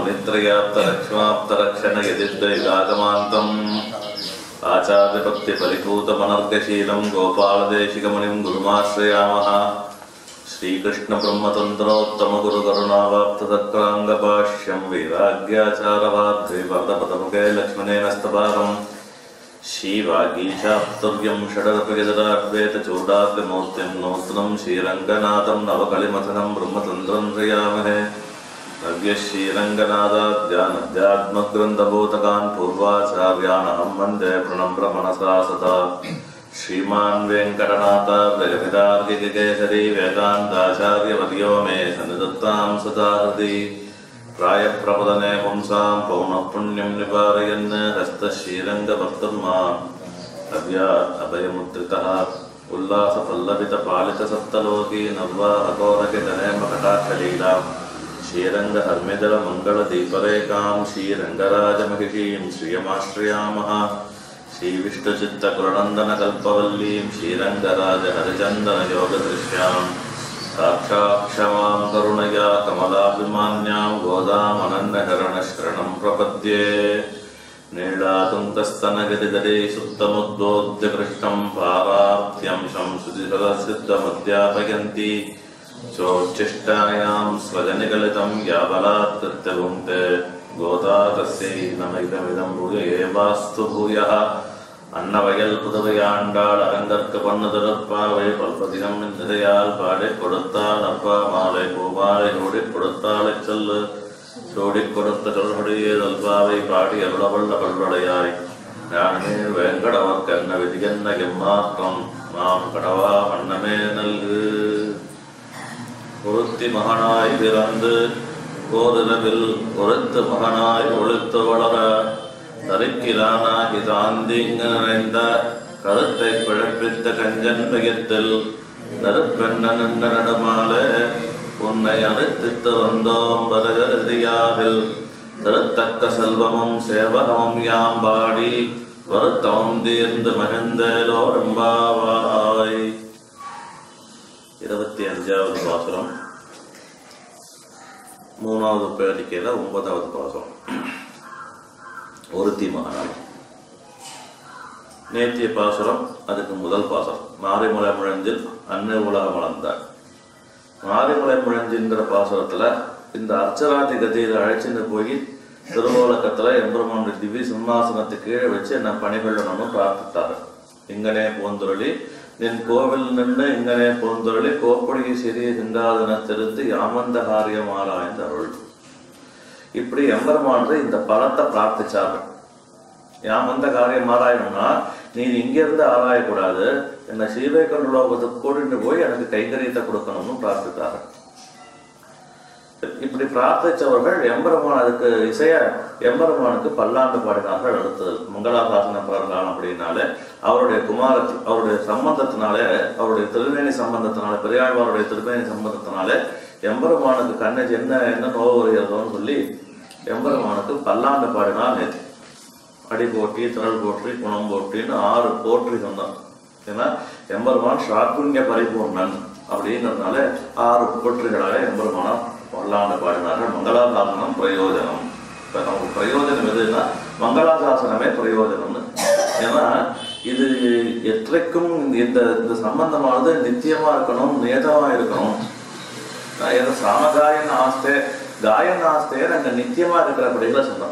मुनित्रयाप्तरक्ष्माप्तरक्षणयदिद्वैदागमान्तम् आचार्यभक्तिपरिपूतमनर्गशीलं गोपालदेशिकमुनिं गुरुमाश्रयामः श्रीकृष्णब्रह्मतन्त्रोत्तमगुरुकरुणावाप्ततत्त्वाङ्गभाष्यं वैराग्याचारवाद्वैवर्धपदमुखे लक्ष्मणेन स्तपारम् श्रीवागीशाप्तव्यं षडरपगजराद्वैतचूडाग्रमूर्तिं नूतनं श्रीरङ्गनाथं नवकलिमथनं ब्रह्मतन्त्रं श्रयामहे नव्यः श्रीरङ्गनाथाद्यानध्यात्मग्रन्थबोधकान् पूर्वाचार्याणहं वन्दे प्रणम्र मनसा सदा श्रीमान् वेङ्कटनाथार्यविदार्गिकेसरी वेदान्ताचार्यवर्यो मे सन्निधत्तां सदा हृदि प्रायप्रपदने पुंसां पौनःपुण्यं निवारयन् हस्तश्रीरङ्गभक्तर्मान् अव्यात् अभयमुद्रितः उल्लासपल्लवितपालितसप्तलोकी नव्वाहकोरकितनेमकटाक्षलीलां श्रीरङ्गहर्मिदलमङ्गलदीपरेखां श्रीरङ्गराजमहिषीं श्रियमाश्रयामः श्रीविष्णुचित्तकुरनन्दनकल्पवल्लीं श्रीरङ्गराजहरिचन्दनयोगदृश्याम् साक्षाक्षमां करुणया कमलाभिमान्यां गोदामनन्दहरणशरणं प्रपद्ये नीलातुङ्कस्तनगदिदरे सुप्तमुद्बोध्यकृष्णं पारार्थ्यंशं सुधिसदसिद्धमध्यापयन्ति चोच्चिष्टायां स्वजनिगलितं याबलात्कृत्य भुङ्क्ते गोदा तस्यै नमैदमिदं भूय एवास्तु भूयः அன்னவயல் புதுவையாண்டாள் அரங்கற்கு பண்ணுதற்பாவை பல்பதினம் நிதையால் பாடி கொடுத்தாள் அப்பா மாலை பூமாலை சூடி கொடுத்தாளை சொல்லு சூடி கொடுத்த சொல்முடியே தொல்பாவை பாடி எவ்வளவள்ள பல்வளையாய் ஞானமே வேங்கடவர்க்கு என்ன விதியன்ன எம்மாற்றம் நாம் கடவா வண்ணமே நல்கு ஒருத்தி மகனாய் பிறந்து ஓரிரவில் ஒருத்து மகனாய் ஒழுத்து வளர தரிக்கிலானாகி தாந்திங்கு நிறைந்த கருத்தை பிழப்பித்த கஞ்சன் பெயத்தில் நெருப்பெண்ண நின்ற நடுமாலே உன்னை அறுத்தித்து வந்தோம் வருகருதியாவில் திருத்தக்க செல்வமும் சேவகமும் யாம் பாடி வருத்தமும் தீர்ந்து மகிழ்ந்தேலோ எம்பாவாய் இருபத்தி அஞ்சாவது பாசுரம் மூணாவது பேரிக்கையில் ஒன்பதாவது பாசுரம் ஒருத்தி மகனாய் நேத்திய பாசுரம் அதுக்கு முதல் பாசுரம் மாரிமலை முழஞ்சில் அன்னை உலகம் வளர்ந்தார் மாரிமலை முழஞ்சின்ற பாசுரத்துல இந்த அர்ச்சராதி கதியில் அழைச்சிட்டு போய் திருவோலக்கத்துல எம்பெருமானுடைய திவ்ய சிம்மாசனத்துக்கு கீழே வச்சு என்ன பணிகொள்ளணும்னு பிரார்த்தித்தாரு இங்கனே போந்துருளி நின் கோவில் நின்று இங்கனே போந்துருளி கோப்படியை சிறிய சிங்காதனத்திலிருந்து யாமந்த காரியம் ஆராய்ந்த அருள் இப்படி எம்பெருமானது இந்த பலத்தை பிரார்த்திச்சாரு யாம் வந்த காரியம் ஆராயணும்னா நீ இங்கிருந்து ஆராயக்கூடாது என்னை ஸ்ரீவைகுண்ட லோகத்துக்கு கூட்டிட்டு போய் எனக்கு கைங்கரியத்தை கொடுக்கணும்னு பிரார்த்தித்தாரு இப்படி பிரார்த்திச்சவர்கள் எம்பெருமான் அதுக்கு இசைய எம்பெருமானுக்கு பல்லாண்டு பாடினார்கள் அடுத்தது மங்களாசாசன பாடலாம் அப்படின்னாலே அவருடைய குமாரத்தி அவருடைய சம்பந்தத்தினாலே அவருடைய திருவேணி சம்பந்தத்தினால பெரியாழ்வாருடைய திருவேணி சம்பந்தத்தினாலே எம்பெருமானுக்கு கண்ணஜி என்ன என்ன நோவு வருகிறதோன்னு சொல்லி எம்பெருமானுக்கு பல்லாண்டு பாடினார் நேற்று அடி போட்டி திரள் போற்றி குணம் போற்றின்னு ஆறு போற்றி சொன்னான் ஏன்னா எம்பெருமான் ஷாக்குண்ய பரிபூர்ணன் அப்படின்றதுனால ஆறு போற்றிகளாக எம்பெருமானா பல்லாண்டு பாடினார்கள் மங்களாசாசனம் பிரயோஜனம் இப்போ நமக்கு பிரயோஜனம் எதுன்னா மங்களாசாசனமே பிரயோஜனம்னு ஏன்னா இது எற்றைக்கும் இந்த இந்த சம்பந்தமானது நித்தியமா இருக்கணும் நேதமா இருக்கணும் ஏதோ சாமகாயன் ஆஸ்தே காயன் ஆஸ்தே அங்க நித்தியமா இருக்கிறபடியில சொன்னோம்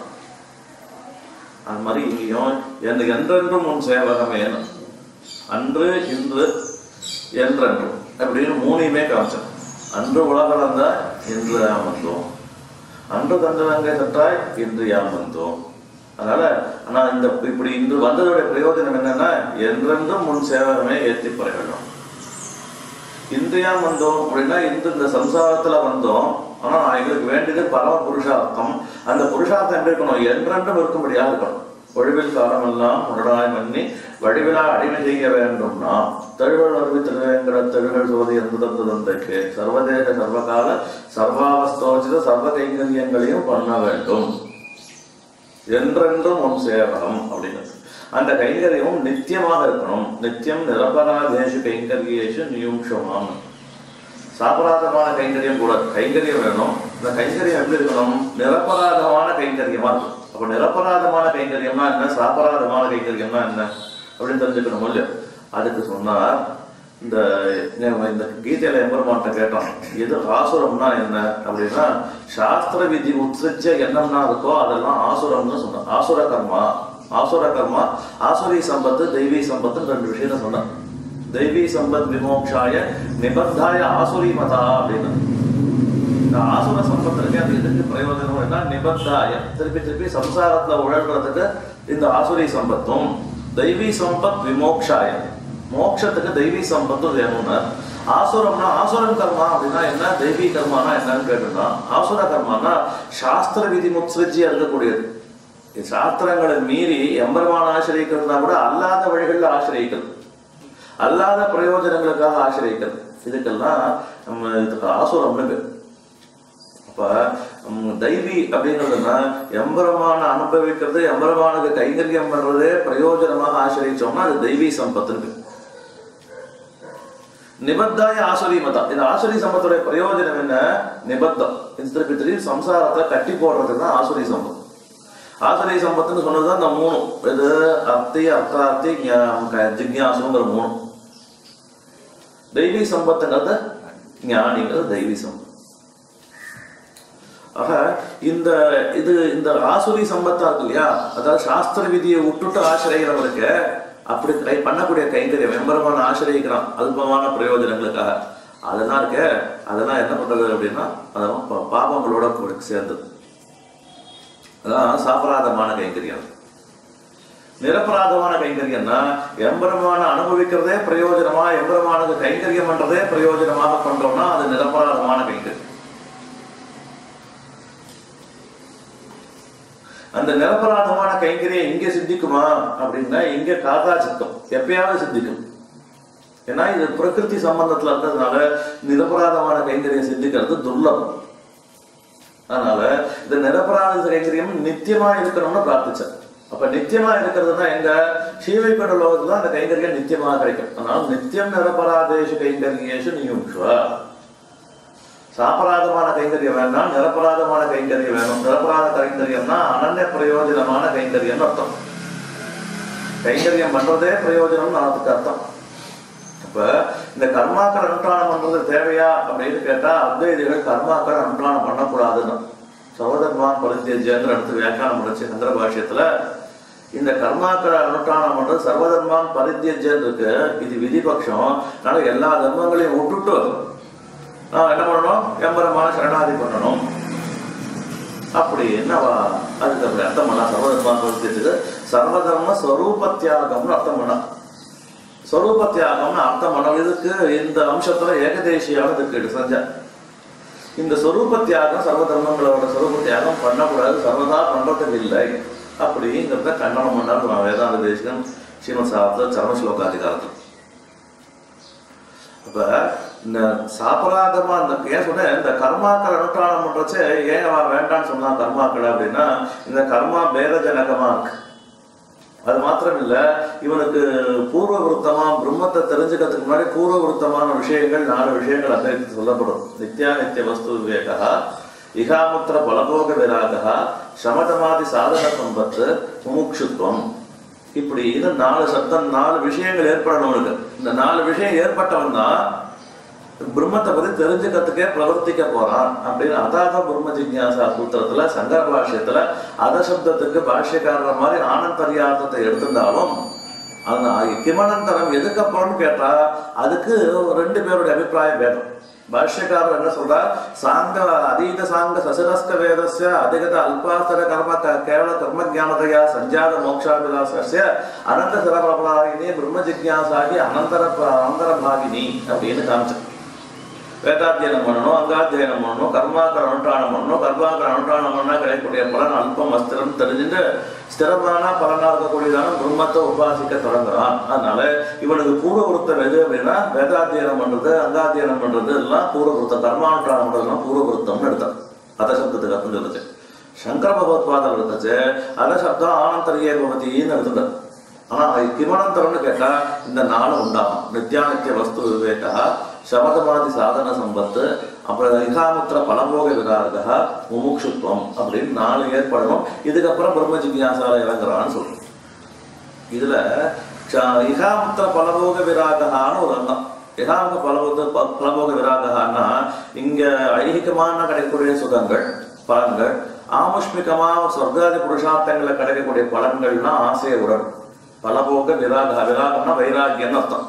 அது மாதிரி இங்கேயும் எனக்கு என்றென்றும் உன் சேவகம் வேணும் அன்று இன்று என்றென்றும் அப்படின்னு மூணையுமே காமிச்சோம் அன்று உலகளந்த இன்று யாம் வந்தோம் அன்று தந்தவங்கை தட்டாய் இன்று யாம் வந்தோம் அதனால ஆனா இந்த இப்படி இன்று வந்ததோட பிரயோஜனம் என்னன்னா என்றென்றும் முன் சேவகமே ஏற்றி பெற வேண்டும் இன்றையாம் வந்தோம் அப்படின்னா இன்று இந்த சம்சாரத்துல வந்தோம் ஆனா எங்களுக்கு வேண்டியது பரம புருஷார்த்தம் அந்த புருஷார்த்தம் எப்படி இருக்கணும் என்றென்றும் இருக்கும்படியா இருக்கணும் ஒழிவில் காலமெல்லாம் உடனாய் மன்னி வடிவிலா அடிமை செய்ய வேண்டும்னா தழுவல் அருவி திருவேங்கட தழுவல் சோதி என்பதற்கு சர்வதேச சர்வகால சர்வாவஸ்தோச்சித சர்வ கைங்கரியங்களையும் பண்ண வேண்டும் என்றென்றும் உன் சேவகம் அப்படிங்கிறது அந்த கைங்கரியம் நித்தியமாக இருக்கணும் நித்தியம் நிரபராதேஷு கைங்கரியேஷு நியும்ஷமாம் சாபராதமான கைங்கரியம் கூட கைங்கரியம் வேணும் இந்த கைங்கரியம் எப்படி இருக்கணும் நிரபராதமான கைங்கரியமா இருக்கும் அப்ப நிரபராதமான கைங்கரியம்னா என்ன சாபராதமான கைங்கரியம்னா என்ன அப்படின்னு தெரிஞ்சுக்கணும் இல்லையா அதுக்கு சொன்னார் இந்த நம்ம இந்த கீதையில எம்பெருமான்ட்ட கேட்டோம் எது ஆசுரம்னா என்ன அப்படின்னா சாஸ்திர விதி உத்ரிச்ச என்னம்னா இருக்கோ அதெல்லாம் ஆசுரம்னு சொன்னோம் ஆசுர கர்மா ஆசுர கர்மா ஆசுரி சம்பத்து தெய்வீ சம்பத்துன்னு ரெண்டு விஷயத்த சொன்னான் தெய்வீ சம்பத் விமோக்ஷாய நிபந்தாய ஆசுரி மதா அப்படின்னு இந்த ஆசுர சம்பத்து இருக்கு அது எதுக்கு பிரயோஜனம் என்ன நிபந்தாய திருப்பி திருப்பி சம்சாரத்துல உழல்றதுக்கு இந்த ஆசுரி சம்பத்தும் தெய்வீ சம்பத் விமோக்ஷாய மோட்சத்துக்கு தெய்வீ சம்பத்தும் வேணும்னு ஆசுரம்னா ஆசுரன் கர்மா அப்படின்னா என்ன தெய்வீ கர்மானா என்னன்னு கேட்டுனா ஆசுர கர்மானா சாஸ்திர விதி முத்ஸ்ரிஜியா இருக்கக்கூடியது இது சாஸ்திரங்களை மீறி எம்பெருமான ஆசிரியக்கிறதுனா கூட அல்லாத வழிகளில் ஆசிரியக்கிறது அல்லாத பிரயோஜனங்களுக்காக ஆசிரியக்கிறது இதுக்கெல்லாம் நம்ம இதுக்கு ஆசுரம்னு பேர் அப்ப ம், தெய்வி அப்படிங்கிறதுனா எம்பெருமான அனுபவிக்கிறது எம்பெருமானுக்கு கைங்கரியம் பண்றதே பிரயோஜனமாக ஆசிரியச்சோம்னா அது தெய்வீ சம்பத்துன்னு பேர். நிபத்தாய ஆசுரி மதம் இந்த ஆசுரி சம்பத்துடைய பிரயோஜனம் என்ன நிபத்தம் இது திருப்பி திருப்பி சம்சாரத்தை கட்டி போடுறதுக்கு தான் ஆசுரி சம்பத் ஆசுரி சம்பத்துன்னு சொன்னதுதான் இந்த மூணு இது அர்த்தி அர்த்தார்த்தி ஞா- க- ஜிக்ஞாசுங்கிற மூணு தெய்வீ சம்பத்துங்கிறது ஞானிங்கிறது தெய்வீ சம்பத் ஆக இந்த இது இந்த ஆசுரி சம்பத்தா இருக்கு இல்லையா அதாவது சாஸ்திர விதியை விட்டுட்டு ஆசிரியக்கிறவருக்கு அப்படி கை பண்ணக்கூடிய கைங்கரியம் வெம்பரமான ஆசிரியக்கிறான் அல்பமான பிரயோஜனங்களுக்காக அதெல்லாம் இருக்க அதெல்லாம் என்ன பண்றது அப்படின்னா அதெல்லாம் பா- பாபங்களோட கூட சேர்ந்தது அதான் சாபராதமான கைங்கரியம் நிரபராதமான கைங்கரியம்னா எம்பெருமான அனுபவிக்கிறதே பிரயோஜனமா எம்பெருமானுக்கு கைங்கரியம் பண்றதே பிரயோஜனமாக பண்றோம்னா அது நிரபராதமான கைங்கரியம் அந்த நிரபராதமான கைங்கரியம் இங்க சித்திக்குமா அப்படின்னா இங்க காதா சித்தம் எப்பயாவது சித்திக்கும் ஏன்னா இது பிரகிருதி சம்பந்தத்துல இருக்கிறதுனால நிரபராதமான கைங்கரியம் சித்திக்கிறது துர்லபம் அதனால இந்த நிரபராத கைங்கரியம் நித்தியமா இருக்கணும்னு பிரார்த்திச்சேன் அப்ப நித்தியமா இருக்கிறதுனா எங்க சீவைப்பட லோகத்துல தான் அந்த கைங்கரியம் நித்தியமா கிடைக்கும் அதனால நித்தியம் நிரபராதேஷு கைங்கரியேஷு நியுங்ஷுவா சாபராதமான கைங்கரியம் வேண்டாம் நிரபராதமான கைங்கரியம் வேணும் நிரபராத கைங்கரியம்னா அனன்ய பிரயோஜனமான கைங்கரியம்னு அர்த்தம் கைங்கரியம் பண்றதே பிரயோஜனம்னு அதுக்கு அர்த்தம் அப்ப இந்த கர்மாக்கள் அனுஷ்டானம் பண்றது தேவையா அப்படின்னு கேட்டா அத்வைதிகள் கர்மாக்கள் அனுஷ்டானம் பண்ணக்கூடாதுன்னு சகோதரமான் பரித்தியஜேந்திர அடுத்து வியாக்கியானம் முடிச்சு சந்திர பாஷ்யத்துல இந்த கர்மாக்களை அனுஷ்டானம் பண்றது சர்வதர்மான் பரித்தியஜன் இருக்கு இது விதிபக்ஷம் அதனால எல்லா தர்மங்களையும் விட்டுட்டு நான் என்ன பண்ணணும் எம்பரமான சரணாதி பண்ணணும் அப்படி என்னவா அதுக்கு அப்படி அர்த்தம் பண்ணா சர்வதர்மான் பரித்தியத்துக்கு சர்வதர்ம ஸ்வரூப தியாகம்னு அர்த்தம் பண்ணா ஸ்வரூப தியாகம்னு அர்த்தம் பண்ணணும் இதுக்கு இந்த அம்சத்துல ஏகதேசியான இருக்கு செஞ்ச இந்த ஸ்வரூப தியாகம் சர்வ தர்மங்களோட ஸ்வரூப தியாகம் பண்ணக்கூடாது சர்வதா பண்றதுக்கு இல்லை அப்படிங்கிறத கண்டனம் பண்ணார் நான் வேதாந்த தேசிகம் ஸ்ரீமத் சாஸ்திர சர்ம ஸ்லோகாதிகாரத்தில் அப்ப இந்த சாபராதமா இந்த ஏன் சொன்னேன் இந்த கர்மாக்கள் அனுஷ்டானம் பண்றச்சே ஏன் அவன் வேண்டாம்னு சொன்னான் கர்மாக்கள் அப்படின்னா இந்த கர்மா பேதஜனகமா இருக்கு அது மாத்திரம் இல்ல இவனுக்கு பூர்வ விருத்தமா பிரம்மத்தை தெரிஞ்சுக்கிறதுக்கு முன்னாடி பூர்வ விருத்தமான விஷயங்கள் நாலு விஷயங்கள் அங்கே சொல்லப்படும் நித்யா நித்திய வஸ்து விவேகா இகாமுத்திர பலபோக விராகா சமதமாதி சாதன சம்பத்து முமுட்சுத்துவம் இப்படி இது நாலு சத்தம் நாலு விஷயங்கள் ஏற்படணும் உனக்கு இந்த நாலு விஷயம் ஏற்பட்டவன் தான் பிரம்மத்தை பத்தி தெரிஞ்சுக்கிறதுக்கே பிரவர்த்திக்க போறான் அப்படின்னு அதாக பிரம்ம ஜிக்ஞாசா சூத்திரத்துல சங்கர பாஷ்யத்துல அத சப்தத்துக்கு பாஷ்யக்காரர் மாதிரி ஆனந்தரியார்த்தத்தை எடுத்திருந்தாலும் அந்த கிமனந்தரம் எதுக்கு அப்புறம்னு கேட்டா அதுக்கு ரெண்டு பேருடைய அபிப்பிராயம் வேணும் பாஷ்யக்காரர் என்ன சொல்றார் சாங்க அதீத சாங்க சசரஸ்க வேதஸ்ய அதிகத அல்பாஸ்தர கர்ம க- கேவல கர்ம ஜானதையா சஞ்சாத மோக்ஷாபிலாசஸ்ய அனந்த சரபலாகினி பிரம்ம ஜிக்ஞாசாகி அனந்தர அனந்தர பாகினி அப்படின்னு காமிச்சு வேதாத்தியனம் பண்ணணும் அங்காத்தியனம் பண்ணணும் கர்மாக்கள் அனுஷ்டானம் பண்ணணும் கர்மாக்கள் அனுஷ்டானம் பண்ணா கிடைக்கக்கூடிய பலன் அல்பம் அஸ்திரம் தெரிஞ்சுட்டு ஸ்திரமான பலனா இருக்கக்கூடியதான பிரம்மத்தை உபாசிக்க தொடங்குறான் அதனால இவனுக்கு பூர்வபுருத்தம் எது அப்படின்னா வேதாத்தியனம் பண்றது அங்காத்தியனம் பண்றது எல்லாம் பூர்வபுருத்தம் கர்மானுஷ்டானம் பண்றதுலாம் பூர்வபுருத்தம்னு எடுத்தான் அத சப்தத்துக்கு அர்த்தம் சொல்லுச்சு சங்கர பகவத்பாதம் இருந்துச்சு அத சப்தம் ஆனந்தரியே பவதின்னு எடுத்துட்டார் ஆனா அது கிமனந்தரம்னு கேட்டா இந்த நாளும் உண்டாகும் நித்யானித்திய வஸ்து விவேகா சமதமாதி சாதன சம்பத்து அப்புறம் இகாமுத்திர பலபோக விராகா முமுட்சுத்துவம் அப்படின்னு நாலு ஏற்படணும் இதுக்கப்புறம் பிரம்ம ஜிக்யாசால இறங்குறான்னு சொல்றோம் இதுல ச- இகாமுத்திர பலபோக விராகான்னு ஒரு அர்த்தம் இகாமுக பலபோக ப- பலபோக விராகான்னா இங்க ஐகிகமான கிடைக்கக்கூடிய சுகங்கள் பலன்கள் ஆமுஷ்மிகமா சொர்க்காதி புருஷார்த்தங்களை கிடைக்கக்கூடிய பலன்கள்னா ஆசையுடன் பலபோக விராக விராகம்னா வைராகியம்னு அர்த்தம்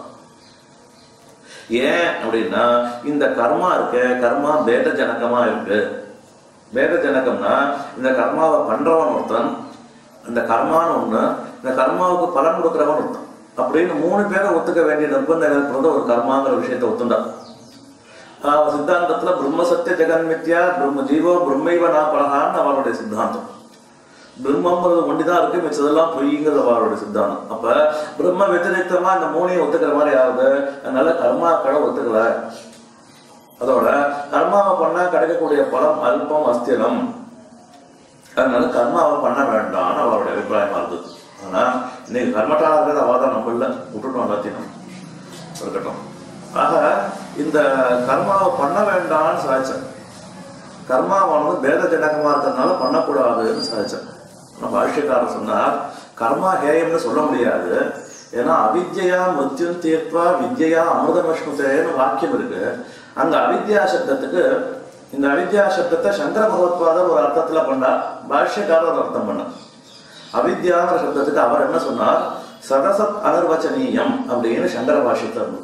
ஏன் அப்படின்னா இந்த கர்மா இருக்கு கர்மா பேத ஜனகமா இருக்கு பேத ஜனகம்னா இந்த கர்மாவை பண்றவன் ஒருத்தன் இந்த கர்மான்னு ஒண்ணு இந்த கர்மாவுக்கு பலன் கொடுக்கிறவன் ஒருத்தன் அப்படின்னு மூணு பேரை ஒத்துக்க வேண்டிய நிர்பந்தம் ஏற்படுறது ஒரு கர்மாங்கிற விஷயத்தை ஒத்துண்டா ஆஹ் சித்தாந்தத்துல பிரம்ம சத்திய ஜெகன் மித்யா பிரம்ம ஜீவோ பிரம்மைவ நான் பலகான்னு அவருடைய சித்தாந்தம் பிரம்மங்கிறது ஒண்டிதான் இருக்கு மிச்சதெல்லாம் பொய்ங்கிறது அவருடைய சித்தாந்தம் அப்ப பிரம்ம வெத்திரிக்தமா இந்த மூணையும் ஒத்துக்கிற மாதிரி ஆகுது அதனால கர்மாக்களை ஒத்துக்கல அதோட கர்மாவை பண்ணா கிடைக்கக்கூடிய பலம் அல்பம் அஸ்திரம் அதனால கர்மாவை பண்ண வேண்டாம்னு அவருடைய அபிப்பிராயமா இருந்தது ஆனா இன்னைக்கு கர்மட்டாளா இருக்கிறது அவ தான் நம்மள விட்டுட்டோம் எல்லாத்தையும் நம்ம. இருக்கட்டும் ஆக இந்த கர்மாவை பண்ண வேண்டாம்னு சாதிச்சேன் கர்மாவானது பேத ஜனகமா இருக்கிறதுனால பண்ணக்கூடாதுன்னு சாதிச்சேன் நம்ம பாஷ்யக்காரர் சொன்னார் கர்மா ஹேயம்னு சொல்ல முடியாது ஏன்னா அவித்யா மிருத்யும் தீர்ப்பா வித்யா அமிர்தமஷ்ணுதேன்னு வாக்கியம் இருக்கு அங்க அவித்யா சப்தத்துக்கு இந்த அவித்யா சப்தத்தை சங்கர பகவத்பாதர் ஒரு அர்த்தத்துல பண்ணார் பாஷ்யக்காரர் ஒரு அர்த்தம் பண்ணார் அவித்யாங்கிற சப்தத்துக்கு அவர் என்ன சொன்னார் சதசத் அனிர்வச்சனீயம் அப்படின்னு சங்கர பாஷ்யத்தை இருந்தது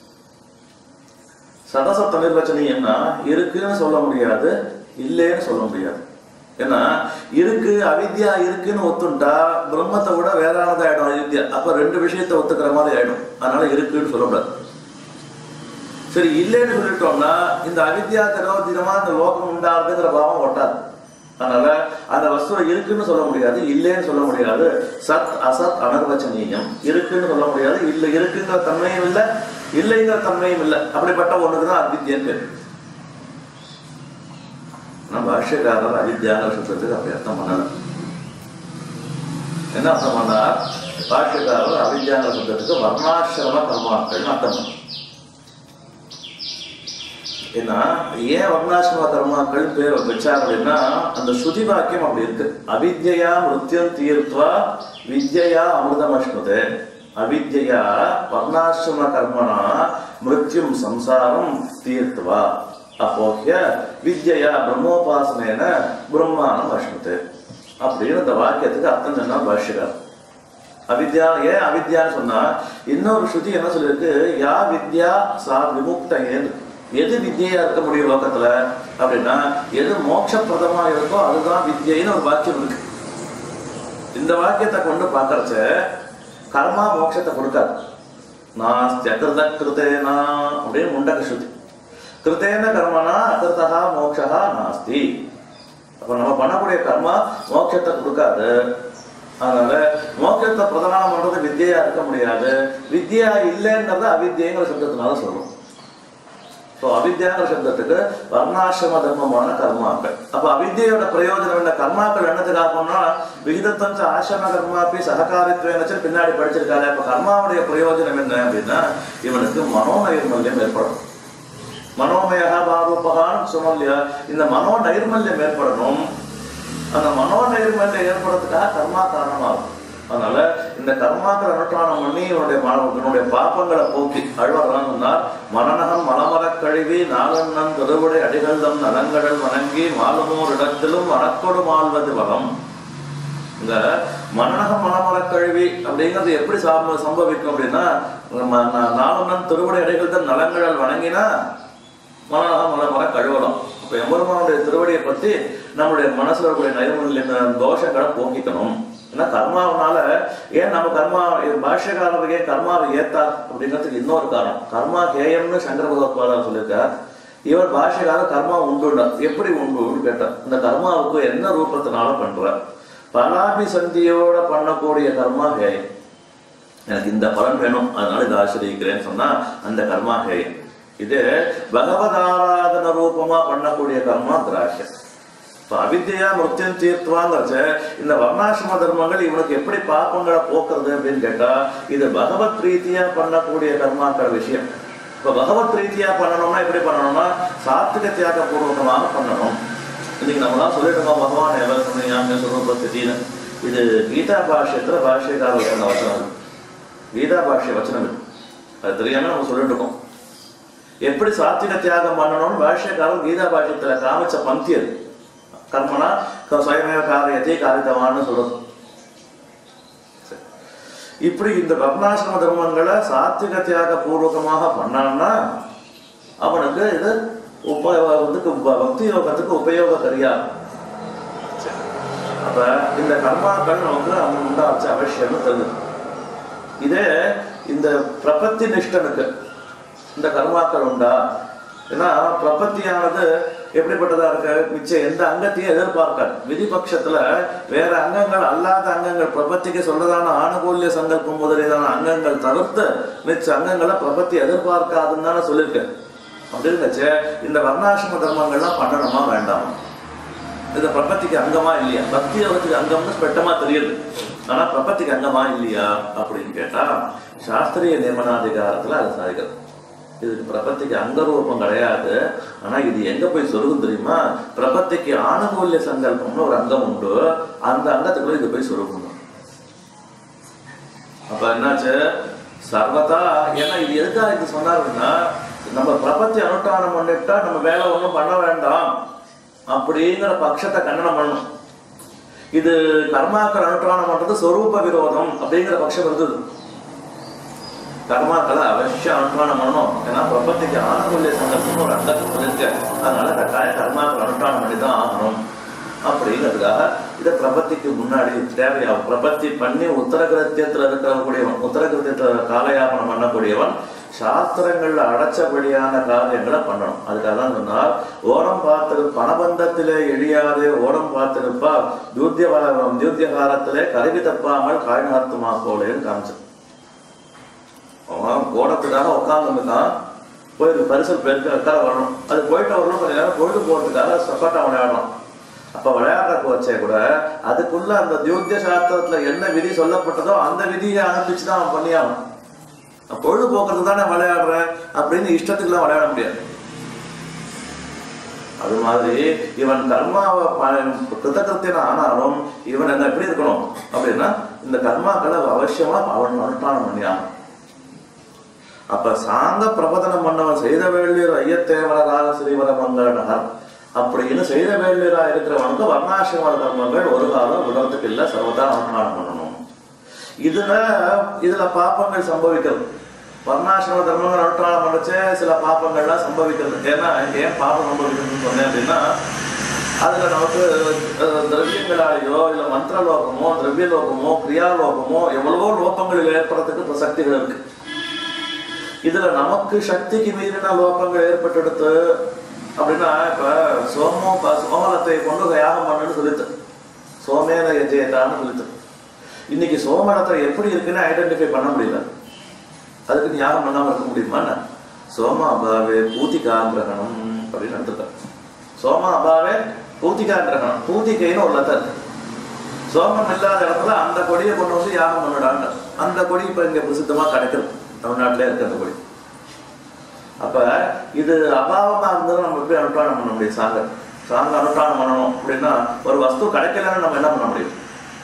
சதசத் அனிர்வச்சனீயம்னா இருக்குன்னு சொல்ல முடியாது இல்லைன்னு சொல்ல முடியாது ஏன்னா இருக்கு அவித்யா இருக்குன்னு ஒத்துண்டா பிரம்மத்தை விட வேறானதாயிடும் அவித்யா அப்ப ரெண்டு விஷயத்தை ஒத்துக்கிற மாதிரி ஆயிடும் அதனால இருக்குன்னு சொல்லக்கூடாது சரி இல்லைன்னு சொல்லிட்டோம்னா இந்த அவித்யா திரோதினமா இந்த லோகம் உண்டாதுங்கிற பாவம் ஒட்டாது அதனால அந்த வஸ்துவை இருக்குன்னு சொல்ல முடியாது இல்லைன்னு சொல்ல முடியாது சத் அசத் அனர்வச்சனீயம் இருக்குன்னு சொல்ல முடியாது இல்ல இருக்குங்கிற தன்மையும் இல்லை இல்லைங்கிற தன்மையும் இல்லை அப்படிப்பட்ட ஒண்ணுக்கு தான் அவித்யன்னு பேரு நம்ம பாஷ்யக்காரர் அவித்யாங்கிற சப்தத்துக்கு அப்படி அர்த்தம் பண்ணல என்ன அர்த்தம் பண்ணார் பாஷ்யக்காரர் அவித்யாங்கிற சப்தத்துக்கு வர்ணாசிரம கர்மாக்கள் அர்த்தம் பண்ணார் ஏன்னா ஏன் வர்ணாசிரம கர்மாக்கள் பேர் வச்சார் அப்படின்னா அந்த ஸ்ருதி வாக்கியம் அப்படி இருக்கு அவித்யா மிருத்யம் தீர்த்வா வித்யா அமிர்தமஷ்ணுதே அவித்யா வர்ணாசிரம கர்மனா மிருத்யும் சம்சாரம் தீர்த்வா அப்போக்கிய வித்யா பிரம்மோபாசனேன பிரம்மானம் அஷ்ணுதே அப்படின்னு இந்த வாக்கியத்துக்கு அர்த்தம் சொன்னா பாஷ்யக்கார் அவித்யா ஏன் அவித்யான்னு சொன்னா இன்னொரு ஸ்ருதி என்ன சொல்லியிருக்கு யா வித்யா சா விமுக்த ஏது எது வித்யா இருக்க முடியும் லோகத்துல அப்படின்னா எது மோட்சப்பிரதமா இருக்கோ அதுதான் வித்யைன்னு ஒரு வாக்கியம் இருக்கு இந்த வாக்கியத்தை கொண்டு பார்க்கறச்ச கர்மா மோட்சத்தை கொடுக்காது நாஸ்தி அகிருத கிருத்தேனா அப்படின்னு முண்டக ஸ்ருதி கிருத்தேன கர்மனா அகிருத்தா மோட்சா நாஸ்தி அப்ப நம்ம பண்ணக்கூடிய கர்மா மோட்சத்தை கொடுக்காது அதனால மோட்சத்தை பிரதானம் பண்றது வித்யா இருக்க முடியாது வித்யா இல்லைங்கிறத அவித்யங்கிற சப்தத்தினால சொல்றோம் ஸோ அவித்யாங்கிற சப்தத்துக்கு வர்ணாசிரம தர்மமான கர்மாக்கள் அப்ப அவித்யோட பிரயோஜனம் என்ன கர்மாக்கள் என்னத்துக்காக போனா விகிதத்தம் ச ஆசிரம கர்மாப்பி சககாரித்துவம் பின்னாடி படிச்சிருக்காரு அப்ப கர்மாவுடைய பிரயோஜனம் என்ன அப்படின்னா இவனுக்கு மனோநைர்மல்யம் ஏற்படும் மனோமயா பாரூபகான்னு சொன்னோம் இல்லையா இந்த மனோ நைர்மல்யம் ஏற்படணும் அந்த மனோ நைர்மல்யம் ஏற்படுறதுக்காக கர்மா காரணமாகும் அதனால இந்த கர்மாக்கள் அனுஷ்டானம் பண்ணி இவனுடைய மன- இவனுடைய பாப்பங்களை போக்கி அழ்வார் சொன்னார் மனநகம் மலமரக் கழுவி நாகண்ணன் திருவுடை அடிகள்தம் நலங்கடல் வணங்கி மாலுமோர் இடத்திலும் வனக்கொடு மாழ்வது வகம் இந்த மனநகம் மனமரக் கழுவி அப்படிங்கிறது எப்படி சாம்ப- சம்பவிக்கும் அப்படின்னா நம்ம நா- நாலுண்ணன் திருவுடை அடிகள் தான் நலங்கடல் வணங்கினா மனநகம் மனமர கழுவலாம் அப்ப எம்பெருமானுடைய திருவடியை பத்தி நம்முடைய மனசுல இருக்கக்கூடிய நைர்மல்ய தோஷங்களை போக்கிக்கணும் ஏன்னா கர்மாவனால ஏன் நம்ம கர்மா பாஷ்யக்காரர் ஏன் கர்மாவை ஏத்தார் அப்படிங்கிறதுக்கு இன்னொரு காரணம் கர்மா கேயம்னு சங்கர பகவத்பாதர் சொல்லியிருக்கார் இவர் பாஷ்யக்காரர் கர்மா உண்டுண்டார் எப்படி உண்டுன்னு கேட்டார் இந்த கர்மாவுக்கு என்ன ரூபத்தினால பண்றார் பலாபி சந்தியோட பண்ணக்கூடிய கர்மா கேயம் எனக்கு இந்த பலன் வேணும் அதனால இதை ஆசிரியக்கிறேன்னு சொன்னா அந்த கர்மா ஹேயம் இது பகவத் ஆராதன ரூபமா பண்ணக்கூடிய கர்மா திராட்சை இப்ப அவித்யா மிருத்தியம் தீர்த்துவாங்கிறச்ச இந்த வர்ணாசிரம தர்மங்கள் இவனுக்கு எப்படி பாப்பங்களை போக்குறது அப்படின்னு கேட்டா இது பகவத் பிரீத்தியா பண்ணக்கூடிய கர்மாக்கள் விஷயம் இப்போ பகவத் ரீதியா பண்ணணும்னா எப்படி பண்ணணும்னா சாத்விக தியாக பூர்வகமாக பண்ணணும் இன்னைக்கு நம்மளாம் சொல்லிட்டு பகவான் எவர் சொன்னீங்க சொல்ற ஸ்திதின்னு இது கீதா பாஷ்யத்துல பாஷ்யக்காரர் சொன்ன வச்சனம் இது. கீதா பாஷ்ய வச்சனம் இது அது தெரியாம நம்ம சொல்லிட்டு இருக்கோம் எப்படி சாத்விக தியாகம் பண்ணணும்னு பாஷ்யக்காரர் கீதா பாஷ்யத்துல காமிச்ச பந்தி அது கர்மனா க- சுயமேவ காரியத்தை காரித்தவான்னு சொல்றது சரி. இப்படி இந்த வர்ணாசிரம தர்மங்களை சாத்விக தியாக பூர்வகமாக பண்ணான்னா அவனுக்கு இது உப இதுக்கு உப- பக்தி யோகத்துக்கு உபயோகக்கரியா சரி. அப்ப இந்த கர்மாக்கள் நமக்கு அவன் உண்டாச்சு அவசியம்னு தெரியுது இதே இந்த பிரபத்தி நிஷ்டனுக்கு இந்த கர்மாக்கள் உண்டா ஏன்னா பிரபத்தியானது எப்படிப்பட்டதா இருக்கு மிச்சம் எந்த அங்கத்தையும் எதிர்பார்க்காது விதிபட்சத்துல வேற அங்கங்கள் அல்லாத அங்கங்கள் பிரபத்திக்கு சொல்றதான ஆணுகூல்ய சங்கல்பம் முதலியதான அங்கங்கள் தவிர்த்து மிச்ச அங்கங்களை பிரபத்தி எதிர்பார்க்காதுன்னு தானே சொல்லியிருக்கேன் அப்படி இருந்துச்சு இந்த வர்ணாசிரம தர்மங்கள்லாம் பண்ணணுமா வேண்டாமா இது பிரபத்திக்கு அங்கமா இல்லையா பக்தி யோகத்துக்கு அங்கம்னு ஸ்பெட்டமா தெரியுது ஆனா பிரபத்திக்கு அங்கமா இல்லையா அப்படின்னு கேட்டா சாஸ்திரிய நியமனாதிகாரத்துல அதை சாதிக்கிறது இதுக்கு பிரபத்திக்கு அங்க ரூபம் கிடையாது ஆனா இது எங்க போய் சொருகும் தெரியுமா பிரபத்திக்கு ஆணுகூல்ய சங்கல்பம்னு ஒரு அங்கம் உண்டு அந்த அங்கத்துக்குள்ள இது போய் சொருகும் அப்ப என்னாச்சு சர்வதா ஏன்னா இது எதுக்காக இது சொன்னாருன்னா நம்ம பிரபத்தி அனுஷ்டானம் பண்ணிட்டா நம்ம வேலை ஒண்ணும் பண்ண வேண்டாம் அப்படிங்கிற பட்சத்தை கண்டனம் பண்ணணும் இது கர்மாக்கள் அனுஷ்டானம் பண்றது சொரூப விரோதம் அப்படிங்கிற பட்சம் இருந்தது கர்மாக்களை அவசியம் அனுஷ்டானம் பண்ணணும் ஏன்னா பிரபத்திக்கு ஆணுகூல்ய சங்கல்பம்னு ஒரு அங்கத்தை சொல்லிருக்கு அதனால கட்டாய கர்மாக்கள் அனுஷ்டானம் பண்ணி தான் ஆகணும் அப்படிங்கிறதுக்காக இதை பிரபத்திக்கு முன்னாடி தேவையாகும் பிரபத்தி பண்ணி உத்தரகிருத்தியத்துல இருக்கக்கூடியவன் உத்தரகிருத்தியத்துல காலயாபனம் பண்ணக்கூடியவன் சாஸ்திரங்கள்ல அடைச்சபடியான காரியங்களை பண்ணணும் அதுக்காக தான் சொன்னார் ஓரம் பார்த்திரு பணபந்தத்திலே எழியாதே ஓரம் பார்த்திருப்பா தூத்திய தூத்தியகாரத்திலே கருவி தப்பாமல் காய் நகர்த்துமா போலேன்னு காமிச்சு அவன் ஓடத்துக்காக உட்காந்துருக்கான் போய் பரிசல் பெருக்காக வரணும் அது போயிட்டு வரணும் கொஞ்ச நேரம் பொழுது போகிறதுக்காக சப்பாட்டா விளையாடணும் அப்ப விளையாடுற கோச்சே கூட அதுக்குள்ள அந்த தியோத்திய சாஸ்திரத்துல என்ன விதி சொல்லப்பட்டதோ அந்த விதியை அனுப்பிச்சு தான் அவன் பண்ணியாகணும் நான் பொழுது போக்குறது தானே விளையாடுறேன் அப்படின்னு இஷ்டத்துக்குலாம் விளையாட முடியாது அது மாதிரி இவன் கர்மாவை ப- கிருத்தகிருத்தியன் ஆனாலும் இவன் என்ன எப்படி இருக்கணும் அப்படின்னா இந்த கர்மாக்களை அவசியமா அவன் அனுஷ்டானம் பண்ணியாகணும் அப்ப சாங்க பிரபதனம் பண்ணவன் செய்த வேள்வியர் ஐயத்தேவரராக ஸ்ரீவர மங்கள நகர் அப்படின்னு செய்த வேள்வியரா இருக்கிறவனுக்கு வர்ணாசிரம கர்மங்கள் ஒரு காலம் விடுறதுக்கு இல்லை சர்வதா அனுஷ்டானம் பண்ணணும் இதுல இதுல பாப்பங்கள் சம்பவிக்கிறது வர்ணாசிரம தர்மங்கள் அனுஷ்டானம் பண்ணச்சே சில பாப்பங்கள்லாம் சம்பவிக்கிறது ஏன்னா ஏன் பாப்பம் சம்பவிக்கிறதுன்னு சொன்னேன் அப்படின்னா அதுல நமக்கு அஹ், திரவியங்களாலேயோ இல்ல மந்திர லோகமோ திரவிய லோகமோ கிரியாலோகமோ எவ்வளவோ லோகங்கள் ஏற்படுறதுக்கு பிரசக்திகள் இருக்கு இதுல நமக்கு சக்திக்கு மீறின லோகங்கள் ஏற்பட்டெடுத்து அப்படின்னா இப்ப சோமோ ப- சோமலத்தை கொண்டு யாகம் பண்ணுன்னு சொல்லித்து சோமேன எஜயத்தான்னு சொல்லித்து இன்னைக்கு சோமலத்தை எப்படி இருக்குன்னு ஐடென்டிஃபை பண்ண முடியல அதுக்கு நீ யாகம் பண்ணாம இருக்க முடியுமா என்ன? சோம அபாவே பூதிகா கிரகணம் அப்படின்னு எடுத்துக்க சோம அபாவே பூதிகா கிரகணம் பூதிகைன்னு ஒரு லத்தை இருக்கு சோமம் இல்லாத இடத்துல அந்த கொடியை கொண்டு வந்து யாகம் பண்ணிடாங்க அந்த கொடி இப்ப இங்க பிரசித்தமா கிடைக்கிறது தமிழ்நாட்டிலே இருக்கு அந்த கொடி அப்ப இது அபாவமா இருந்தாலும் நம்ம எப்படி அனுஷ்டானம் பண்ண முடியும் சாங்க சாங்க அனுஷ்டானம் பண்ணணும் அப்படின்னா ஒரு வஸ்து கிடைக்கலன்னு நம்ம என்ன பண்ண முடியும்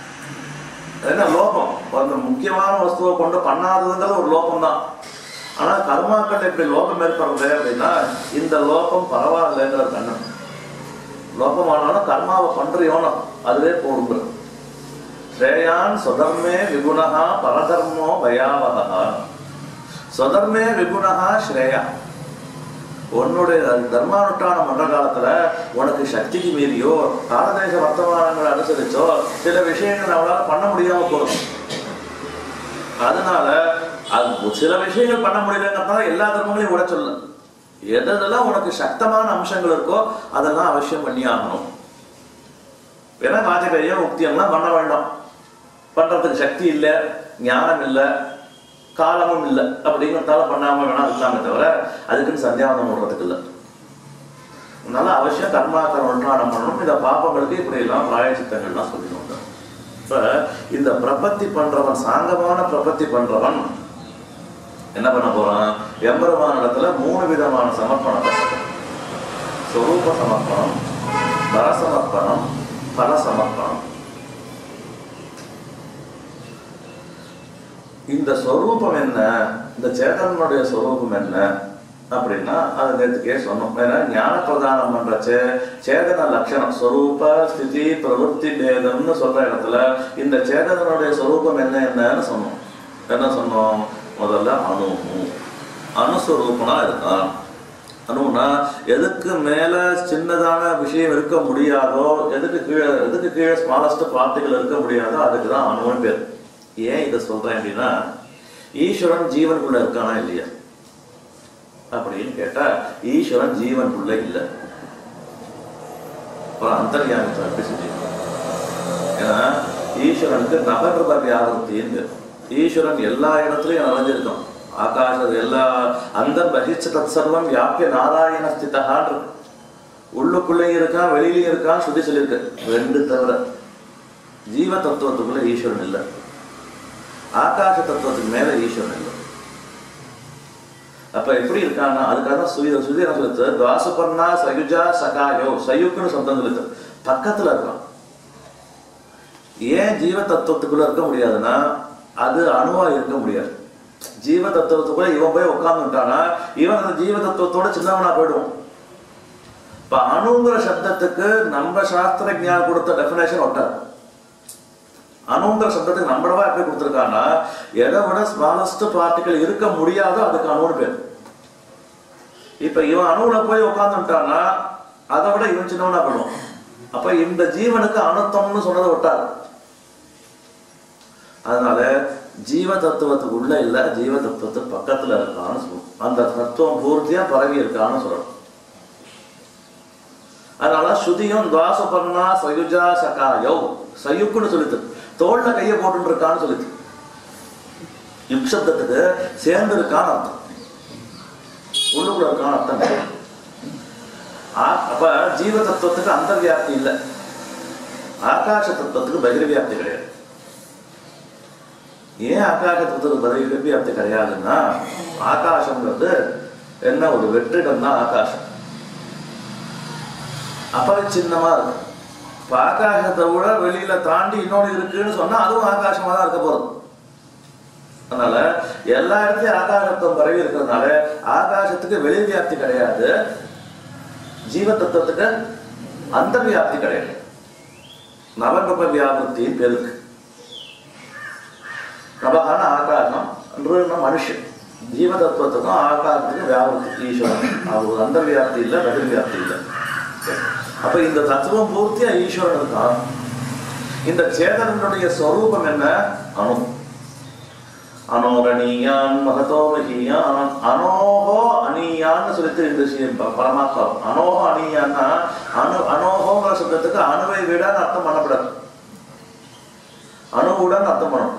அது என்ன லோபம் அந்த முக்கியமான வஸ்துவை கொண்டு பண்ணாததுங்கிறது ஒரு லோபம் தான் ஆனா கர்மாக்கள் எப்படி லோபம் ஏற்படுறது அப்படின்னா இந்த லோபம் பரவாயில்லைங்கிற கண்ணம் லோபமானாலும் கர்மாவை பண்றியோனோ அதுவே போடுங்கிறது ஸ்ரேயான் சுதர்மே விகுணா பரதர்மோ பயாவகா சுதர்மே விகுணா ஸ்ரேயா உன்னுடைய தர்மானுஷ்டானம் பண்ற காலத்துல உனக்கு சக்திக்கு மீறியோ காலதேச வர்த்தமானங்களை அனுசரிச்சோ சில விஷயங்கள் அவளால பண்ண முடியாம போகும் அதனால அது சில விஷயங்கள் பண்ண முடியலங்கிறதுனால எல்லா தர்மங்களையும் விட சொல்ல எதெல்லாம் உனக்கு சக்தமான அம்சங்கள் இருக்கோ அதெல்லாம் அவசியம் பண்ணி ஆகணும் வேணா வாஜபேயம் உக்தியம்லாம் பண்ண வேண்டாம் பண்றதுக்கு சக்தி இல்லை ஞானம் இல்லை காலமும் இல்லை அப்படிங்கிறதால பண்ணாம வேணா இருக்கலாமே தவிர அதுக்குன்னு சந்தியாவனம் போடுறதுக்கு இல்லை அதனால அவசியம் கர்மாக்கள் ஒன்றாடம் பண்ணணும் இந்த பாப்பங்களுக்கு இப்படி எல்லாம் பிராயச்சித்தங்கள்லாம் சொல்லிடுவாங்க இப்ப இந்த பிரபத்தி பண்றவன் சாங்கமான பிரபத்தி பண்றவன் என்ன பண்ண போறான் எம்பெருமான இடத்துல மூணு விதமான சமர்ப்பணம் சொரூப சமர்ப்பணம் பர சமர்ப்பணம் பல சமர்ப்பணம் இந்த ஸ்வரூபம் என்ன இந்த சேதனுடைய ஸ்வரூபம் என்ன அப்படின்னா அது நேற்றுக்கே சொன்னோம் ஏன்னா ஞான பிரதானம் பண்றச்சு சேதன லட்சணம் ஸ்வரூப ஸ்திதி பிரவருத்தி பேதம்னு சொல்ற இடத்துல இந்த சேதனனுடைய ஸ்வரூபம் என்ன என்னன்னு சொன்னோம் என்ன சொன்னோம் முதல்ல அணு அணுஸ்வரூபனா இருக்கான் அணுனா எதுக்கு மேல சின்னதான விஷயம் இருக்க முடியாதோ எதுக்கு கீழே எதுக்கு கீழே ஸ்மாலஸ்ட் பார்ட்டிகள் இருக்க முடியாதோ அதுக்கு தான் அணுன்னு பேர் ஏன் இதை சொல்றேன் அப்படின்னா ஈஸ்வரன் ஜீவனுக்குள்ள இருக்கானா இல்லையா அப்படின்னு கேட்டா ஈஸ்வரன் ஜீவனுக்குள்ள இல்லை அப்புறம் அந்தர்யாமத்தை எப்படி செஞ்சுக்கணும் ஏன்னா ஈஸ்வரனுக்கு நவகிருப வியாபத்தின்னு பேர். ஈஸ்வரன் எல்லா இடத்துலயும் நிறைஞ்சிருக்கான் ஆகாச எல்லா அந்த பகிச்ச தத் சர்வம் வியாபிய நாராயண ஸ்திதகான் இருக்கு உள்ளுக்குள்ளேயும் இருக்கான் வெளியிலயும் இருக்கான் சுத்தி சொல்லியிருக்கு ரெண்டு தவிர ஜீவ தத்துவத்துக்குள்ள ஈஸ்வரன் இல்லை ஆகாச தத்துவத்துக்கு மேல ஈஸ்வரன் இல்லை அப்ப எப்படி இருக்கான்னா அதுக்காக தான் சுய சுதி என்ன சொல்லுது துவாசுபர்ணா சயுஜா சகாயோ சயுக்குன்னு சொந்தம் சொல்லுது பக்கத்துல இருக்கான் ஏன் ஜீவ தத்துவத்துக்குள்ள இருக்க முடியாதுன்னா அது அணுவா இருக்க முடியாது ஜீவ தத்துவத்துக்குள்ள இவன் போய் உட்கார்ந்துட்டானா இவன் அந்த ஜீவ தத்துவத்தோட சின்னவனா போயிடுவான் இப்ப அணுங்கிற சப்தத்துக்கு நம்ம சாஸ்திர ஞானம் கொடுத்த டெபினேஷன் ஒட்டாது அணுங்கிற சப்தத்துக்கு நம்மளவா எப்படி கொடுத்துருக்காங்கன்னா எதை விட ஸ்மாலஸ்ட் பார்ட்டிகள் இருக்க முடியாதோ அதுக்கு அணுன்னு பேர் இப்ப இவன் அணுவுல போய் உட்காந்துட்டான்னா அதை விட இவன் சின்னவனா போயிடும் அப்ப இந்த ஜீவனுக்கு அணுத்தம்னு சொன்னதை ஒட்டாது அதனால ஜீவ தத்துவத்துக்கு உள்ள இல்ல ஜீவ தத்துவத்துக்கு பக்கத்துல இருக்கான்னு சொல்லுவோம் அந்த தத்துவம் பூர்த்தியா பரவி இருக்கான்னு சொல்லணும் அதனால ஸ்ருதியும் துவாசபர்ணா சயுஜா சகாயோ சயுக்குன்னு சொல்லிட்டு தோல்ல கையை போட்டு இருக்கான்னு சொல்லிட்டு யுக்ஷப்தத்துக்கு சேர்ந்து இருக்கான்னு அர்த்தம் உள்ளுக்குள்ள இருக்கான்னு அர்த்தம் கிடையாது. ஆ- அப்ப ஜீவ தத்துவத்துக்கு அந்த வியாப்தி இல்லை ஆகாச தத்துவத்துக்கு பகிர்வியாப்தி கிடையாது ஏன் ஆகாச தத்துவத்துக்கு பகிர்வியாப்தி கிடையாதுன்னா ஆகாசம்ங்கிறது என்ன ஒரு வெற்றிடம் தான் ஆகாசம் அபரிச்சின்னமா இருக்கு இப்ப ஆகாசத்தை விட வெளியில தாண்டி இன்னொன்று இருக்குன்னு சொன்னா அதுவும் ஆகாசமா தான் இருக்க போறது அதனால எல்லா இடத்துலயும் ஆகாசத்துவம் பரவி இருக்கிறதுனால ஆகாசத்துக்கு வெளி வியாப்தி கிடையாது ஜீவ தத்துவத்துக்கு அந்த வியாப்தி கிடையாது நவகப வியாபத்தின்னு பேருக்கு நவகான ஆகாசம் என்று மனுஷன் ஜீவ தத்துவத்துக்கும் ஆகாசத்துக்கும் வியாபத்தி ஈஸ்வரன் அவர் அந்த வியாப்தி இல்லை பகிர் வியாப்தி இல்லை அப்ப இந்த தத்துவம் பூர்த்தியா ஈஸ்வரன் இருக்கான் இந்த சேதனனுடைய ஸ்வரூபம் என்ன அணு அனோரணீயான் மகதோ மகியான் அனோகோ அணியான்னு சொல்லிட்டு இந்த சி- ப- பரமாத்மா அனோகோ அணியான்னா அணு அனோகோங்கிற சப்தத்துக்கு அணுவை விடன்னு அர்த்தம் பண்ணக்கூடாது அணுவுடன் அர்த்தம் பண்ணணும்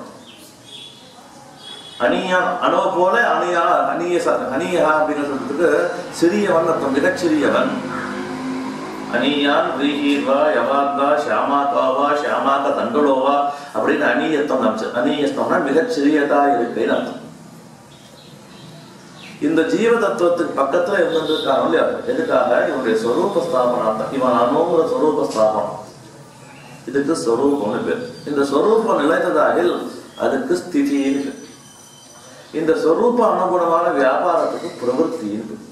அணியா அணு போல அணியா அணிய ச- அணியா அப்படிங்கிற சொல்றதுக்கு சிறியவன் அர்த்தம் மிகச்சிறியவன் அணியான் ரீஹீர்வா யவாந்தா ஷியாமாகாவா ஷியாமாக்க தண்டலோவா அப்படின்னு அணியத்தம் காமிச்சு அணியஸ்தம்னா மிகச் சிறியதா இருக்குன்னு அர்த்தம் இந்த ஜீவ தத்துவத்துக்கு பக்கத்துல இருந்திருக்காங்க இல்லையா எதுக்காக இவனுடைய ஸ்வரூப ஸ்தாபனார்த்தம் இவன் அணுங்கிற ஸ்வரூப ஸ்தாபனம் இதுக்கு ஸ்வரூபம்னு பேர் இந்த ஸ்வரூபம் நிலைத்ததாகில் அதுக்கு ஸ்திதின்னு பேர் இந்த ஸ்வரூப அனுகுணமான வியாபாரத்துக்கு பிரவருத்தின்னு பேர்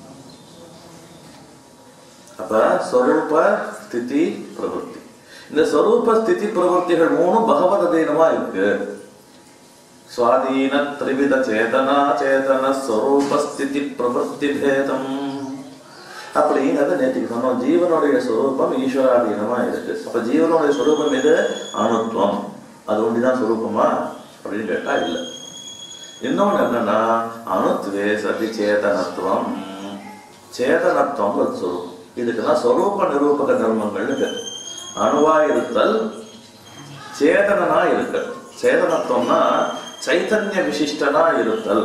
அப்ப ஸ்வரூப ஸ்திதி பிரவருத்தி இந்த ஸ்வரூப ஸ்திதி பிரவருத்திகள் மூணும் பகவத் அதீனமா இருக்கு சுவாதீன திரிவித சேதனா சேதன ஸ்வரூப ஸ்திதி பிரவருத்தி பேதம் அப்படிங்கிறத நேற்றுக்கு சொன்னோம் ஜீவனுடைய ஸ்வரூபம் ஈஸ்வராதீனமா இருக்கு அப்ப ஜீவனுடைய ஸ்வரூபம் எது அணுத்துவம் அது ஒண்டிதான் ஸ்வரூபமா அப்படின்னு கேட்டா இல்லை இன்னொன்று என்னன்னா அணுத்துவே சதி சேதனத்துவம் சேதனத்துவம் ஒரு ஸ்வரூபம் இதுக்குதான் ஸ்வரூப நிரூபக தர்மங்கள்னு பேர் அணுவா இருத்தல் சேதனனா இருத்தல் சேதனத்துவம்னா சைத்தன்ய விசிஷ்டனா இருத்தல்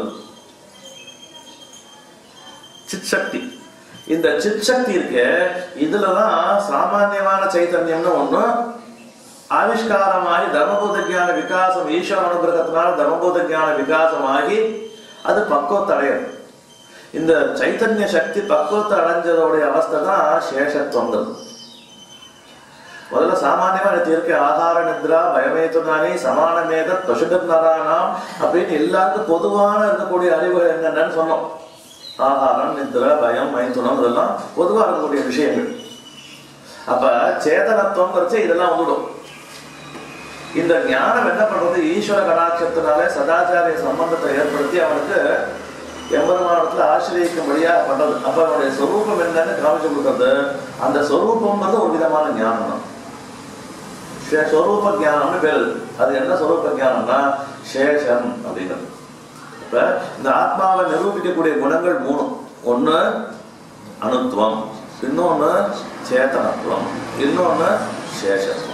சிற்சக்தி இந்த சிற்சக்தி இருக்கு இதுலதான் சாமானியமான சைத்தன்யம்னு ஒண்ணு ஆவிஷ்காரமாகி தர்மபூத ஞான விகாசம் ஈஸ்வர அனுகிரகத்தினால தர்மபூத ஞான விகாசமாகி அது பக்குவத்தடையும் இந்த சைத்தன்ய சக்தி பக்குவத்தை அடைஞ்சதோடைய அவஸ்தை தான் சேஷத்துவங்கிறது முதல்ல சாமானியமா எனக்கு இருக்க ஆகார நித்ரா பயமேத்துனானி சமானமேத பசுகர் நரானாம் அப்படின்னு எல்லாருக்கும் பொதுவான இருக்கக்கூடிய அறிவுகள் என்னென்னு சொன்னோம் ஆகாரம் நித்ரா பயம் மைத்துனம் இதெல்லாம் பொதுவா இருக்கக்கூடிய விஷயங்கள் அப்ப சேதனத்துவங்கிறச்சு இதெல்லாம் வந்துடும் இந்த ஞானம் என்ன பண்றது ஈஸ்வர கடாட்சத்தினாலே சதாச்சாரிய சம்பந்தத்தை ஏற்படுத்தி அவனுக்கு எம்பெருமானத்துல ஆசிரியக்கும்படியா பண்றது அப்ப அவனுடைய சொரூபம் என்னன்னு காமிச்சு கொடுக்கறது அந்த சொரூபம்ன்றது ஒரு விதமான ஞானம் தான் சே- சொரூப ஞானம்னு பேரு இருக்கு. அது என்ன சொரூப ஞானம்னா சேஷம் அப்படிங்கிறது இப்ப இந்த ஆத்மாவை நிரூபிக்கக்கூடிய குணங்கள் மூணு ஒண்ணு அணுத்துவம் இன்னொன்னு சேத்தனத்துவம் இன்னொன்னு சேஷத்துவம்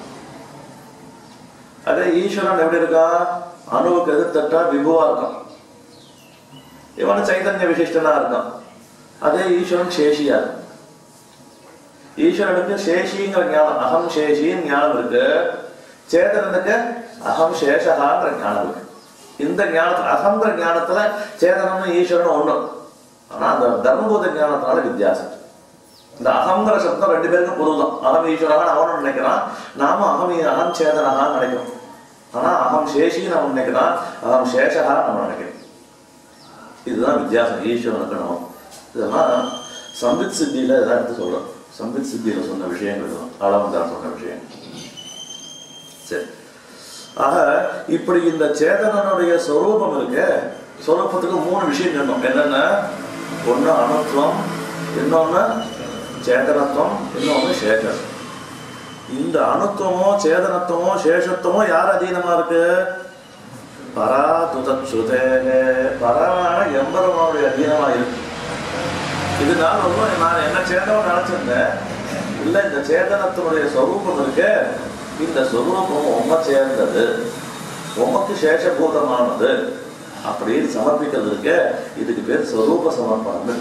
அதே ஈஸ்வரன் எப்படி இருக்கான் அணுவுக்கு எதிர்த்தட்டா விபுவா இருக்கான் இவன் சைதன்ய விசிஷ்டனா இருக்கான் அதே ஈஸ்வரன் சேஷியா இருக்கான் ஈஸ்வரனுக்கு சேஷிங்கிற ஞானம் அகம் சேஷின்னு ஞானம் இருக்கு சேதனனுக்கு அகம் சேஷகான்ற ஞானம் இருக்கு இந்த ஞானத்துல அகங்கிற ஞானத்துல சேதனமும் ஈஸ்வரனும் ஒண்ணு ஆனா அந்த தர்மபூத ஞானத்தினால வித்தியாசம் இந்த அகங்கிற சப்தம் ரெண்டு பேருக்கும் பொதுதான் அகம் ஈஸ்வரகான்னு அவனும் நினைக்கிறான் நாம அகம் ஈ- அகம் சேதனகான்னு நினைக்கிறோம் ஆனா அகம் சேஷின்னு அவன் நினைக்கிறான் அகம் சேஷகா நம்ம நினைக்கிறோம் இதுதான் வித்தியாசம் ஈஸ்வரனுக்கு நம்ம இதெல்லாம் சம்பித் சித்தியில இதெல்லாம் எடுத்து சொல்றோம் சம்பித் சித்தியில சொன்ன விஷயங்கள் தான் ஆளவந்தார் சொன்ன விஷயம் சரி ஆக இப்படி இந்த சேதனனுடைய சொரூபம் இருக்கு சொரூபத்துக்கு மூணு விஷயம் சொன்னோம் என்னென்ன ஒண்ணு அணுத்துவம் இன்னொன்னு சேதனத்துவம் இன்னொன்னு சேஷம் இந்த அணுத்துவமோ சேதனத்துவமோ சேஷத்துவமோ யார் அதீனமா இருக்கு பரா துதச்சுதே பரமான எம்பெருமானுடைய அதீனமா இருக்கு இது நான் ரொம்ப நான் என்ன சேர்ந்தவன் நினைச்சிருந்தேன் இல்ல இந்த சேதனத்தினுடைய சொரூபம் இருக்கு இந்த சொரூபம் உம்ம சேர்ந்தது உமக்கு சேஷபூதமானது அப்படின்னு சமர்ப்பிக்கிறது இருக்கு இதுக்கு பேர் சொரூப சமர்ப்பணம்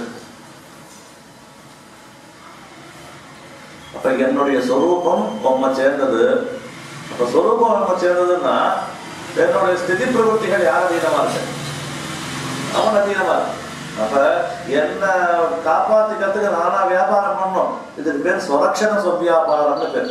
அப்ப என்னுடைய சொரூபம் உம்ம சேர்ந்தது அப்ப சொரூபம் உம்ம சேர்ந்ததுன்னா என்னுடைய ஸ்திதி பிரவൃத்திகள் யார் அதீனமா இருக்கு அவன் அதீனமா இருக்கு அப்ப என்ன காப்பாத்திக்கிறதுக்கு நானா வியாபாரம் பண்ணணும் இதுக்கு பேர் சுரக்ஷண சொவ்வியாபாரம்னு பேர்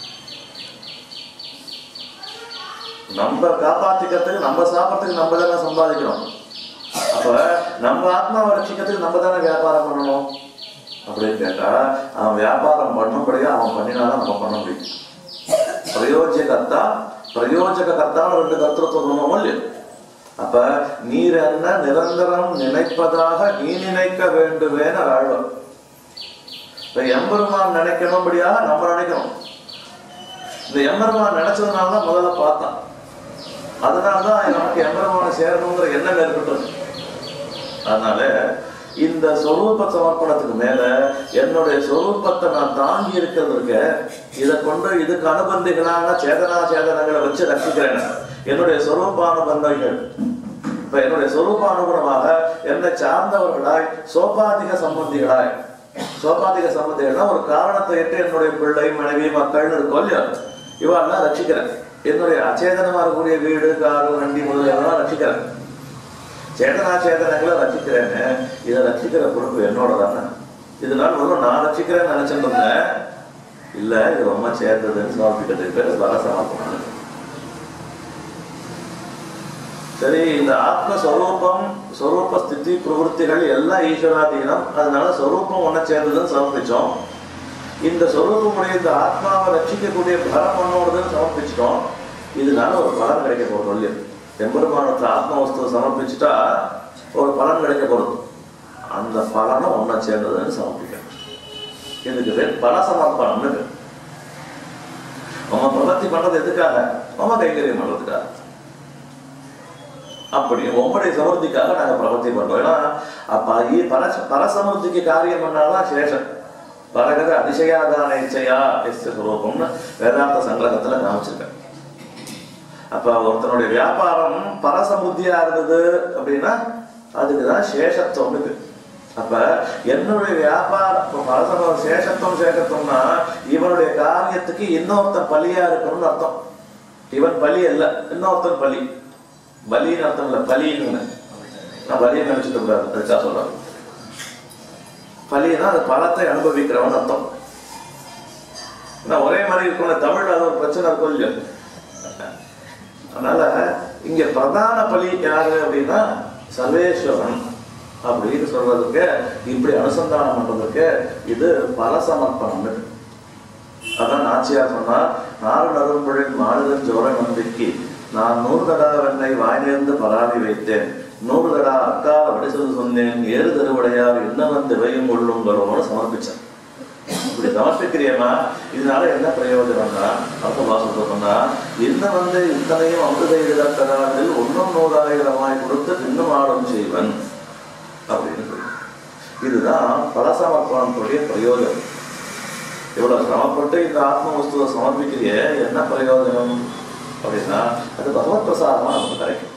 நம்ம காப்பாத்திக்கிறதுக்கு நம்ம சாப்பிட்றதுக்கு நம்ம தானே சம்பாதிக்கணும் அப்ப நம்ம ஆத்மாவை ரட்சிக்கிறதுக்கு நம்ம தானே வியாபாரம் பண்ணணும் அப்படின்னு கேட்டா அவன் வியாபாரம் பண்ணும்படியா அவன் பண்ணினாதான் நம்ம பண்ண முடியும் பிரயோஜகர்த்தா பிரயோஜக கர்த்தான்னு ரெண்டு கர்த்தத்துவம் சொன்னோமோ இல்லையோ அப்ப நீர் என்ன நிரந்தரம் நினைப்பதாக நீ நினைக்க வேண்டுவேன்னு ஆழ்வார் இப்ப எம்பெருமான் நினைக்கணும்படியாக நம்ம நினைக்கணும் இந்த எம்பெருமான் நினைச்சதுனால தான் முதல்ல பார்த்தான் அதனாலதான் நமக்கு எம்பெருமானை சேரணுங்கிற எண்ணம் ஏற்பட்டது அதனால இந்த சொரூப சமர்ப்பணத்துக்கு மேல என்னுடைய சொரூபத்தை நான் தாங்கி இருக்கிறது இருக்க இதை கொண்டு இதுக்கு அனுபந்திகளான சேதனா சேதனங்களை வச்சு ரசிக்கிறேன் என்னுடைய சொரூபானுபந்தங்கள் இப்ப என்னுடைய சொரூபானுகுணமாக என்னை சார்ந்தவர்களாய் சோபாதிக சம்பந்திகளாய் சோபாதிக சம்பந்திகள்னா ஒரு காரணத்தை இட்டு என்னுடைய பிள்ளை மனைவி மக்கள்னு இருக்கும் இல்லையா இவெல்லாம் ரட்சிக்கிறேன் என்னுடைய அச்சேதனமா இருக்கக்கூடிய வீடு காரு வண்டி முதலியவெல்லாம் ரட்சிக்கிறேன் சேதனா சேதனங்களை ரட்சிக்கிறேன்னு இதை ரட்சிக்கிற பொறுப்பு என்னோட தானே இதனால ஒன்றும் நான் ரட்சிக்கிறேன்னு நினைச்சிட்டு இருந்தேன் இல்ல இது ரொம்ப சேர்ந்ததுன்னு சமர்ப்பிக்கிறதுக்கு பேர் வரசமர்ப்பணம் சரி இந்த ஆத்மஸ்வரூபம் ஸ்வரூப ஸ்திதி பிரவருத்திகள் எல்லாம் ஈஸ்வராதீனம் அதனால ஸ்வரூபம் ஒன்ன சேர்ந்ததுன்னு சமர்ப்பிச்சோம் இந்த ஸ்வரூபமுடைய இந்த ஆத்மாவை ரட்சிக்கக்கூடிய பலம் ஒன்னோடதுன்னு சமர்ப்பிச்சிட்டோம் இதனால ஒரு பலன் கிடைக்க போறது இல்லையா எம்பெருமானத்துல ஆத்ம வஸ்துவை சமர்ப்பிச்சுட்டா ஒரு பலன் கிடைக்க போறது அந்த பலனை ஒன்ன சேர்ந்ததுன்னு சமர்ப்பிக்கணும் இதுக்கு பேர் பல சமர்ப்பணம்னு பேர் நம்ம பிரபத்தி பண்றது எதுக்காக நம்ம கைங்கரியம் பண்றதுக்காக அப்படி உங்களுடைய சமர்த்திக்காக நாங்க பிரபத்தி பண்றோம் ஏன்னா அப்ப இ- பர பரசமர்த்திக்கு காரியம் பண்ணாதான் சேஷம் பரகத அதிசயாதான இச்சையா எஸ் சுரூபம்னு வேதாந்த சங்கிரகத்துல காமிச்சிருக்கேன் அப்ப ஒருத்தனுடைய வியாபாரம் பரசமுத்தியா இருந்தது அப்படின்னா அதுக்குதான் சேஷத்துவம் இருக்கு அப்ப என்னுடைய வியாபாரம் இப்ப பரசம சேஷத்துவம் சேஷத்துவம்னா இவனுடைய காரியத்துக்கு இன்னொருத்தன் பலியா இருக்கணும்னு அர்த்தம் இவன் பலி அல்ல இன்னொருத்தன் பலி பலின்னு அர்த்தம் இல்ல பலின்னு நான் பலின்னு நினைச்சுக்க கூடாது அதுக்காக சொல்றேன் பலினா அது பலத்தை அனுபவிக்கிறவன் அர்த்தம் ஏன்னா ஒரே மாதிரி இருக்கணும் தமிழ்ல அது ஒரு பிரச்சனை இருக்கும் இல்லையா அதனால இங்க பிரதான பலி யாரு அப்படின்னா சர்வேஸ்வரன் அப்படின்னு சொல்றதுக்கு இப்படி அனுசந்தானம் பண்றதுக்கு இது பல சமர்ப்பணம் அதான் நாச்சியார் சொன்னார் நாலு நறும்பொழில் மாடுதன் ஜோர நம்பிக்கை நான் நூறு தடா வெண்ணை வாயிலிருந்து பராதி வைத்தேன் நூறு தடா அக்கால வடிசல் சொன்னேன் ஏறு தருவடையார் என்ன வந்து இவையும் கொள்ளுங்களோன்னு சமர்ப்பிச்சேன் இப்படி சமர்ப்பிக்கிறியம்மா இதனால என்ன பிரயோஜனம்னா அப்ப வாசல் சொன்னா என்ன வந்து இத்தனையும் அமிர்த எழுதத்தராதில் ஒன்னும் நூறாயிரமாய் கொடுத்து இன்னும் ஆடும் செய்வன் அப்படின்னு சொல்லி இதுதான் பலசமர்ப்பணத்துடைய பிரயோஜனம் இவ்வளவு சிரமப்பட்டு இந்த ஆத்ம வஸ்துவை சமர்ப்பிக்கிறிய என்ன பிரயோஜனம் அப்படின்னா அது பகவத் பிரசாதமா நமக்கு கிடைக்கும்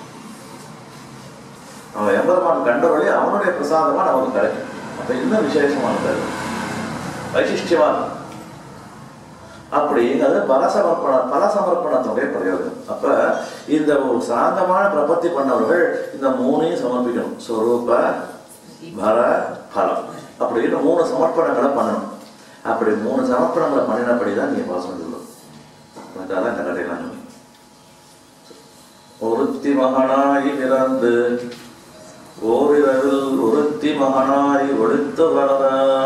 அவன் எம்பெருமான் கண்ட வழி அவனுடைய பிரசாதமா நமக்கு கிடைக்கும் அப்ப இன்னும் விசேஷமானது அது. வைசிஷ்டியமானது அப்படிங்கிறது பலசமர்ப்பண பலசமர்ப்பணத்துடைய பிரயோஜனம் அப்ப இந்த ஒரு சாந்தமான பிரபத்தி பண்ணவர்கள் இந்த மூணையும் சமர்ப்பிக்கணும் ஸ்வரூப பர பலம் அப்படின்னு மூணு சமர்ப்பணங்களை பண்ணணும் அப்படி மூணு சமர்ப்பணங்களை பண்ணினபடி தான் நீங்க பாஸ் பண்ணிடலாம் அதான் இந்த கதையெல்லாம் சொன்னேன். ஒருத்தி மகனாய் பிறந்து ஓரிரவில் ஒருத்தி மகனாய் ஒழித்து வளர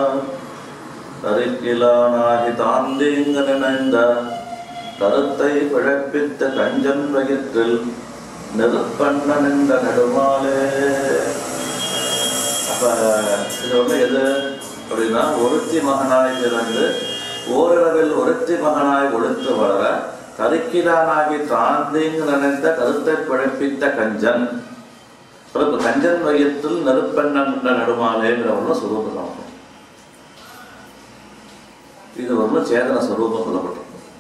தரிக்கிலானாகி தாந்தீங்க நினைந்த கருத்தை பிழப்பித்த கஞ்சன் வயிற்றில் நெருப்பண்ண நின்ற நடுமாலே அப்ப இது வந்து எது அப்படின்னா ஒருத்தி மகனாய் பிறந்து ஓரிரவில் ஒருத்தி மகனாய் ஒழுத்து வளர கருக்கிலானாகி தாந்தீங்கு நினைந்த கருத்தை பிழப்பித்த கஞ்சன் பிறகு கஞ்சன் வயத்தில் நெருப்பெண்ண நடுமாலேங்கிற ஒன்று சுரூப சமம் இது ஒன்று சேதன ஸ்வரூபம் சொல்லப்பட்டிருக்கு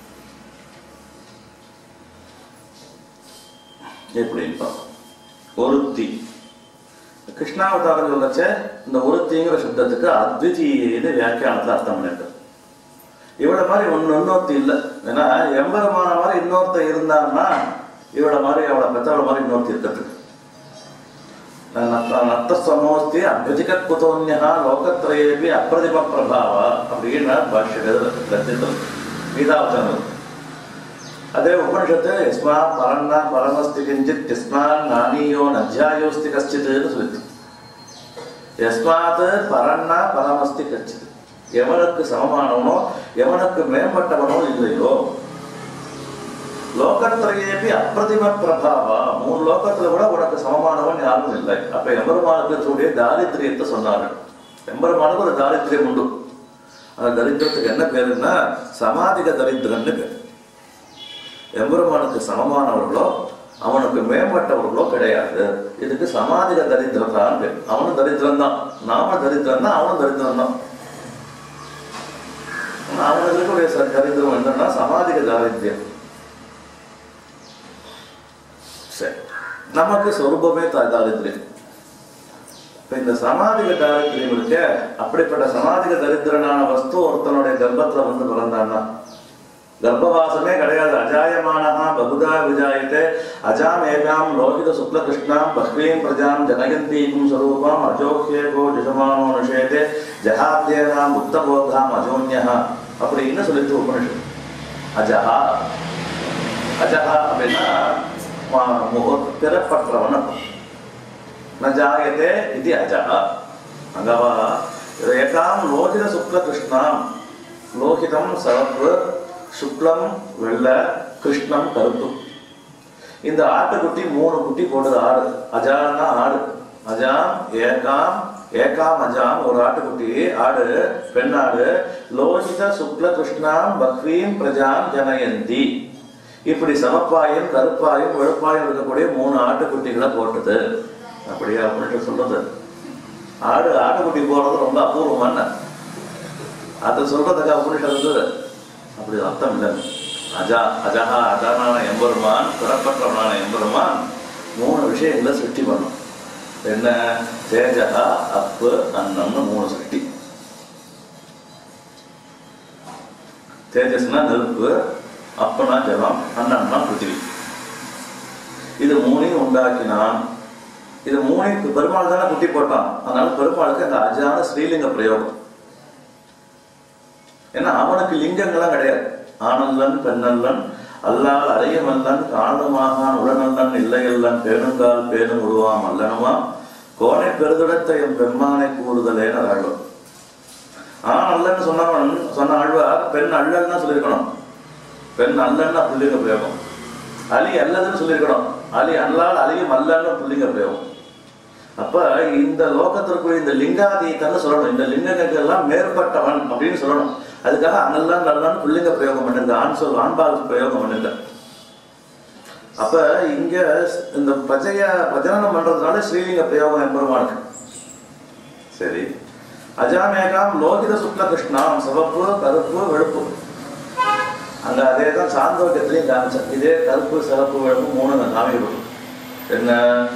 எப்படின்னு பார்ப்போம் ஒருத்தி கிருஷ்ணாவதாரம் சொல்லச்ச இந்த ஒருத்திங்கிற சப்தத்துக்கு அத்விதீயன்னு வியாக்கியானத்துல அர்த்தம் பண்ணிருக்கு இவளை மாதிரி ஒன்று இன்னொருத்தி இல்லை ஏன்னா எம்பெருமான மாதிரி இன்னொருத்த இருந்தான்னா இவளை மாதிரி அவளை பெற்றவளை மாதிரி இன்னொருத்தி இருக்கிறது நத்தஸ்வமோஸ்தி அபியதிக குதோன்யா லோகத்ரயேபி அப்பிரதிம பிரபாவ அப்படின்னு பாஷ்யத்தில் கத்தித்தல் கீதாவச்சனம் அதே உபனிஷத்து யஸ்மா பரன்னா பரமஸ்தி கிஞ்சித் யஸ்மான் நானியோ நஜ்யாயோஸ்தி கஷ்டித்துன்னு சொல்லிட்டு யஸ்மாத் பரன்னா பரமஸ்தி கச்சித் எவனுக்கு சமமானவனோ எவனுக்கு மேம்பட்டவனோ இல்லையோ லோகத்திரையேபி அப்பிரதிம பிரபாவா மூணு லோகத்துல கூட உனக்கு சமமானவன் யாரும் இல்லை அப்ப எம்பெருமானுக்கு இருக்கக்கூடிய தாரித்திரியத்தை சொன்னார்கள் எம்பெருமானுக்கு ஒரு தாரித்திரியம் உண்டு அந்த தரித்திரத்துக்கு என்ன பேருன்னா சமாதிக தரித்திரம்னு பேர் எம்பெருமானுக்கு சமமானவர்களோ அவனுக்கு மேம்பட்டவர்களோ கிடையாது இதுக்கு சமாதிக தரித்திரம் தான் பேர் அவனும் தரித்திரம் தான் நாம தரித்திரம் தான் அவனும் தரித்திரம் தான் அவனுக்கு இருக்கக்கூடிய ச- தரித்திரம் என்னன்னா சமாதிக தாரித்யம் சரி நமக்கு சொரூபமே தா- தாரித்யம் இப்ப இந்த சமாதிக தாரித்யம் இருக்க அப்படிப்பட்ட சமாதிக தரித்திரனான வஸ்து ஒருத்தனுடைய கர்ப்பத்துல வந்து பிறந்தான்னா கர்ப்பவாசமே கிடையாது அஜாயமானஹா பகுதா விஜாயத்தே அஜாம் ஏகாம் லோகித சுக்ல கிருஷ்ணாம் பஹ்வீம் பிரஜாம் ஜனகந்தீகும் ஸ்வரூபம் அஜோஹ்யேகோ ஜுஷமானோ நிஷேதே ஜஹாத்யேனாம் உத்தபோதாம் அஜோன்யஹா அப்படின்னு சொல்லிட்டு உபனிஷம் அஜஹா அஜஹா அப்படின்னா மா- மு- பிறப்பற்றவன் அர்த்தம். ந ஜாயத்தே இது அஜஹா அங்கவா ஏகாம் லோகித சுக்ல கிருஷ்ணாம் லோகிதம் சவப்பு சுக்லம் வெள்ளை கிருஷ்ணம் கருப்பு இந்த ஆட்டுக்குட்டி மூணு குட்டி போடுது ஆடு அஜான்னா ஆடு அஜாம் ஏகாம் ஏகாம் அஜாம் ஒரு ஆட்டுக்குட்டி ஆடு பெண்ணாடு லோகித சுக்ல கிருஷ்ணாம் பக்வீம் பிரஜாம் ஜனயந்தி இப்படி சமப்பாயும் கருப்பாயும் வெளுப்பாயும் இருக்கக்கூடிய மூணு ஆட்டுக்குட்டிகளை போட்டது அப்படியா அப்படின்னு சொல்றது ஆடு ஆட்டுக்குட்டி போடுறது ரொம்ப அபூர்வமான அதை சொல்றதுக்கு உபனிஷம் இருந்தது அப்படி அர்த்தம் இல்லை அஜா அஜஹா அஜானான எம்பெருமான் பிறப்பற்றவனான எம்பெருமான் மூணு விஷயங்களை சிருஷ்டி பண்ணும் என்ன தேஜகா அப்பு அன்னம்னு மூணு சிருஷ்டி தேஜஸ்னா நெருப்பு அப்பனா ஜலம் அன்னம்னா பிருத்திவி இது மூணையும் உண்டாக்கினான் இது மூணைக்கு பெருமாள் தானே குட்டி போட்டான் அதனால பெருமாளுக்கு அந்த அஜான ஸ்ரீலிங்க பிரயோகம் ஏன்னா அவனுக்கு லிங்கங்கள்லாம் கிடையாது ஆனல்லன் பெண்ணல்லன் அல்லால் அறையமல்லன் காணுமாகான் உடனல்லன் இல்லையல்லன் பேணுங்கால் பேணும் உருவாம் அல்லனுமா கோனை பெருதுடத்தை என் பெம்மானை கூறுதலேன்னு ஆழ்வார் ஆண் அல்லன்னு சொன்னவன் சொன்ன ஆழ்வார் பெண் அல்லன்னு சொல்லியிருக்கணும் பெண் அல்லன்னா புள்ளிங்க பிரயோகம் அலி அல்லதுன்னு சொல்லியிருக்கணும் அலி அல்லால் அலியும் அல்லன்னு புள்ளிங்க பிரயோகம் அப்ப இந்த லோகத்திற்குரிய இந்த லிங்காதீத்தன்னு சொல்லணும் இந்த லிங்கங்களுக்கு எல்லாம் மேற்பட்டவன் அப்படின்னு சொல்லணும் அதுக்காக அங்கெல்லாம் நல்லான்னு புள்ளிங்க பிரயோகம் பண்ணிருக்க ஆண் சொல் ஆண்பால் பிரயோகம் பண்ணிருக்க அப்ப இங்க இந்த பஜய பஜனம் பண்றதுனால ஸ்ரீலிங்க பிரயோகம் எம்பெருமானுக்கு சரி அஜாமேகாம் லோகித சுக்ல கிருஷ்ணாம் சிவப்பு கருப்பு வெளுப்பு அங்க அதே தான் சாந்தோக்கியத்திலையும் காமிச்சேன் இதே கருப்பு சிவப்பு வெளுப்பு மூணு நான் காமிக்கப்படும் என்ன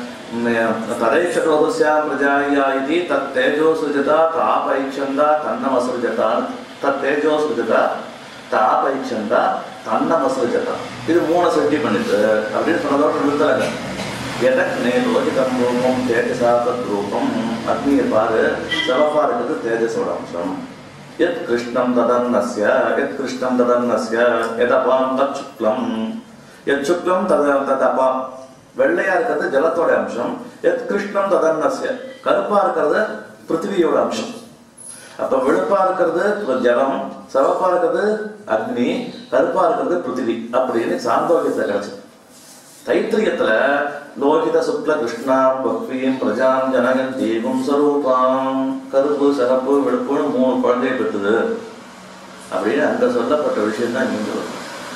ததைச்சகோபஸ்யாம் பிரஜாயா இது தத் தேஜோ சுஜதா தாபைச்சந்தா தன்னமசுஜதா தத் தேஜோ சுஜதா தாபைச்சந்தா தன்னமசுஜதா இது மூணு செட்டி பண்ணிட்டு அப்படின்னு சொன்னதோட நிறுத்தலைங்க எதக்னே லோகிதம் ரூபம் தேஜசா தத் ரூபம் அக்னியை பாரு சிவப்பா இருக்கிறது தேஜஸோட அம்சம் எத் கிருஷ்ணம் ததன்னஸ்ய எத் கிருஷ்ணம் ததன்னஸ்ய எதபாம் தத் சுக்லம் எத் சுக்லம் தத ததபாம் வெள்ளையா இருக்கிறது ஜலத்தோட அம்சம் எத் கிருஷ்ணம் ததன்னஸ்ய கருப்பா இருக்கிறது பிருத்திவியோட அம்சம் அப்ப வெளுப்பா இருக்கிறது ஜலம் சிவப்பா இருக்கிறது அக்னி கருப்பா இருக்கிறது பிருத்திவி அப்படின்னு சாந்தோக்கியத்தை கிடைச்சது தைத்திரியத்துல லோகித சுக்ல கிருஷ்ணாம் பக்வீம் பிரஜாம் ஜனகன் தீபம் ஸ்வரூபாம் கருப்பு சிறப்பு வெளுப்புன்னு மூணு குழந்தையை பெற்றது அப்படின்னு அங்க சொல்லப்பட்ட விஷயம் தான் இங்க வரும்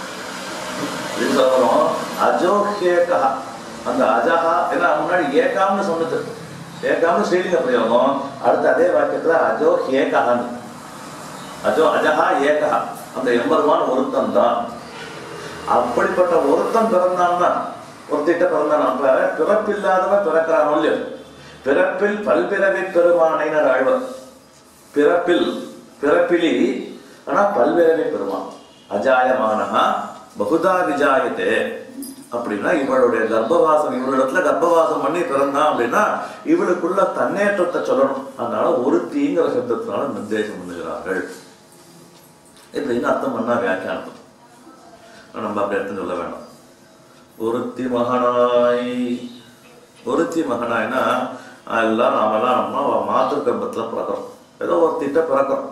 இது சொல்றோம் அஜோஹேகா அந்த அஜஹா ஏன்னா முன்னாடி ஏகாம்னு சொன்னது ஏகாம்னு ஸ்ரீலிங்க பிரயோகம் அடுத்து அதே வாக்கியத்துல அஜோ ஹேகஹான்னு அஜோ அஜஹா ஏகஹா அந்த எம்பெருமான் ஒருத்தன் தான் அப்படிப்பட்ட ஒருத்தன் பிறந்தான்னா ஒருத்திட்ட பிறந்தான் அப்ப பிறப்பில்லாதவன் பிறக்கிறானோ இல்லையோ பிறப்பில் பல்பிறவி பெருமானைனர் ஆழ்வர் பிறப்பில் பிறப்பிலி ஆனா பல்பிறவி பெருமான் அஜாயமானஹா பகுதா விஜாயத்தே அப்படின்னா இவளுடைய கர்ப்பவாசம் இவளிடத்துல கர்ப்பவாசம் பண்ணி பிறந்தான் அப்படின்னா இவளுக்குள்ள தன்னேற்றத்தை சொல்லணும் அதனால ஒருத்திங்கிற சப்தத்தினால நிர்தேசம் பண்ணுகிறார்கள் இப்படின்னு அர்த்தம் பண்ணா வியாக்கியானம் நம்ம அப்படி அர்த்தம் சொல்ல வேண்டாம் ஒருத்தி மகனாய் ஒருத்தி மகனாய்னா எல்லாம் நாமெல்லாம் நம்ம மாத்திரு கர்ப்பத்துல பிறக்கிறோம் ஏதோ ஒருத்திட்ட பிறக்கிறோம்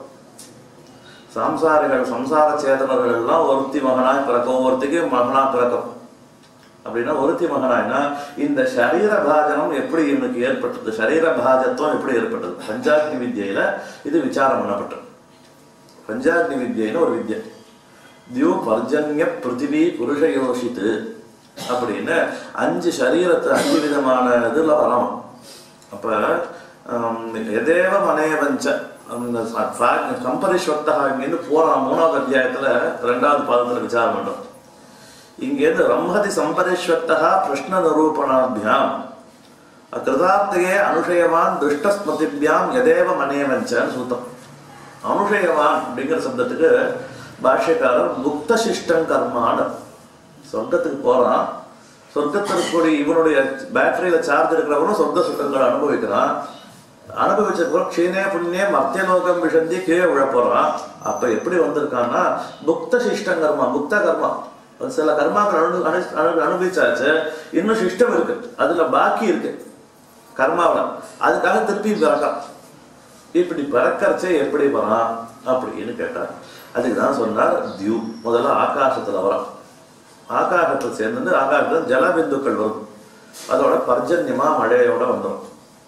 சம்சாரிகள் சம்சார சேதனர்கள் எல்லாம் ஒருத்தி மகனாய் பிறக்கும் ஒருத்திக்கு மகனா பிறக்கும் அப்படின்னா ஒருத்தி மகனாய்னா இந்த சரீர பாஜனம் எப்படி இவனுக்கு ஏற்பட்டது சரீர பாஜத்துவம் எப்படி ஏற்பட்டது பஞ்சாக்னி வித்யில இது விசாரம் பண்ணப்பட்டது பஞ்சாக்னி வித்யின்னு ஒரு வித்யை தியூ பர்ஜன்ய பிருத்திவி புருஷ யோசித்து அப்படின்னு அஞ்சு சரீரத்தை அஞ்சு விதமான இதுல வரணும் அப்ப ஆம், எதேவ மனேவஞ்ச அந்த கம்பரிஸ்வத்தா இங்கேருந்து போறான் மூணாவது அத்தியாயத்துல ரெண்டாவது பாதத்துல விசாரம் பண்றோம் இங்கேருந்து ரம்மதி சம்பரிஸ்வத்தா பிரஷ்ன நிரூபணாபியாம் கிருதார்த்தையே அனுஷயவான் திருஷ்டஸ்மதிபியாம் எதேவ மனேவஞ்சன்னு சூத்தம் அனுஷயவான் அப்படிங்கிற சப்தத்துக்கு பாஷ்யக்காரர் முக்த சிஷ்டம் கர்மான்னு சொர்க்கத்துக்கு போறான் சொர்க்கத்தில் கூடிய இவனுடைய பேட்டரியில சார்ஜ் இருக்கிறவனும் சொர்க்க சுகங்களை அனுபவிக்கிறான் அனுபவிச்ச பிறகு க்ஷீணே புண்ணிய மத்தியலோகம் விஷந்தி கீழே விழ போறான் அப்ப எப்படி வந்திருக்கான்னா புக்த சிஷ்டம் கர்மா புக்த கர்மா ஒரு சில கர்மாக்கள் அனு அனு அனு- அனுபவிச்சாச்சு இன்னும் சிஷ்டம் இருக்கு அதுல பாக்கி இருக்கு கர்மாவில அதுக்காக திருப்பி பிறக்கான் இப்படி பிறக்கறச்சே எப்படி வரான் அப்படின்னு கேட்டார் அதுக்கு தான் சொன்னார் தியூ முதல்ல ஆகாசத்துல வரான் ஆகாசத்தில் சேர்ந்து ஆகாசத்துல ஜலபிந்துக்கள் வரும் அதோட பர்ஜன்யமா மழையோட வந்துடும்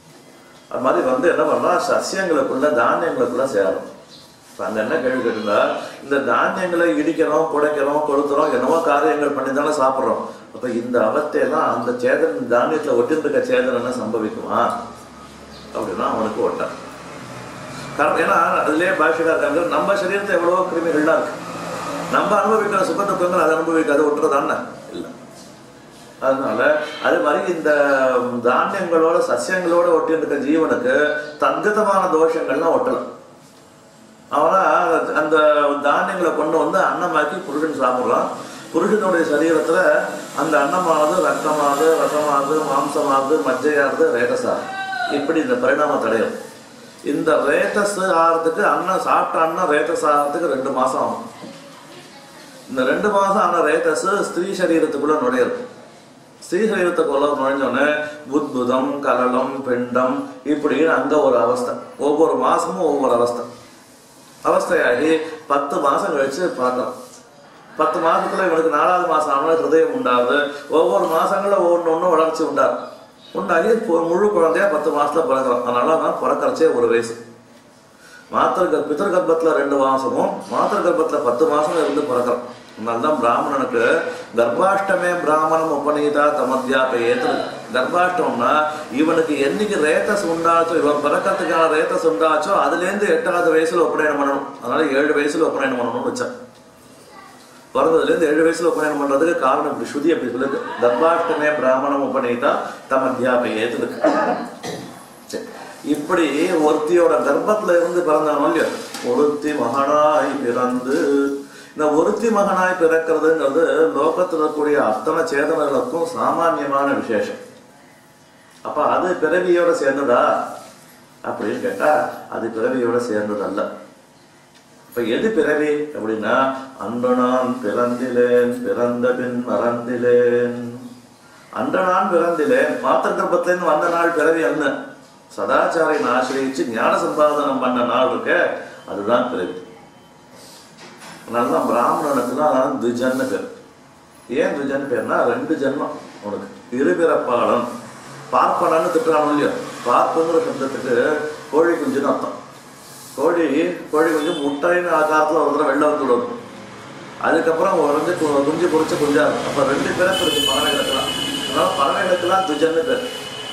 அது மாதிரி வந்து என்ன பண்ணா சசியங்களுக்குள்ள தானியங்களுக்குள்ள சேரும் இப்ப அங்க என்ன கேள்வி கேட்டிருந்தா இந்த தானியங்களை இடிக்கிறோம் புடைக்கிறோம் கொளுத்துறோம் என்னவோ காரியங்கள் பண்ணி தானே சாப்பிட்றோம் அப்ப இந்த அவத்தையெல்லாம் அந்த சேதன் தானியத்துல ஒட்டிருக்க சேதன் என்ன சம்பவிக்குமா அப்படின்னா அவனுக்கு ஒட்டான் காரணம் ஏன்னா அதுலயே பாஷையா இருக்காங்க நம்ம சரீரத்தை எவ்வளவோ கிருமிகள்லாம் இருக்கு நம்ம அனுபவிக்கிற சுக துக்கங்கள் அதை அனுபவிக்காது ஒட்டுறதானே இல்லை அதனால அது மாதிரி இந்த தானியங்களோட சசியங்களோட ஒட்டி இருக்க ஜீவனுக்கு தத்கதமான தோஷங்கள்லாம் ஒட்டலாம் அவனா அந்த தானியங்களை கொண்டு வந்து அன்னமாக்கி புருஷன் சாப்பிடுறான் புருஷனுடைய சரீரத்துல அந்த அன்னமாவது ரத்தமாவது ரசமாவது மாம்சமாவது மஜ்ஜையாவது ரேதஸாகுது இப்படி இந்த பரிணாமம் தடையும் இந்த ரேதஸ் ஆகிறதுக்கு அன்னம் சாப்பிட்ட அன்னம் ரேதஸ் ஆகிறதுக்கு ரெண்டு மாசம் ஆகும் இந்த ரெண்டு மாசம் ஆன ரேதஸ் ஸ்திரீ சரீரத்துக்குள்ள நுழையிறது ஸ்ரீ சரீரத்துக்குள்ள நுழைஞ்சோடனே புத்புதம் கலலம் பிண்டம் இப்படின்னு அங்க ஒரு அவஸ்தை ஒவ்வொரு மாசமும் ஒவ்வொரு அவஸ்தை அவஸ்தையாகி பத்து மாசம் கழிச்சு பார்க்கலாம் பத்து மாசத்துல இவனுக்கு நாலாவது மாசம் ஆனா ஹிருதயம் உண்டாகுது ஒவ்வொரு மாசங்கள்ல ஒவ்வொன்று ஒன்று வளர்ச்சி உண்டாகும் உண்டாகி பொ- முழு குழந்தையா பத்து மாசத்துல பிறக்கிறோம் அதனால தான் பிறக்கறச்சே ஒரு வயசு மாத்திர பித்தர் கர்ப்பத்துல ரெண்டு மாசமும் மாத்திர கர்ப்பத்துல பத்து மாசம் இருந்து பிறக்கிறோம் அதனால்தான் பிராமணனுக்கு கர்ப்பாஷ்டமே பிராமணம் உபநீதா தமத்யாபேத்து கர்ப்பாஷ்டம்னா இவனுக்கு என்னைக்கு ரேத்தஸ் உண்டாச்சோ இவன் பிறக்கிறதுக்கான ரேத்தஸ் உண்டாச்சோ அதுலேருந்து எட்டாவது வயசுல உபநயனம் பண்ணணும் அதனால ஏழு வயசுல உபநயனம் பண்ணணும்னு வச்சான் பிறந்ததுலேருந்து ஏழு வயசுல உபநயனம் பண்றதுக்கு காரணம் இப்படி ஸ்ருதி அப்படி சொல்லுது கர்ப்பாஷ்டமே பிராமணம் உபநீதா தமத்யாபேத்து இருக்கு சரி. இப்படி ஒருத்தியோட கர்ப்பத்துல இருந்து பிறந்தவன் இல்லையோ ஒருத்தி மகனாய் பிறந்து இந்த ஒருத்தி மகனாய் பிறக்கிறதுங்கிறது லோகத்துல இருக்கக்கூடிய அத்தனை சேதனர்களுக்கும் சாமானியமான விசேஷம் அப்ப அது பிறவியோட சேர்ந்ததா அப்படின்னு கேட்டா அது பிறவியோட சேர்ந்தது அல்ல இப்ப எது பிறவி அப்படின்னா அன்று நான் பிறந்திலேன் பிறந்த பின் மறந்திலேன் அன்று நான் பிறந்திலேன் மாத்திர கர்ப்பத்திலேருந்து வந்த நாள் பிறவி அல்ல சதாச்சாரின் ஆசிரியிச்சு ஞான சம்பாதனம் பண்ண நாள் இருக்க அதுதான் பிறவி அதனாலதான் பிராமணனுக்குலாம் துஜன்னு பேர் ஏன் துஜன் பேர்னா ரெண்டு ஜென்மம் உனக்கு இருபிறப்பாளன் பார்ப்பனன்னு திட்டுறானோ இல்லையோ பார்ப்புங்கிற சப்தத்துக்கு கோழி குஞ்சுன்னு அர்த்தம் கோழி கோழி குஞ்சு முட்டைன்னு ஆகாரத்தில் ஒரு தடவை வெள்ளை வந்து விடும் அதுக்கப்புறம் உறைஞ்சு கு- குஞ்சு பொறிச்சு குஞ்சாது அப்போ ரெண்டு பிறப்பு இருக்கு பறவைகளுக்கெல்லாம் அதனால பறவைகளுக்கெல்லாம் துஜன்னு பேர்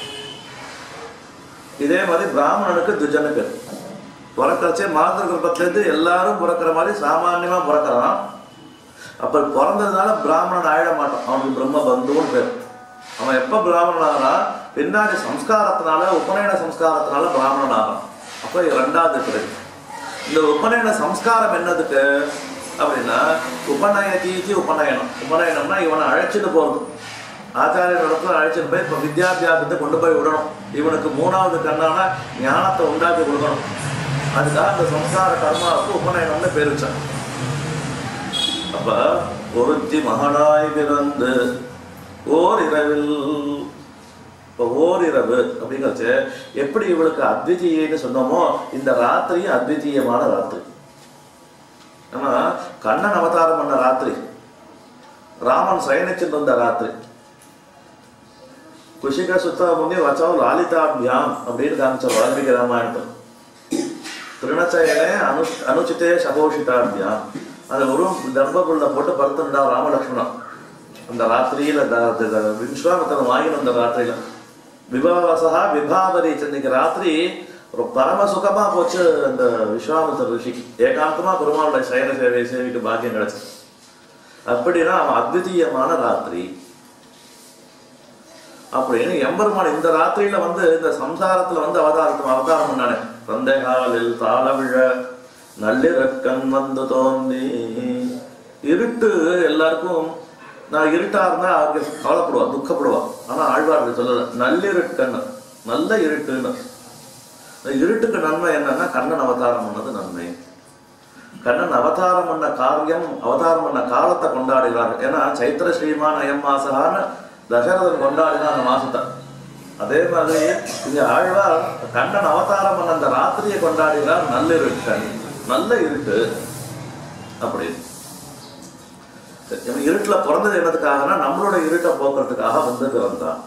இதே மாதிரி பிராமணனுக்கு துஜன்னு பேர் பிறக்கறச்சே மாத்திர கர்ப்பத்திலேருந்து எல்லாரும் பிறக்கிற மாதிரி சாமானியமா பிறக்கிறான் அப்ப பிறந்ததுனால பிராமணன் ஆயிட மாட்டான் அவனுக்கு பிரம்ம பந்துன்னு பேர் அவன் எப்ப பிராமணன் ஆகிறான் பின்னாடி சம்ஸ்காரத்தினால உபநயன சம்ஸ்காரத்தினால பிராமணன் ஆகிறான் அப்ப இது ரெண்டாவது பிறகு இந்த உபநயன சம்ஸ்காரம் என்னதுக்கு அப்படின்னா உபநயத்தீதி உபநயனம் உபநயனம்னா இவனை அழைச்சிட்டு போறது ஆச்சாரிய இடத்துல அழைச்சிட்டு போய் இப்போ வித்யாபியாசத்தை கொண்டு போய் விடணும் இவனுக்கு மூணாவது கண்ணான ஞானத்தை உண்டாக்கி கொடுக்கணும் அதுக்காக அந்த சம்சார கர்மாவுக்கு உபநயனம்னு பேர் வச்சான் அப்ப ஒருத்தி மகனாய் பிறந்து ஓர் இரவில் இப்போ ஓரிரவு அப்படிங்கிறச்சு எப்படி இவளுக்கு அத்விதீயன்னு சொன்னோமோ இந்த ராத்திரியும் அத்விதீயமான ராத்திரி ஆனா கண்ணன் அவதாரம் பண்ண ராத்திரி ராமன் சயனிச்சுட்டு இருந்த ராத்திரி குஷிக சுத்த முன்னே வச்சாவும் லாலிதாபியாம் அப்படின்னு காமிச்ச வால்மீகி ராமாயணத்தில் திருநச்சையிலே அனு அனுச்சித்தே சகோஷிதாபியாம் அது ஒரு தர்மகுள்ள போட்டு படுத்துண்டா ராமலக்ஷ்மணன் அந்த ராத்திரியில த- த- த- விஸ்வாமித்திரன் வாங்கின அந்த ராத்திரியில விபாவசா விபாவரி இன்னைக்கு ராத்திரி ஒரு பரம சுகமா போச்சு அந்த விஸ்வாமித்திர ரிஷிக்கு ஏகாந்தமா பெருமாளுடைய சயன சேவை சேவைக்கு பாக்கியம் கிடைச்சு அப்படின்னா அவன் அத்விதீயமான ராத்திரி அப்படின்னு எம்பெருமான் இந்த ராத்திரியில வந்து இந்த சம்சாரத்துல வந்து அவதாரம் அவதாரம் பண்ணானே சந்தேகாலில் தாளவிழ நள்ளிரக்கண் வந்து தோன்றி இருட்டு எல்லாருக்கும் நான் இருட்டா இருந்தா அவங்க கவலைப்படுவா துக்கப்படுவா ஆனா ஆழ்வார் சொல்லல நள்ளிருட்கண் நல்ல இருட்டுன்னு இந்த இருட்டுக்கு நன்மை என்னன்னா கண்ணன் அவதாரம் பண்ணது நன்மை கண்ணன் அவதாரம் பண்ண காரியம் அவதாரம் பண்ண காலத்தை கொண்டாடுகிறார்கள் ஏன்னா சைத்திர ஸ்ரீமான் அயம் மாசகான்னு தசரதன் கொண்டாடினா அந்த மாசத்தை அதே மாதிரி இங்க ஆழ்வார் கண்ணன் அவதாரம் பண்ண அந்த ராத்திரியை கொண்டாடுகிறார் நள்ளிருட்கண் நல்ல இருட்டு அப்படின்னு இவன் இருட்டுல பிறந்தது என்னதுக்காகனா நம்மளோட இருட்டை போக்குறதுக்காக வந்து பிறந்தான்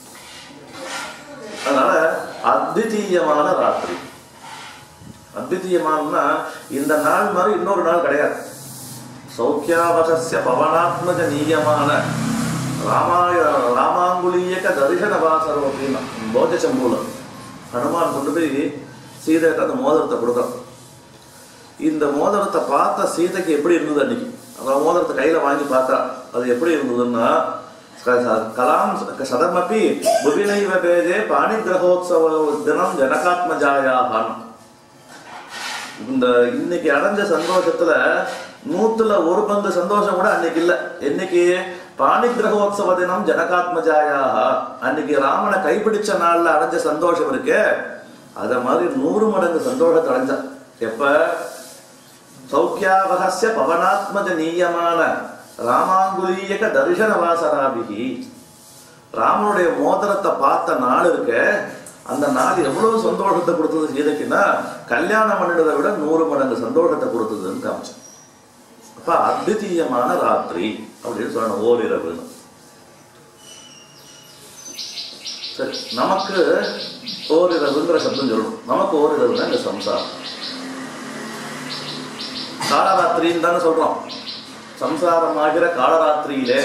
அதனால அத்விதீயமான ராத்திரி அத்விதீயமானனா இந்த நாள் மாதிரி இன்னொரு நாள் கிடையாது சௌக்கியாவகசிய பவனாத்மக நீயமான ராமாய ராமாங்குலீயக தரிசன வாசரம் அப்படின்னா போஜ சம்பூலம் ஹனுமான் கொண்டு போய் சீதைக்கு அந்த மோதிரத்தை கொடுக்குறான் இந்த மோதிரத்தை பார்த்த சீதைக்கு எப்படி இருந்தது அன்னைக்கு அந்த மோதிரத்தை கையில வாங்கி பார்க்கறான் அது எப்படி இருந்ததுன்னா க- ச- கலாம் ச- சதமப்பி புவினைவ பேஜே பாணி கிரகோத்சவ தினம் ஜனகாத்மஜாயாகான் இந்த இன்னைக்கு அடைஞ்ச சந்தோஷத்துல நூத்துல ஒரு பங்கு சந்தோஷம் கூட அன்னைக்கு இல்ல என்னைக்கு பாணிகிரகோத்சவ தினம் ஜனகாத்மஜாயாக அன்னைக்கு ராமனை கைப்பிடிச்ச நாள்ல அடைஞ்ச சந்தோஷம் இருக்கே அத மாதிரி நூறு மடங்கு சந்தோஷத்தை அடைஞ்சா எப்ப சௌக்கியாவகசிய பவனாத்மஜ நீயமான ராமாங்குலீயக தரிசன வாசராபிகி ராமனுடைய மோதிரத்தை பார்த்த நாள் இருக்க அந்த நாள் எவ்வளவு சந்தோஷத்தை கொடுத்தது சீதைக்குன்னா கல்யாணம் பண்ணினதை விட நூறு மடங்கு சந்தோஷத்தை கொடுத்ததுன்னு காமிச்சேன் அப்ப அத்விதீயமான ராத்திரி அப்படின்னு சொல்லணும் ஓரிரவுன்னு சரி நமக்கு ஓரிரவுங்கிற சப்தம் சொல்லணும் நமக்கு ஓரிரவுனா இந்த சம்சாரம் காலராத்திரின்னு தானே சொல்றோம் சம்சாரமாகிற காலராத்திரியிலே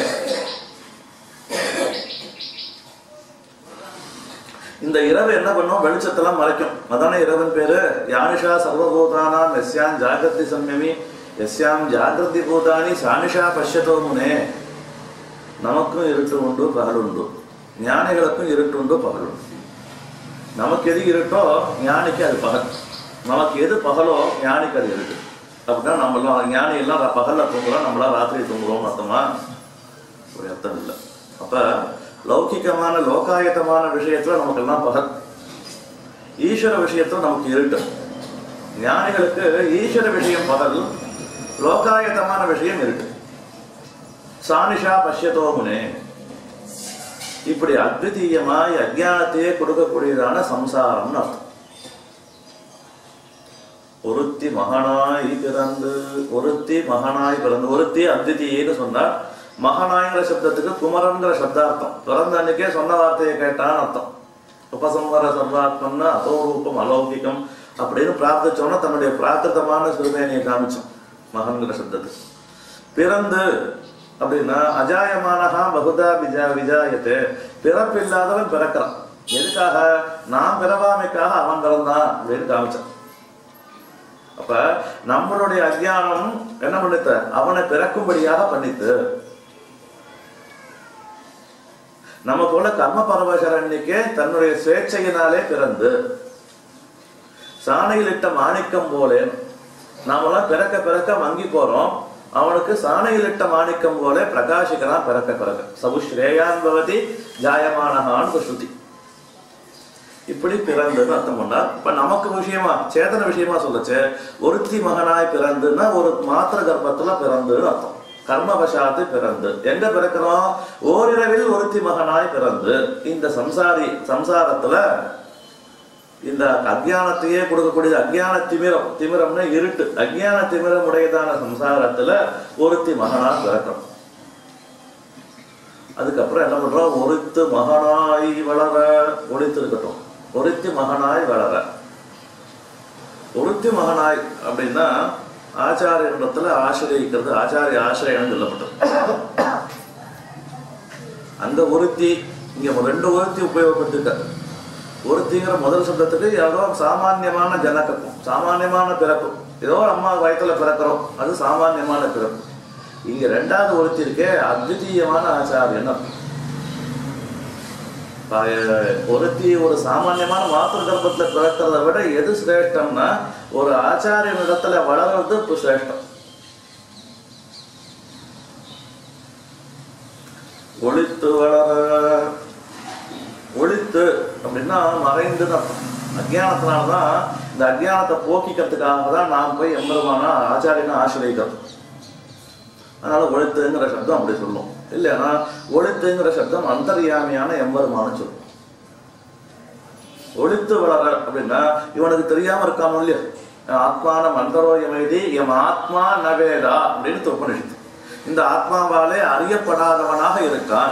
இந்த இரவு என்ன பண்ணும் வெளிச்சத்தெல்லாம் மறைக்கும் அதானே இரவன் பேரு யானிஷா சர்வபூதானாம் எஸ்யாம் ஜாகிரதி சம்யமி எஸ்யாம் ஜாகிரதி பூதானி சானிஷா பஷ்யதோ முனே நமக்கும் இருட்டு உண்டு பகல் உண்டு ஞானிகளுக்கும் இருட்டு உண்டு பகல் உண்டு நமக்கு எது இருட்டோ ஞானிக்கு அது பகல் நமக்கு எது பகலோ ஞானிக்கு அது இருட்டு அப்படின்னா நம்மளாம் ஞானி எல்லாம் பகல்ல தூங்குறோம் நம்மளாம் ராத்திரி தூங்குறோம் அர்த்தமா ஒரு அர்த்தம் இல்லை அப்ப லௌகிகமான லோகாயத்தமான விஷயத்துல நமக்கெல்லாம் பகல் ஈஸ்வர விஷயத்துல நமக்கு இருட்டு ஞானிகளுக்கு ஈஸ்வர விஷயம் பகல் லோகாயத்தமான விஷயம் இருக்கு சானிஷா பஷ்யதோ முனே இப்படி அத்விதீயமாய் அஜானத்தையே கொடுக்கக்கூடியதான சம்சாரம்னு அர்த்தம் ஒருத்தி மகனாய் பிறந்து ஒருத்தி மகனாய் பிறந்து ஒருத்தி அத்விதீயன்னு சொன்னா மகனாய்ங்கிற சப்தத்துக்கு குமரன்கிற சப்தார்த்தம் பிறந்த அன்னைக்கே சொன்ன வார்த்தையை கேட்டான்னு அர்த்தம் உபசம்ஹர சர்வாத்மன்னா அதோரூபம் அலௌகிகம் அப்படின்னு பிரார்த்திச்சோன்னா தன்னுடைய பிராகிருதமான சிறுமேனியை காமிச்சோம் மகன்கிற சப்தத்துக்கு பிறந்து அப்படின்னா அஜாயமானஹா பகுதா விஜா விஜாயத்து பிறப்பில்லாதவன் பிறக்கிறான் எதுக்காக நான் பிறவாமைக்காக அவன் பிறந்தான் அப்படின்னு காமிச்சான் அப்ப நம்மளுடைய அஜ்ஞானம் என்ன பண்ணித்த அவனை பிறக்கும்படியாக பண்ணித்து நம்ம போல கர்ம பரவசரண்யக்கே தன்னுடைய சுவேட்சையினாலே பிறந்து சாணையில் இட்ட மாணிக்கம் போலே நாமெல்லாம் பிறக்க பிறக்க மங்கி போறோம் அவனுக்கு சாணையில் இட்ட மாணிக்கம் போல பிரகாசிக்கிறான் பிறக்க பிறக்க சபு ஸ்ரேயான் பவதி ஜாயமானஹான்னு ஸ்ருதி இப்படி பிறந்துன்னு அர்த்தம் பண்ணா இப்ப நமக்கு விஷயமா சேதன விஷயமா சொல்லச்சு ஒருத்தி மகனாய் பிறந்துன்னா ஒரு மாத்திர கர்ப்பத்துல பிறந்துன்னு அர்த்தம் கர்மவசாத்து பிறந்து எங்க பிறக்கிறோம் ஓரிரவில் ஒருத்தி மகனாய் பிறந்து இந்த சம்சாரி சம்சாரத்துல இந்த அஜ்ஞானத்தையே கொடுக்கக்கூடிய அஜ்ஞான திமிரம் திமிரம்னா இருட்டு அஜ்ஞான திமிரம் உடையதான சம்சாரத்துல ஒருத்தி மகனா பிறக்கிறோம் அதுக்கப்புறம் என்ன பண்றோம் ஒருத்து மகனாய் வளர ஒழித்து இருக்கட்டும் ஒருத்தி மகனாய் வளர ஒருத்தி மகனாய் அப்படின்னா ஆச்சாரியனிடத்துல ஆசிரியக்கிறது ஆச்சாரிய ஆசிரியன்னு சொல்லப்பட்டது அந்த ஒருத்தி இங்க ரெண்டு ஒருத்தி உபயோகப்பட்டிருக்க ஒருத்திங்கிற முதல் சப்தத்துக்கு ஏதோ சாமானியமான ஜனக்கத்துவம் சாமானியமான பிறப்பு ஏதோ ஒரு அம்மா வயத்துல பிறக்கிறோம் அது சாமானியமான பிறப்பு இங்க ரெண்டாவது ஒருத்தி இருக்கே அத்விதீயமான ஆச்சாரியன் அர்த்தம். ப- ஒருத்தி ஒரு சாமானியமான மாத்திர கர்ப்பத்துல பிறக்கிறத விட எது சிரேஷ்டம்னா ஒரு ஆச்சாரியன் இடத்துல வளர்றது இப்ப சிரேஷ்டம் ஒளித்து வளர ஒளித்து அப்படின்னா மறைந்துன்னு அர்த்தம் அஜ்ஞானத்தினாலதான் இந்த அஜ்ஞானத்தை போக்கிக்கிறதுக்காக தான் நாம் போய் எம்பெருமான ஆச்சாரியனை ஆசிரியக்கிறோம் அதனால ஒழுத்துங்கிற சப்தம் அப்படி சொல்லும் இல்லைன்னா ஒழுத்துங்கிற சப்தம் அந்தர்யாமியான எம்பெருமான்னு சொல்லும் ஒழித்து வளர அப்படின்னா இவனுக்கு தெரியாம இருக்காமோ இல்லையா ஆத்மான மந்தரோயமைதி எம் ஆத்மா நவேதா அப்படின்னு துப்பனிஷத்து இந்த ஆத்மாவாலே அறியப்படாதவனாக இருக்கான்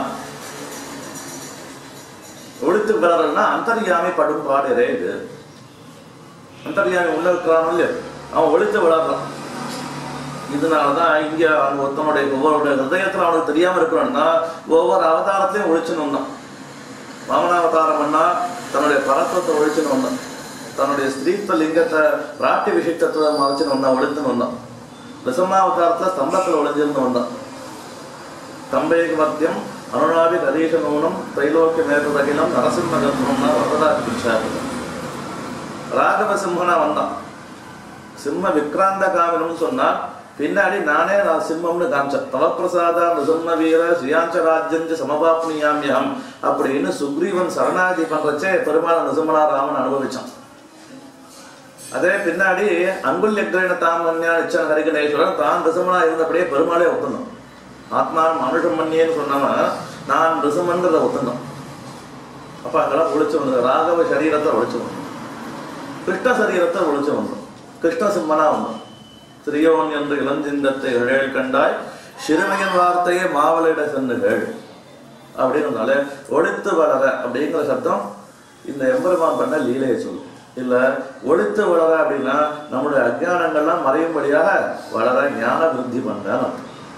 ஒழித்து வளரன்னா அந்தர்யாமி படும் பாடுறே இது அந்தர்யாமி உள்ள இருக்கிறான் இல்லையா அவன் ஒழித்து வளர்றான் இதனாலதான் இங்க அவன் ஒருத்தனுடைய ஒவ்வொருடைய ஹிருதயத்துல அவனுக்கு தெரியாம இருக்கிறான்னா ஒவ்வொரு அவதாரத்திலையும் ஒழிச்சுன்னு தான் வாமனாவதாரம் பண்ணா தன்னுடைய பரத்துவத்தை ஒழிச்சுன்னு வந்தான் தன்னுடைய ஸ்திரீத்வ லிங்கத்தை பிராட்டி விசிஷ்டத்தை மறைச்சுன்னு வந்தான் ஒழித்துன்னு வந்தான் ரிசமாவதாரத்துல ஸ்தம்பத்துல ஒளிஞ்சிருந்து வந்தான் தம்பேக மத்தியம் அனுநாபி கதீஷ நூனம் தைலோக்கிய மேகதகிலம் நரசிம்ம கர்ப்பம்னா வரதா பிடிச்சாரு ராகவ சிம்மனா வந்தான் சிம்ம விக்ராந்த காவினம்னு சொன்னா பின்னாடி நானே நான் சிம்மம்னு காமிச்சேன் தவப்பிரசாதா நிசம்ம வீர சுயாஞ்ச ராஜ்யஞ்ச சமபாப்னியாமியம் அப்படின்னு சுக்ரீவன் சரணாகதி பண்றச்சே பெருமாள் நிசம்மனா ராமன் அனுபவிச்சான் அதே பின்னாடி அங்குல்ய கிரகண தாமன்யா நிச்சன ஹரிகணேஸ்வரன் தான் ரிசமனா இருந்தபடியே பெருமாளே ஒத்துணும் ஆத்மா மனுஷம் மன்னியன்னு சொன்னவன் நான் ரிசமன்றதை ஒத்துணும் அப்ப அங்கெல்லாம் ஒழிச்சு வந்து ராகவ சரீரத்தை ஒழிச்சு வந்து கிருஷ்ண சரீரத்தை ஒழிச்சு வந்து கிருஷ்ண சிம்மனா வந்து திரியோன் என்று இளஞ்சிந்தத்தை இழல் கண்டாய் சிறுமையின் வார்த்தையே மாவலிட சென்னுகள் அப்படின்றதுனால ஒழித்து வளர அப்படிங்கிற சப்தம் இந்த எம்பெருமான் பண்ண லீலையை சொல்லும் இல்ல ஒழித்து வளர அப்படின்னா நம்முடைய அஜ்ஞானங்கள்லாம் மறையும்படியாக வளர ஞான விருத்தி பண்ண அர்த்தம்.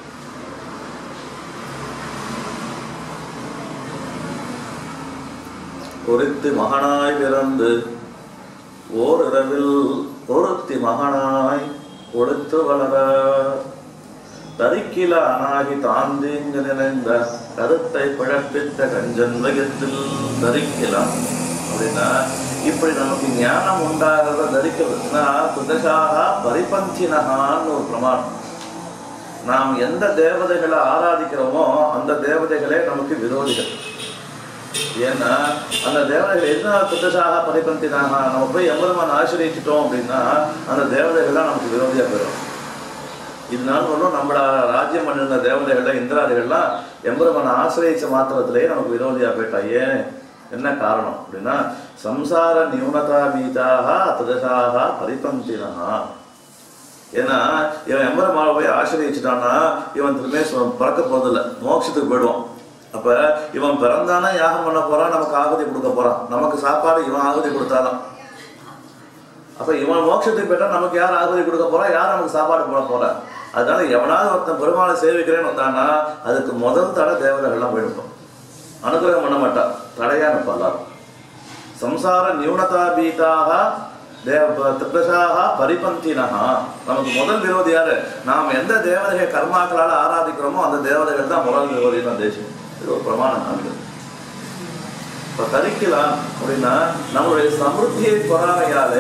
ஒருத்தி மகனாய் பிறந்து ஓர் இரவில் ஒருத்தி மகனாய் ஒழுத்து வளர தரிக்கில அனாகி தாந்தீங்கு நினைந்த கருத்தை பிழப்பித்த கஞ்சன் வயத்தில் தரிக்கலாம் அப்படின்னா இப்படி நமக்கு ஞானம் உண்டாகிறத தரிக்கிறதுனா புதசாக பரிபந்தினகான்னு ஒரு பிரமாணம் நாம் எந்த தேவதைகளை ஆராதிக்கிறோமோ அந்த தேவதைகளே நமக்கு விரோதிகள் ஏன்னா அந்த தேவதைகள் என்ன புத்தசாக பரிபந்தினாக நம்ம போய் எம்பெருமான் ஆசிரியச்சிட்டோம் அப்படின்னா அந்த தேவதைகள்லாம் நமக்கு விரோதியா போயிடும் இதனால ஒன்றும் நம்மள ராஜ்யம் பண்ணிருந்த தேவதைகள்லாம் இந்திராதிகள்லாம் எம்பெருமான் ஆசிரியச்ச மாத்திரத்திலேயே நமக்கு விரோதியா போயிட்டா ஏன் என்ன காரணம் அப்படின்னா சம்சார நியூனதா பீதாக புதசாக பரிபந்தினா ஏன்னா இவன் எம்பெருமானை போய் ஆசிரியச்சிட்டான்னா இவன் திரும்ப சொ- பிறக்க போதில்லை மோட்சத்துக்கு போயிடுவான் அப்ப இவன் பிறந்தானா யாகம் பண்ண போறான் நமக்கு ஆகுதி கொடுக்க போறான் நமக்கு சாப்பாடு இவன் ஆகுதி கொடுத்தாதான் அப்ப இவன் மோட்சத்துக்கு போயிட்டா நமக்கு யார் ஆகுதி கொடுக்க போறா யார் நமக்கு சாப்பாடு போட போறா அதனால எவனாவது ஒருத்தன் பெருமாளை சேவிக்கிறேன்னு வந்தான்னா அதுக்கு முதல் தடை தேவதைகள்லாம் போயிடுப்போம் அனுகிரகம் பண்ண மாட்டான் தடையா நிற்பா எல்லாரும் சம்சார நியூனதா பீதாக தேவ திப்ரசாக பரிபந்தினஹா நமக்கு முதல் விரோதி யாரு நாம் எந்த தேவதையை கர்மாக்களால் ஆராதிக்கிறோமோ அந்த தேவதைகள் தான் முதல் விரோதி தான் தேசம் இது ஒரு பிரமாணம் காமிக்கிறது இப்ப தரிக்கலாம் அப்படின்னா நம்மளுடைய சமிருத்தியை பொறாமையாலே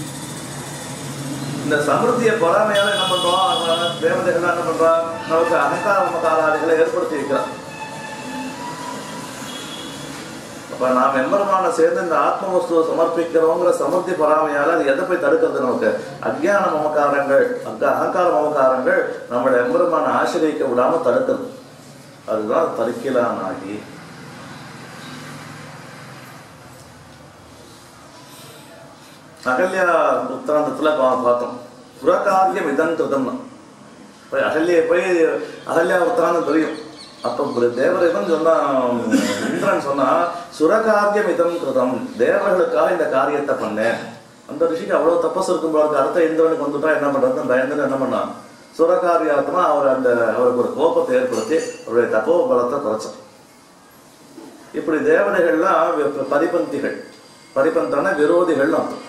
இந்த சமிருத்தியை பொறாமையால என்ன பண்றோம் அவங்க தேவதைகள் என்ன பண்றோம் நமக்கு அகங்கார மகாராதிகளை ஏற்படுத்தி வைக்கிறான் அப்ப நாம் எம்பெருமான சேர்ந்து இந்த ஆத்ம வஸ்துவை சமர்ப்பிக்கிறோங்கிற சமர்த்தி பொறாமையால அது எதை போய் தடுக்கிறது நமக்கு அஜ்ஞான மமக்காரங்கள் அங்க அகங்கார மமக்காரங்கள் நம்மளை எம்பெருமான ஆசிரியக்க விடாம தடுக்கிறது அதுதான் தரிக்கலானாகி அகல்யா உத்தராந்தத்துல பா- பார்த்தோம் புறகாரியம் இதன் கிருதம்னா போய் அகல்யை போய் அகல்யா உத்தராந்தம் தெரியும் அப்போ ஒரு தேவரைவன் சொன்னா இந்திரன் சொன்னா சுரகாரியம் இதம் கிருதம் தேவர்களுக்காக இந்த காரியத்தை பண்ணேன் அந்த ரிஷிக்கு அவ்வளவு தப்பஸ் இருக்கும் போல இருக்கு. அடுத்த இந்திரனுக்கு வந்துட்டா என்ன பண்றது பயந்து என்ன பண்ணான் சுரகாரியாத்மா அவர் அந்த அவருக்கு ஒரு கோபத்தை ஏற்படுத்தி அவருடைய தப்போ பலத்தை குறைச்சான் இப்படி தேவதைகள்லாம் வி- பரிபந்திகள் பரிபந்தான விரோதிகள் அர்த்தம்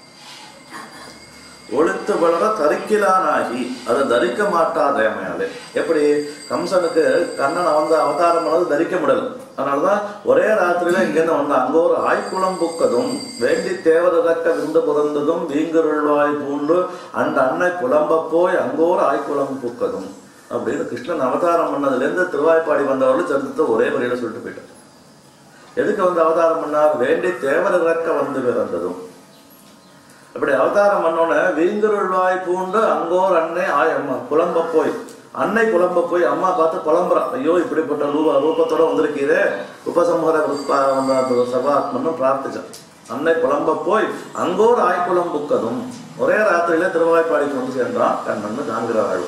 ஒழுத்து வளர தரிக்கிலானாகி அதை தரிக்க மாட்டாதேமையாலே எப்படி கம்சனுக்கு கண்ணன் வந்து அவதாரம் பண்ணது தரிக்க முடியல அதனாலதான் ஒரே ராத்திரியில இங்கேருந்து வந்த அங்க ஒரு ஆய்க்குளம் புக்கதும் வேண்டி தேவதற்க விந்து புறந்ததும் வீங்குருள்வாய் பூண்டு அந்த அன்னை புலம்ப போய் அங்கோர் ஆய்க்குளம் புக்கதும் அப்படின்னு கிருஷ்ணன் அவதாரம் பண்ணதுல இருந்து திருவாய்ப்பாடி வந்தவர்கள் சரித்திரத்தை ஒரே வரியில சொல்லிட்டு போயிட்டார் எதுக்கு வந்து அவதாரம் பண்ணார் வேண்டி தேவர் இறக்க வந்து பிறந்ததும் அப்படி அவதாரம் பண்ணோன்னே வீங்குருள்வாய் பூண்டு அங்கோர் அன்னை ஆய் அம்மா புலம்ப போய் அன்னை புலம்ப போய் அம்மா பார்த்து புலம்புறான் ஐயோ இப்படிப்பட்ட ரூப ரூபத்தோட வந்திருக்கீரே உபசம்ஹர சபாத்மன்னு பிரார்த்திச்சான் அன்னை புலம்ப போய் அங்கோர் ஆய்குளம் புக்கதும் ஒரே ராத்திரியில திருவாய்ப்பாடிக்கு வந்து சேர்ந்தான் கண்ணன்னு காண்கிறாள்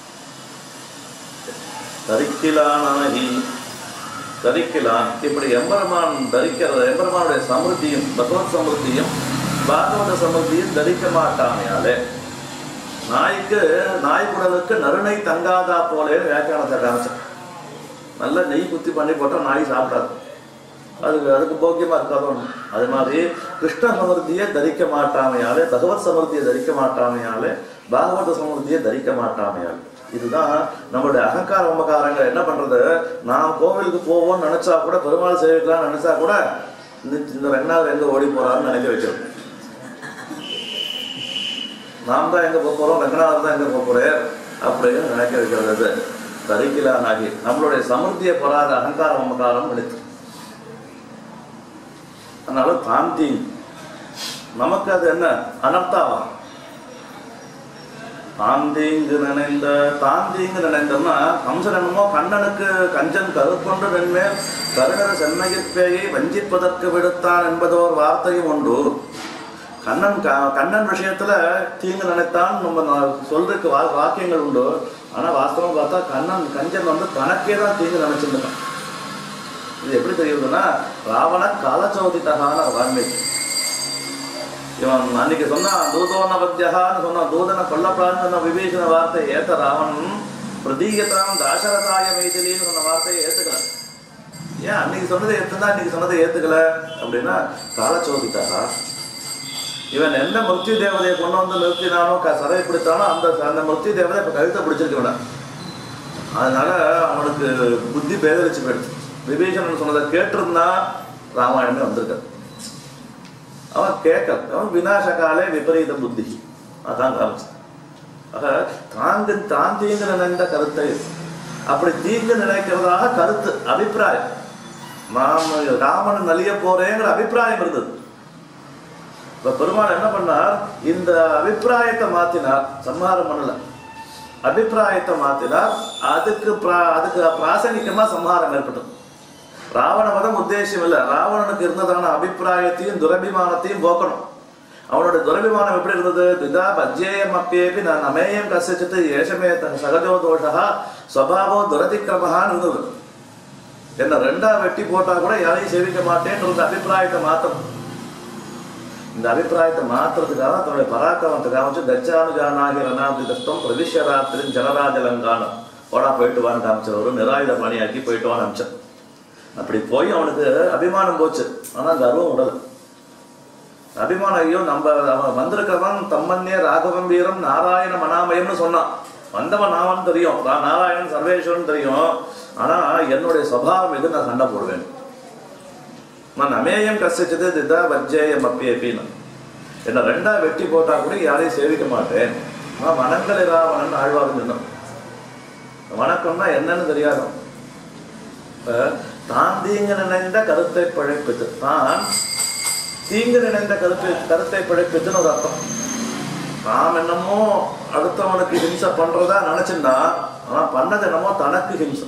தரிக்கிலானாகி தரிக்கலாம் இப்படி எம்பெருமான் தரிக்கிறது எம்பெருமானுடைய சமிருத்தியும் பகவத் சமிருத்தியும் பாகவத சமிருத்தியும் தரிக்க மாட்டாமையாலே நாய்க்கு நாய் குடலுக்கு நறுணை தங்காதா போலே வியாக்கியானத்தை காமிச்சேன் நல்ல நெய் குத்தி பண்ணி போட்டா நாய் சாப்பிடாது அதுக்கு அதுக்கு போக்கியமா இருக்காதோ அது மாதிரி கிருஷ்ண சமிருத்தியை தரிக்க மாட்டாமையாலே பகவத் சமிருத்தியை தரிக்க மாட்டாமையாலே பாகவத சமிருத்தியை தரிக்க மாட்டாமையாலே இதுதான் நம்மளுடைய அகங்கார மமக்காரங்க என்ன பண்றது நாம் கோவிலுக்கு போவோம்னு நினைச்சா கூட பெருமாள் சேவிக்கலாம்னு நினைச்சா கூட இந்த- இந்த ரெண்டாவது எங்க ஓடி போறான்னு நினைக்க வைக்கிறது நாம் தான் எங்க போக போறோம் ரங்கநாதர் தான் எங்க போக போறார் அப்படின்னு நினைக்க வைக்கிறது தரிக்கிலானாகி நம்மளுடைய சமிருத்தியை பெறாத அகங்காரம் மமகாரம் நினைத்து அதனால தாந்தி நமக்கு அது என்ன அனர்த்தாவா தாந்தீங்கு நினைந்த தாந்தீங்கு நினைந்தோம்னா கம்சன் என்னமோ கண்ணனுக்கு கஞ்சன் கருப்பொன்று நன்மேல் கருணர் சென்னையிற்பேயை வஞ்சிப்பதற்கு விடுத்தான் என்பதோர் வார்த்தையும் உண்டு கண்ணன் க- கண்ணன் விஷயத்துல தீங்கு நினைத்தான் நம்ம நா- சொல்றதுக்கு வா வாக்கியங்கள் உண்டு ஆனா வாஸ்தவம் பார்த்தா கண்ணன் கஞ்சன் வந்து தனக்கே தான் தீங்கு நினைச்சிருந்தான் இது எப்படி தெரியுதுன்னா ராவண காலச்சோதித்தகான வால்மீகி இவன் அன்னைக்கு சொன்னான் தூதோன பத்தியகான்னு சொன்னான் தூதனை கொல்லப்படாதுன்னு சொன்ன விபீஷண வார்த்தை ஏத்த ராவணன் பிரதீகத்தாம் தாசரதாய மைதிலின்னு சொன்ன வார்த்தையை ஏத்துக்கல ஏன் அன்னைக்கு சொன்னதை ஏத்துனா இன்னைக்கு சொன்னதை ஏத்துக்கல அப்படின்னா காலச்சோதித்தகா இவன் எந்த மிருத்யு தேவதையை கொண்டு வந்து நிறுத்தினானோ க சதை பிடித்தானோ அந்த அந்த மிருத்யு தேவதை இப்ப கழுத்தை பிடிச்சிருக்க வேண்டாம் அதனால அவனுக்கு புத்தி பேதலிச்சு போயிடுச்சு விபீஷணன் சொன்னதை கேட்டிருந்தா ராமாயணமே வந்திருக்காது அவன் கேட்கல அவன் விநாசகாலே விபரீத புத்தி அதான் காமிச்சு ஆக தாங்கு தான் தீங்கு நினைந்த கருத்தை அப்படி தீங்கு நினைக்கிறதாக கருத்து அபிப்பிராயம் நாம் ராமன் நலிய போறேங்கிற அபிப்பிராயம் இருந்தது இப்ப பெருமாள் என்ன பண்ணார் இந்த அபிப்பிராயத்தை மாத்தினார் சம்ஹாரம் பண்ணல அபிப்பிராயத்தை மாத்தினார் அதுக்கு பிரா- அதுக்கு பிராசங்கிகமா சம்ஹாரம் ஏற்பட்டது ராவண வதம் உத்தேசம் இல்லை ராவணனுக்கு இருந்ததான அபிப்பிராயத்தையும் துரபிமானத்தையும் போக்கணும் அவனோட துரபிமானம் எப்படி இருந்தது திதா பஜ்யேயம் அப்பேபி நான் அமேயம் கசிச்சிட்டு ஏஷமே தன் சகஜோ தோஷா ஸ்வபாவோ துரதிக்கிரமஹான்னு இருந்தது என்ன ரெண்டா வெட்டி போட்டா கூட யாரையும் சேவிக்க மாட்டேன்ற அபிப்பிராயத்தை மாத்தணும் இந்த அபிப்பிராயத்தை மாத்துறதுக்காக தன்னுடைய பராக்கிரமத்துக்காக வச்சு தச்சானுஜானாகி ரணாதி கஷ்டம் பிரதிஷராத்திரின் ஜனராஜலங்கானம் போடா போயிட்டு வான்னு காமிச்சவர் நிராயுத பணியாக்கி போயிட்டு வான்னு அமிச்சார் அப்படி போய் அவனுக்கு அபிமானம் போச்சு ஆனா கர்வம் உடல அபிமானம் ஐயோ நம்ம அவன் வந்திருக்கிறவன் தம்மன்னே ராகவம் வீரம் நாராயண மனாமயம்னு சொன்னான் வந்தவன் நாவன் தெரியும் நான் நாராயணன் சர்வேஸ்வரன் தெரியும் ஆனா என்னுடைய சுபாவம் எது நான் சண்டை போடுவேன் நான் அமேயம் கசிச்சது திதா வஜ்ஜேயம் அப்பியப்பின்னு என்ன ரெண்டா வெட்டி போட்டா கூட யாரையும் சேவிக்க மாட்டேன் நான் வணங்கல் ராவணன் ஆழ்வாரும் சொன்னான் வணக்கம்னா என்னன்னு தெரியாது இப்ப தான் தீங்கு நினைந்த கருத்தை பிழைப்பித்து தான் தீங்கு நினைந்த கருத்தை கருத்தை பிழைப்பித்துன்னு ஒரு அர்த்தம் நாம் என்னமோ அடுத்தவனுக்கு ஹிம்சை பண்றதா நினைச்சிருந்தா ஆனா பண்ணது என்னமோ தனக்கு ஹிம்சை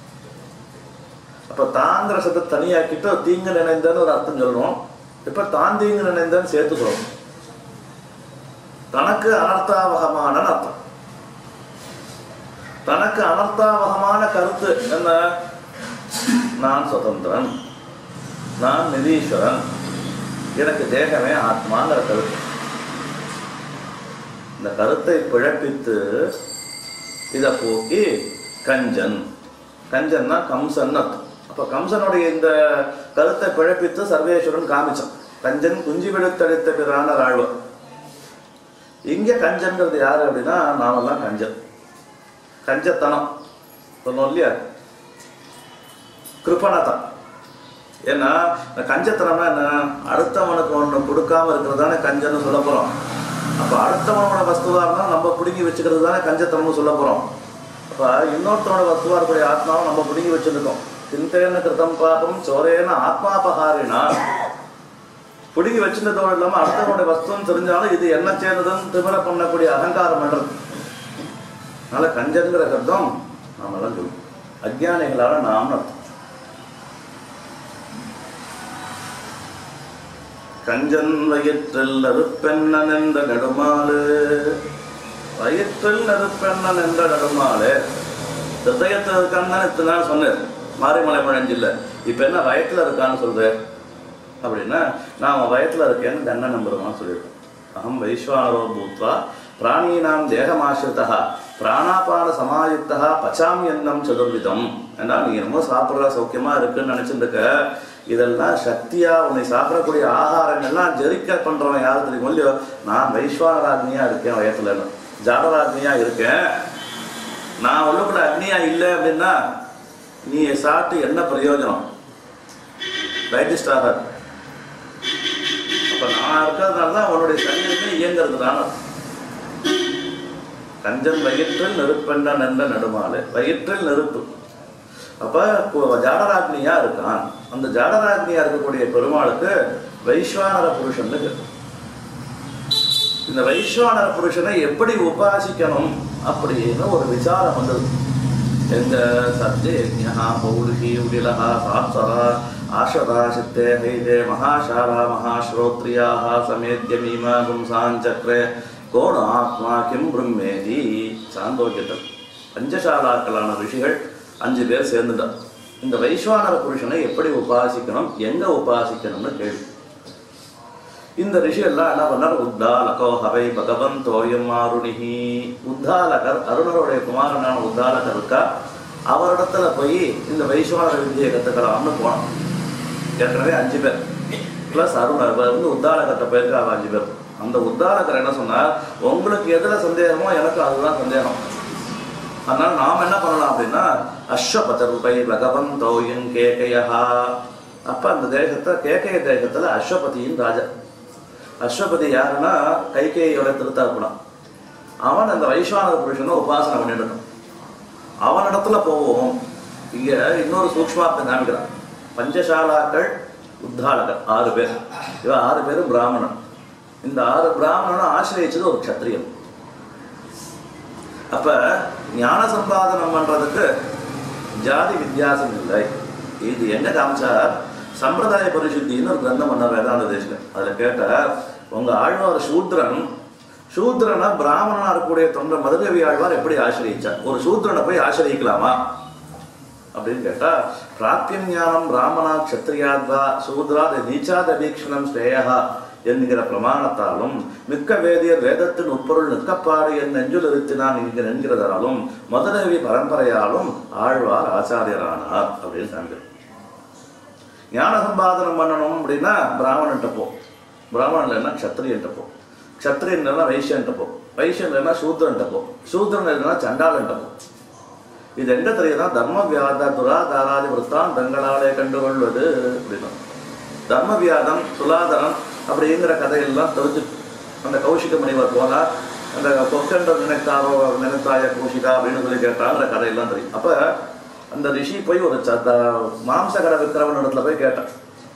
அப்ப தாங்கிற சத்தை தனியாக்கிட்டு தீங்கு நினைந்தன்னு ஒரு அர்த்தம் சொல்றோம் இப்ப தான் தீங்கு நினைந்தன்னு சேர்த்து சொல்றோம் தனக்கு அனர்த்தாவகமான அர்த்தம் தனக்கு அனர்த்தாவகமான கருத்து என்ன நான் சுதந்திரன் நான் நிதீஸ்வரன் எனக்கு தேகமே ஆத்மாங்கிற கருத்து இந்த கருத்தை பிழப்பித்து இதை போக்கி கஞ்சன் கஞ்சன்னா கம்சன் அர்த்தம் அப்ப கம்சனுடைய இந்த கருத்தை பிழப்பித்து சர்வேஸ்வரன் காமிச்சான் கஞ்சன் குஞ்சு விடுத்தளித்த பிறான ராழ்வன் இங்க கஞ்சன்கிறது யாரு அப்படின்னா நாமெல்லாம் கஞ்சன் கஞ்சத்தனம் சொன்னோம் இல்லையா கிருப்பணத்தம் ஏன்னா இந்த கஞ்சத்தனம்னா என்ன அடுத்தவனுக்கு ஒன்று கொடுக்காம இருக்கிறது தானே கஞ்சன்னு சொல்ல போறோம் அப்ப அடுத்தவனோட வஸ்துவா இருந்தா நம்ம பிடுங்கி வச்சுக்கிறது தானே கஞ்சத்தனம்னு சொல்ல போறோம் அப்ப இன்னொருத்தனோட வஸ்துவா இருக்கக்கூடிய ஆத்மாவை நம்ம பிடுங்கி வச்சிருக்கோம் சிந்தேன கிருதம் பாபம் சோரேன ஆத்மாபகாரினா பிடுங்கி வச்சிருந்ததோடு இல்லாம அடுத்தவனுடைய வஸ்துன்னு தெரிஞ்சாலும் இது என்ன சேர்ந்ததுன்னு திமிர பண்ணக்கூடிய அகங்காரம் பண்றது அதனால கஞ்சன்கிற சப்தம் நாமெல்லாம் சொல்லுவோம் அஜ்ஞானிகளால நாம் அர்த்தம் கஞ்சன் வயிற்றில் நறுப்பெண்ணன் என்ற நடுமாலு வயிற்றில் நறுப்பெண்ணன் என்ற நடுமாலு ஹிருதயத்தில் இருக்கான்னு இத்தனை நாள் சொன்னேன் மாரிமலை மழஞ்சில்ல இப்போ என்ன வயத்துல இருக்கான்னு சொல்றேன் அப்படின்னா நான் அவன் வயத்துல இருக்கேன்னு கண்ண நம்புறவான்னு சொல்லியிருக்கேன் அகம் வைஸ்வானரோ பூத்வா பிராணீனாம் தேகமாசிரிதா பிராணாபான சமாயுக்தா பச்சாமி எண்ணம் சதுர்விதம் ஏன்னா நீ ரொம்ப சாப்பிட்ற சௌக்கியமா இருக்குன்னு நினைச்சிட்டு இருக்க இதெல்லாம் சக்தியா உன்னை சாப்பிடக்கூடிய ஆகாரங்கள்லாம் ஜெரிக்க பண்றவன் யாரு தெரியுமோ இல்லையோ நான் வைஸ்வானராக்னியா இருக்கேன் வயத்துல ஜாடராக்னியா இருக்கேன் நான் உள்ளுக்குள்ள அக்னியா இல்லை அப்படின்னா நீ சாப்பிட்டு என்ன பிரயோஜனம் டைஜஸ்ட் ஆகாது அப்ப நான் இருக்கிறதுனால தான் உன்னுடைய சரீரமே இயங்குறது தானே கஞ்சன் வயிற்றில் நெருப்பென்ற நின்ற நெடுமாலை வயிற்றில் நெருப்பு அப்ப கு- ஜாடராக்னியா இருக்கான் அந்த ஜாடராக்னியா இருக்கக்கூடிய பெருமாளுக்கு வைஸ்வானர புருஷன் பேர். இந்த வைஸ்வானர புருஷனை எப்படி உபாசிக்கணும் அப்படின்னு ஒரு விசாரம் வந்தது எங்க சத்யஜா பௌருஷி உடிலகா சாப்சரா ஆஷதா சித்தே ஹைதே மகாசாரா மகாஸ்ரோத்ரியாக சமேத்ய மீமா கும்சாஞ்சக்ரே கோண ஆத்மா கிம் பிரம்மேதி சாந்தோக்கியத்தில் பஞ்சசாலாக்களான ரிஷிகள் அஞ்சு பேர் சேர்ந்துட்டார் இந்த வைஸ்வானர புருஷனை எப்படி உபாசிக்கணும் எங்க உபாசிக்கணும்னு கேள்வி இந்த ரிஷி எல்லாம் என்ன பண்ணார் உத்தாலகோ ஹவை பகவன் தோயம் ஆருணிஹி உத்தாலகர் அருணருடைய குமாரனான உத்தாலகர் இருக்கா அவரிடத்துல போய் இந்த வைஸ்வானர வித்தியை கத்துக்கலாம்னு போனோம் ஏற்கனவே அஞ்சு பேர் ப்ளஸ் அருணர் இவர் வந்து உத்தாலகர்கிட்ட போயிருக்காங்க அஞ்சு பேர் அந்த உத்தாலகர் என்ன சொன்னார் உங்களுக்கு எதுல சந்தேகமோ எனக்கு அதுதான் சந்தேகம் அதனால நாம் என்ன பண்ணலாம் அப்படின்னா அஸ்வபதருபை பகவன் தோயின் கேகையா அப்ப அந்த தேசத்தை கேகைய தேசத்துல அஸ்வபதியின் ராஜா அஸ்வபதி யாருன்னா கைகேயோட திருத்தாக்குனான் அவன் அந்த வைஸ்வானர புருஷனை உபாசனை பண்ணிடணும் அவனிடத்துல போவோம் இங்க இன்னொரு சூக்ஷ்மார்த்தம் காமிக்கிறான் பஞ்சசாலாக்கள் உத்தாலகர் ஆறு பேர் இவன் ஆறு பேரும் பிராமணன் இந்த ஆறு பிராமணனும் ஆசிரியச்சது ஒரு க்ஷத்ரியன் அப்ப ஞான சம்பாதனம் பண்றதுக்கு ஜாதி வித்தியாசம் இல்லை இது என்ன காமிச்சார் சம்பிரதாய பரிசுத்தின்னு ஒரு கிரந்தம் பண்ண வேதாந்த தேசிகன் அதுல கேட்டார் உங்க ஆழ்வார் சூத்ரன் சூத்ரனை பிராமணனா இருக்கக்கூடிய தொண்டை மதுரவி ஆழ்வார் எப்படி ஆசிரியிச்சார் ஒரு சூத்ரனை போய் ஆசிரியக்கலாமா அப்படின்னு கேட்டா பிராப்தியம் ஞானம் பிராமணா க்ஷத்ரியாத்வா சூத்ராத் நீச்சாத வீக்ஷணம் ஸ்ரேயா என்கிற பிரமாணத்தாலும் மிக்க வேதியர் வேதத்தின் உட்பொருள் நிற்கப்பாடு என் நெஞ்சுல் இருத்தினான் இங்கு என்கிறதாலும் மதுரவி பரம்பரையாலும் ஆழ்வார் ஆச்சாரியரானார் அப்படின்னு காண்கிறோம் ஞான சம்பாதனம் பண்ணணும் அப்படின்னா பிராமணன்ட்ட போ பிராமணன் இல்லைன்னா க்ஷத்ரியன்ட்ட போ க்ஷத்ரியன் இல்லைன்னா வைஷ்யன்ட்ட போ வைஷ்யன் இல்லைன்னா சூத்ரன்ட்ட போ சூத்ரன் இல்லைன்னா சண்டாளன்ட்ட போ இது எங்க தெரியுதுன்னா தர்ம வியாத துராதாராதி விற்த்தான் தங்களாலே கண்டுகொள்வது அப்படின்னா தர்ம வியாதம் துலாதரம் அப்படிங்கிற கதையெல்லாம் தெரிஞ்சு அந்த கௌஷிக முனிவர் போனார் அந்த பொக்கென்ற நினைத்தாரோ நினைத்தாய கௌஷிகா அப்படின்னு சொல்லி கேட்டாங்கிற கதையெல்லாம் தெரியும் அப்ப அந்த ரிஷி போய் ஒரு சத்த மாம்சகர விக்கிரவன் இடத்துல போய் கேட்டான்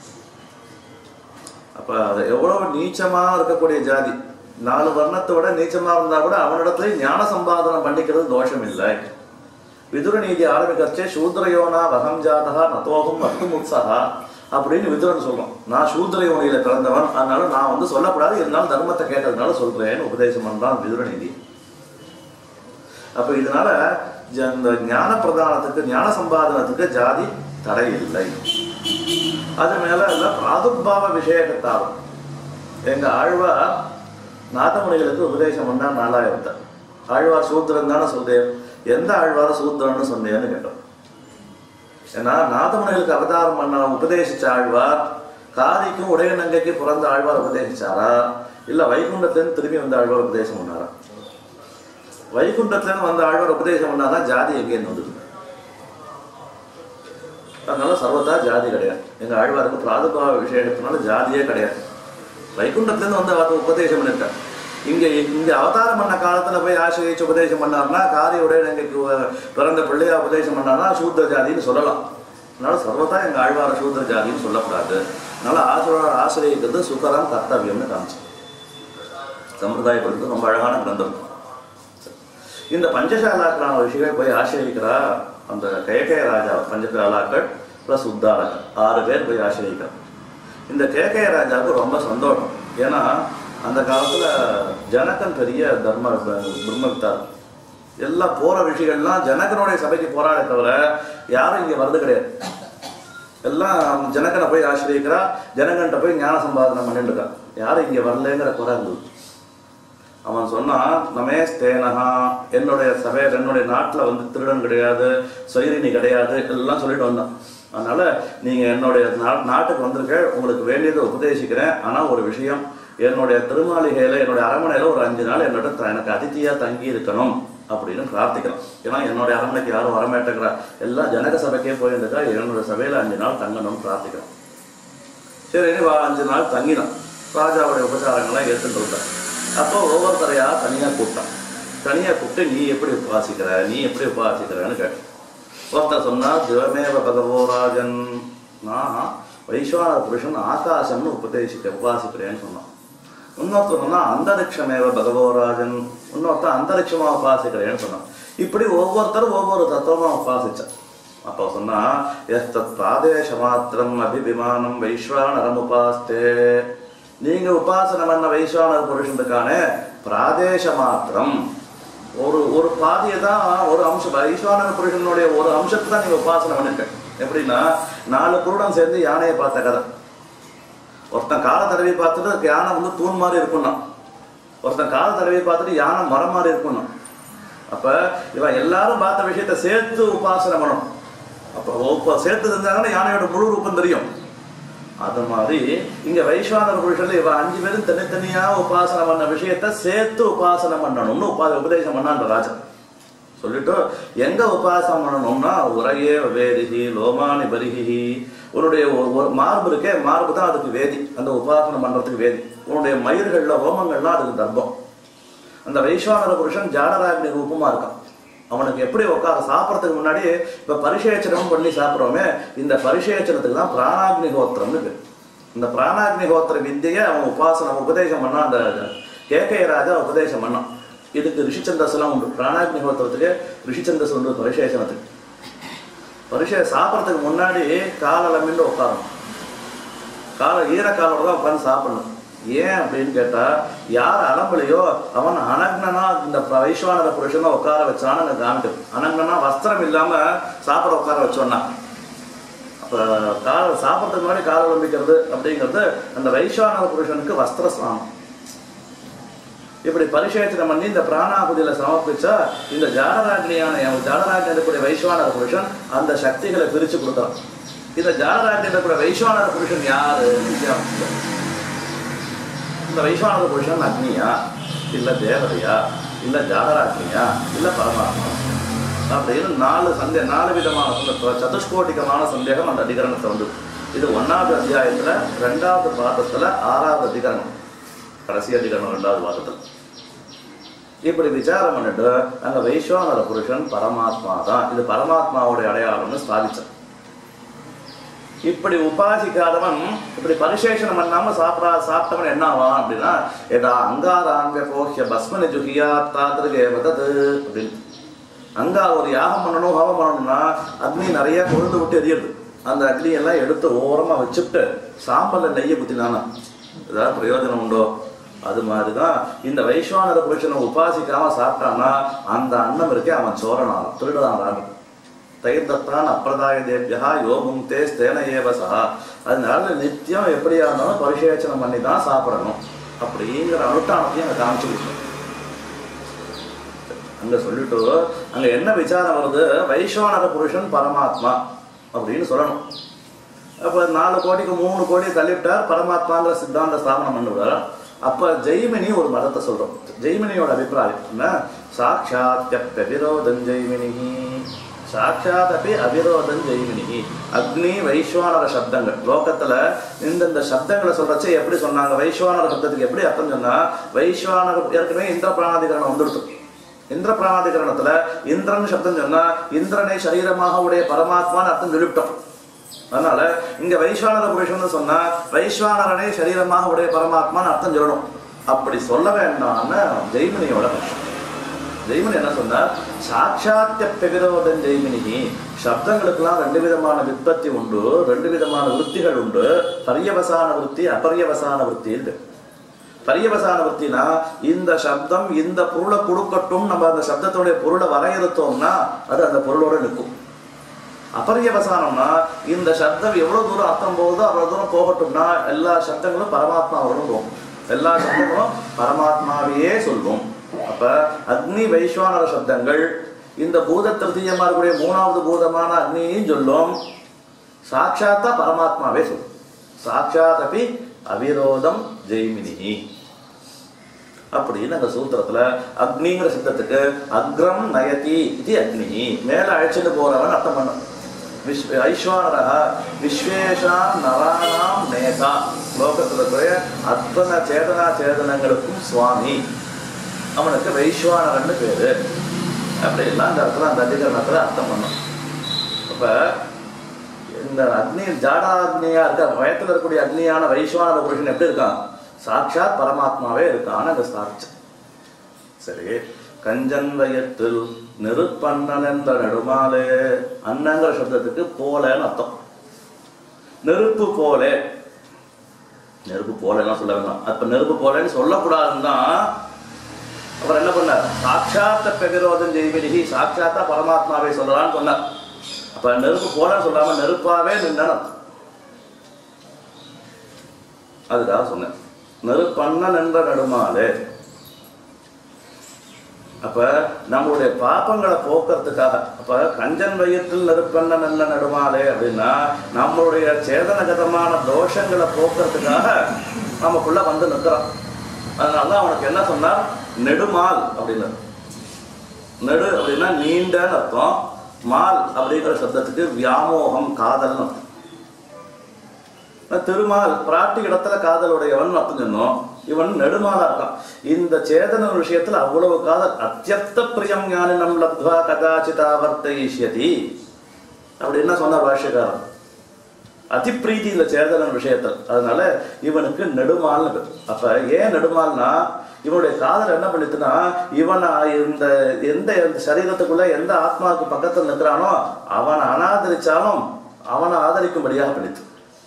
அப்ப அது எவ்வளவு நீச்சமா இருக்கக்கூடிய ஜாதி நாலு வர்ணத்தை விட நீச்சமா இருந்தா கூட அவனிடத்துல ஞான சம்பாதனம் பண்ணிக்கிறது தோஷம் இல்லை விதுர நீதி ஆரம்பிக்கச்சே சூத்ரயோனா வகம் ஜாதகா நதோகம் அர்த்தம் உற்சாகா அப்படின்னு விதுரன் சொல்றோம் நான் சூத்ர யோனியில பிறந்தவன் அதனால நான் வந்து சொல்லக்கூடாது இருந்தாலும் தர்மத்தை கேட்டதுனால சொல்றேன்னு உபதேசம் பண்றான் விதுர நீதி அப்ப இதனால ஜ- இந்த ஞான பிரதானத்துக்கு ஞான சம்பாதனத்துக்கு ஜாதி தடை இல்லை அது மேல இல்ல பிராதுர்பாவ விஷயத்தாலும் எங்க ஆழ்வார் நாதமுனிகளுக்கு உபதேசம் பண்ணா நாலாயிரத்தை ஆழ்வார் சூத்திரன் தானே சொல்றேன் எந்த ஆழ்வார சூத்திரன்னு சொன்னேன்னு கேட்டோம் ஏன்னா நாதமுனிகளுக்கு அவதாரம் பண்ண உபதேசிச்ச ஆழ்வார் காரிக்கும் உடையநங்கைக்கு பிறந்த ஆழ்வார் உபதேசிச்சாரா இல்ல வைகுண்டத்திலிருந்து திரும்பி வந்த ஆழ்வார் உபதேசம் பண்ணாரா வைகுண்டத்திலிருந்து வந்த ஆழ்வார் உபதேசம் பண்ணாதான் ஜாதி எங்கேன்னு வந்தது அதனால சர்வதா ஜாதி கிடையாது எங்க ஆழ்வாருக்கு பிராதுபாவ விஷயத்தினால ஜாதியே கிடையாது வைகுண்டத்திலிருந்து வந்து அவர் உபதேசம் பண்ணிருக்கார் இங்க இங்க அவதாரம் பண்ண காலத்துல போய் ஆசிரியச்சு உபதேசம் பண்ணார்னா காரி உடையநங்கைக்கு உ- பிறந்த பிள்ளையா உபதேசம் பண்ணார்னா சூத்திர ஜாதின்னு சொல்லலாம் அதனால சர்வதா எங்க ஆழ்வார சூத்திர ஜாதின்னு சொல்லக்கூடாது அதனால ஆசிரியர் ஆசிரியக்கிறது சுகரம் கர்த்தவியம்னு காமிச்சு சம்பிரதாயப்படுத்து ரொம்ப அழகான கிரந்தம் இந்த பஞ்சசாலாக்களான ரிஷிகள் போய் ஆசிரியக்கிறா அந்த கேகய ராஜா பஞ்சசாலாக்கள் ப்ளஸ் உத்தாரகர் ஆறு பேர் போய் ஆசிரியக்கிறார் இந்த கேகய ராஜாவுக்கு ரொம்ப சந்தோஷம் ஏன்னா அந்த காலத்துல ஜனகன் பெரிய தர்ம பிரம்மவித்தார் எல்லா போற ரிஷிகள்லாம் ஜனகனுடைய சபைக்கு போராட தவிர யாரும் இங்க வர்றது கிடையாது எல்லாம் ஜனகனை போய் ஆசிரியக்கிறா ஜனகன்ட்ட போய் ஞான சம்பாதனம் பண்ணிட்டு இருக்கா யாரும் இங்க வரலங்கிற குறை இருந்தது அவன் சொன்னான் நமே ஸ்தேனஹா என்னுடைய சபையர் என்னுடைய நாட்டில் வந்து திருடன் கிடையாது சொயிரினி கிடையாது எல்லாம் சொல்லிட்டு வந்தான் அதனால நீங்க என்னுடைய நா- நாட்டுக்கு வந்திருக்க உங்களுக்கு வேண்டியதை உபதேசிக்கிறேன் ஆனா ஒரு விஷயம் என்னுடைய திருமாளிகையில என்னுடைய அரண்மனையில ஒரு அஞ்சு நாள் என்னோட த- எனக்கு அதித்தியா தங்கி இருக்கணும் அப்படின்னு பிரார்த்திக்கிறோம் ஏன்னா என்னுடைய அரண்மனைக்கு யாரும் வரமாட்டேங்கிறா எல்லாம் ஜனக சபைக்கே போயிருந்துக்கா என்னோட சபையில அஞ்சு நாள் தங்கணும்னு பிரார்த்திக்கிறோம் சரி வா அஞ்சு நாள் தங்கினான் ராஜாவுடைய உபச்சாரங்கள்லாம் ஏற்றுட்டு இருந்தான் அப்போ ஒவ்வொருத்தரையா தனியாக கூப்பிட்டான் தனியா கூப்பிட்டு நீ எப்படி உபாசிக்கிற நீ எப்படி உபாசிக்கிறன்னு கேட்டேன் ஒருத்தர் சொன்னா திவமேவ பகவோ ராஜன் நான் வைஸ்வான புருஷன் ஆகாசம்னு உபதேசிக்க உபாசிக்கிறேன்னு சொன்னான் இன்னொருத்தர் சொன்னா அந்தரிக்ஷமேவ பகவோ ராஜன் இன்னொருத்தர் அந்தரிக்ஷமா உபாசிக்கிறேன்னு சொன்னான் இப்படி ஒவ்வொருத்தரும் ஒவ்வொரு தத்துவமா உபாசிச்சான் அப்போ சொன்னா எஸ்தத் பிராதேச மாத்திரம் அபிபிமானம் வைஸ்வானரம் உபாஸ்தே நீங்க உபாசனம் பண்ண வைஸ்வானர் புருஷனுக்கான பிராதேச மாத்திரம் ஒரு ஒரு பாதியை தான் ஒரு அம்சம் வைஸ்வானர் புருஷனுடைய ஒரு அம்சத்தை தான் நீங்க உபாசனை பண்ணிருக்க எப்படின்னா நாலு குருடன் சேர்ந்து யானையை பார்த்த கதை ஒருத்தன் காலை தடவி பார்த்துட்டு யானை வந்து தூண் மாதிரி இருக்கும்னா ஒருத்தன் காலை தடவி பார்த்துட்டு யானை மரம் மாதிரி இருக்கும்னா அப்ப இவன் எல்லாரும் பார்த்த விஷயத்தை சேர்த்து உபாசனை பண்ணணும் அப்போ இப்போ சேர்த்து இருந்தாங்கன்னா யானையோட முழு ரூபம் தெரியும் அது மாதிரி இங்க வைஸ்வானர் புருஷன்ல இவன் அஞ்சு பேரும் தனித்தனியா உபாசனை பண்ண விஷயத்த சேர்த்து உபாசனை பண்ணணும்னு உபா உபதேசம் பண்ணான் அந்த ராஜன் சொல்லிட்டு எங்க உபாசனம் பண்ணணும்னா உரையே வேதிகி லோமானி பரிகி உன்னுடைய ஒரு ஒரு மார்பு இருக்கே மார்பு தான் அதுக்கு வேதி அந்த உபாசனம் பண்றதுக்கு வேதி உன்னுடைய மயிர்கள்ல ரோமங்கள்லாம் அதுக்கு தர்ப்பம் அந்த வைஸ்வானர புருஷன் ஜாடராக்னி ரூபமா இருக்கான் அவனுக்கு எப்படி உட்கார சாப்பிட்றதுக்கு முன்னாடி இப்ப பரிசேச்சனம் பண்ணி சாப்பிட்றோமே இந்த பரிசேச்சனத்துக்கு தான் பிராணாக்னி கோத்திரம்னு பேர் இந்த பிராணாக்னி கோத்திர வித்தியை அவன் உபாசனம் உபதேசம் பண்ணான் அந்த கேகே ராஜா உபதேசம் பண்ணான் இதுக்கு ரிஷிச்சந்தஸ் எல்லாம் உண்டு பிராணாக்னி கோத்திரத்துக்கு ரிஷிச்சந்தஸ் உண்டு பரிசேஷனத்துக்கு பரிசே சாப்பிட்றதுக்கு முன்னாடி காலமின்னு உட்காரணும் காலை ஈரக்காலோட தான் உட்காந்து சாப்பிடணும் ஏன் அப்படின்னு கேட்டா யார் அலம்பலையோ அவன் அனக்னனா இந்த வைஸ்வானர புருஷனை உட்கார வச்சான்னு அங்க காமிக்கும் அனக்னனா வஸ்திரம் இல்லாம சாப்பிட உட்கார வச்சோன்னா அப்ப கால சாப்பிட்றதுக்கு முன்னாடி கால விளம்பிக்கிறது அப்படிங்கிறது அந்த வைஸ்வானர புருஷனுக்கு வஸ்திர ஸ்நானம் இப்படி பரிசேச்சனம் பண்ணி இந்த பிராணாகுதியில சமர்ப்பிச்சா இந்த ஜாடராக்னியான ஜாடராக்னி இருக்கக்கூடிய வைஸ்வானர புருஷன் அந்த சக்திகளை பிரிச்சு கொடுக்குறான் இந்த ஜாடராக்னி இருக்கக்கூடிய வைஸ்வானர புருஷன் யாரு இந்த வைஸ்வானர புருஷன் அக்னியா இல்ல தேவதையா இல்ல ஜாடராக்னியா இல்ல பரமாத்மா அப்படின்னு நாலு சந்தே நாலு விதமான சந்த- சதுஷ்கோட்டிகமான சந்தேகம் அந்த அதிகரணத்தை வந்து இது ஒன்னாவது அத்தியாயத்துல ரெண்டாவது பாதத்துல ஆறாவது அதிகரணம் கடைசி அதிகரணம் ரெண்டாவது பாதத்துல இப்படி விசாரம் பண்ணிட்டு அங்க வைஸ்வானர புருஷன் பரமாத்மா தான் இது பரமாத்மாவுடைய அடையாளம்னு ஸ்தாபிச்சான் இப்படி உபாசிக்காதவன் இப்படி பரிசேஷனம் பண்ணாம சாப்பிடா சாப்பிட்டவன் என்ன ஆவான் அப்படின்னா ஏதா அங்காராங்க போஹ்ய பஸ்மனி ஜுகியா தாத்திருகேவதது அப்படின்னு அங்கா ஒரு யாகம் பண்ணணும் ஹோமம் பண்ணணும்னா அக்னி நிறைய கொழுந்து விட்டு எரியுது அந்த அக்னி எல்லாம் எடுத்து ஓரமா வச்சுட்டு சாம்பல்ல நெய்ய குத்தினானா ஏதாவது பிரயோஜனம் உண்டோ அது மாதிரிதான் இந்த வைஸ்வானர புருஷனை உபாசிக்காம சாப்பிட்டான்னா அந்த அன்னம் இருக்கே அவன் சோரனான் திருடனான் தைர்தத்தான் அப்பிரதாய தேவியா யோகும் தே ஸ்தேன ஏவசா அதனால நித்தியம் எப்படியா இருந்தாலும் பரிசேச்சனம் பண்ணி தான் சாப்பிடணும் அப்படிங்கிற அனுஷ்டானத்தையும் அங்கே காமிச்சு கொடுக்கணும் அங்க சொல்லிட்டு அங்க என்ன விசாரம் வருது வைஸ்வானர புருஷன் பரமாத்மா அப்படின்னு சொல்லணும் அப்ப நாலு கோடிக்கு மூணு கோடி தள்ளிவிட்டார் பரமாத்மாங்கிற சித்தாந்த ஸ்தாபனம் பண்ணுவார் அப்ப ஜெய்மினி ஒரு மதத்தை சொல்றோம் ஜெய்மினியோட அபிப்பிராயம் என்ன சாட்சாத் அபிரோதம் ஜெய்மினி சாட்சாத் அப்படி அபிரோதம் ஜெய்மினி அக்னி வைஸ்வானர சப்தங்கள் லோகத்துல இந்தந்த சப்தங்களை சொல்றச்சே எப்படி சொன்னாங்க வைஸ்வானர சப்தத்துக்கு எப்படி அர்த்தம் சொன்னா வைஸ்வானர ஏற்கனவே இந்திர பிராணாதிகரணம் வந்துடுத்து இந்திர பிராணாதிகரணத்துல இந்திரன் சப்தம் சொன்னா இந்திரனை சரீரமாக உடைய பரமாத்மான்னு அர்த்தம் சொல்லிவிட்டோம் அதனால இங்க வைஸ்வானர புருஷன் சொன்னா வைஸ்வானரனை சரீரமாக உடைய பரமாத்மான்னு அர்த்தம் சொல்லணும் அப்படி சொல்ல வேண்டாம்னு ஜெய்மினியோட பட்சம் ஜெய்மினி என்ன சொன்னார் சாட்சாத்திய பிரவிரோதம் ஜெய்மினி சப்தங்களுக்கெல்லாம் ரெண்டு விதமான விற்பத்தி உண்டு ரெண்டு விதமான விற்த்திகள் உண்டு பரியவசான விற்பி அபரியவசான விற்பி இருக்கு பரியவசான விற்த்தினா இந்த சப்தம் இந்த பொருளை கொடுக்கட்டும் நம்ம அந்த சப்தத்துடைய பொருளை வரையறுத்தோம்னா அது அந்த பொருளோட நிற்கும் அபரியவசானம்னா இந்த சப்தம் எவ்வளவு தூரம் அர்த்தம் போகுதோ அவ்வளவு தூரம் போகட்டும்னா எல்லா சப்தங்களும் பரமாத்மாவோடும் போகும் எல்லா சப்தங்களும் பரமாத்மாவையே சொல்லும் அப்ப அக்னி வைஸ்வானர சப்தங்கள் இந்த பூத திருத்தீயமா இருக்கக்கூடிய மூணாவது பூதமான அக்னியையும் சொல்லும் சாட்சாத்தா பரமாத்மாவே சொல்லும் சாட்சாத் அப்படி அவிரோதம் ஜெய்மினி அப்படின்னு அந்த சூத்திரத்துல அக்னிங்கிற சித்தத்துக்கு அக்ரம் நயதி இது அக்னி மேல அழைச்சிட்டு போறவன் அர்த்தம் பண்ண விஸ்வ ஐஸ்வானரா விஸ்வேஷாம் நராணாம் நேதா லோகத்துல இருக்கிற அத்தனை சேதனா சேதனங்களுக்கும் சுவாமி அவனுக்கு வைஸ்வானரன்னு பேரு அப்படிலாம் அந்த இடத்துல அந்த அதிகரணத்துல அர்த்தம் பண்ணும் அப்ப இந்த அக்னி ஜாடா அக்னியா இருக்க வயத்துல இருக்கக்கூடிய அக்னியான வைஸ்வான புருஷன் எப்படி இருக்கான் சாட்சாத் பரமாத்மாவே இருக்கான்னு அந்த சாட்சி சரி கஞ்சன் வயத்தில் நெருப்பண்ணன் என்ற நெடுமாலே அண்ணங்கிற சப்தத்துக்கு போலன்னு அர்த்தம் நெருப்பு போலே நெருப்பு போலலாம் சொல்ல வேண்டாம் அப்ப நெருப்பு போலன்னு சொல்லக்கூடாதுன்னா அவர் என்ன பண்ணார் சாட்சாத்த பிரகிரோதம் செய்வதிகி சாட்சாத்தா பரமாத்மாவை சொல்லலாம்னு சொன்னார் அப்ப நெருப்பு போலன்னு சொல்லாம நெருப்பாவே நின்னு அதுக்காக சொன்னேன் நெருப்பண்ணன் என்ற நடுமாலே அப்ப நம்மளுடைய பாப்பங்களை போக்குறதுக்காக அப்ப கஞ்சன் வயிற்றில் நெருப்பெண்ண நல்ல நடுமாலே அப்படின்னா நம்மளுடைய சேதனகதமான தோஷங்களை போக்குறதுக்காக நமக்குள்ள வந்து நிற்கிறோம் அதனால தான் அவனுக்கு என்ன சொன்னார் நெடுமால் அப்படின்னு நெடு அப்படின்னா நீண்டன்னு அர்த்தம் மால் அப்படிங்கிற சப்தத்துக்கு வியாமோகம் காதல்னு அர்த்தம் திருமால் பிராட்டி இடத்துல காதலுடையவன் அர்த்தம் சொன்னோம் இவன் நெடுமாலா இருக்கான் இந்த சேதன விஷயத்துல அவ்வளவு காதல் அத்தியர்த்த பிரியம் ஞானினம் லப்த்வா கதாச்சிதாவர்த்தயிஷ்யதி அப்படி என்ன சொன்னார் பாஷ்யக்காரன் அதிப்பிரீதி இந்த சேதனன் விஷயத்தில் அதனால இவனுக்கு நெடுமால்னு பேர் அப்ப ஏன் நெடுமால்னா இவனுடைய காதல் என்ன பண்ணிட்டுனா இவன் இந்த எந்த எந்த சரீரத்துக்குள்ள எந்த ஆத்மாவுக்கு பக்கத்தில் நிற்கிறானோ அவனை அனாதரிச்சாலும் அவனை ஆதரிக்கும்படியாக பண்ணிட்டு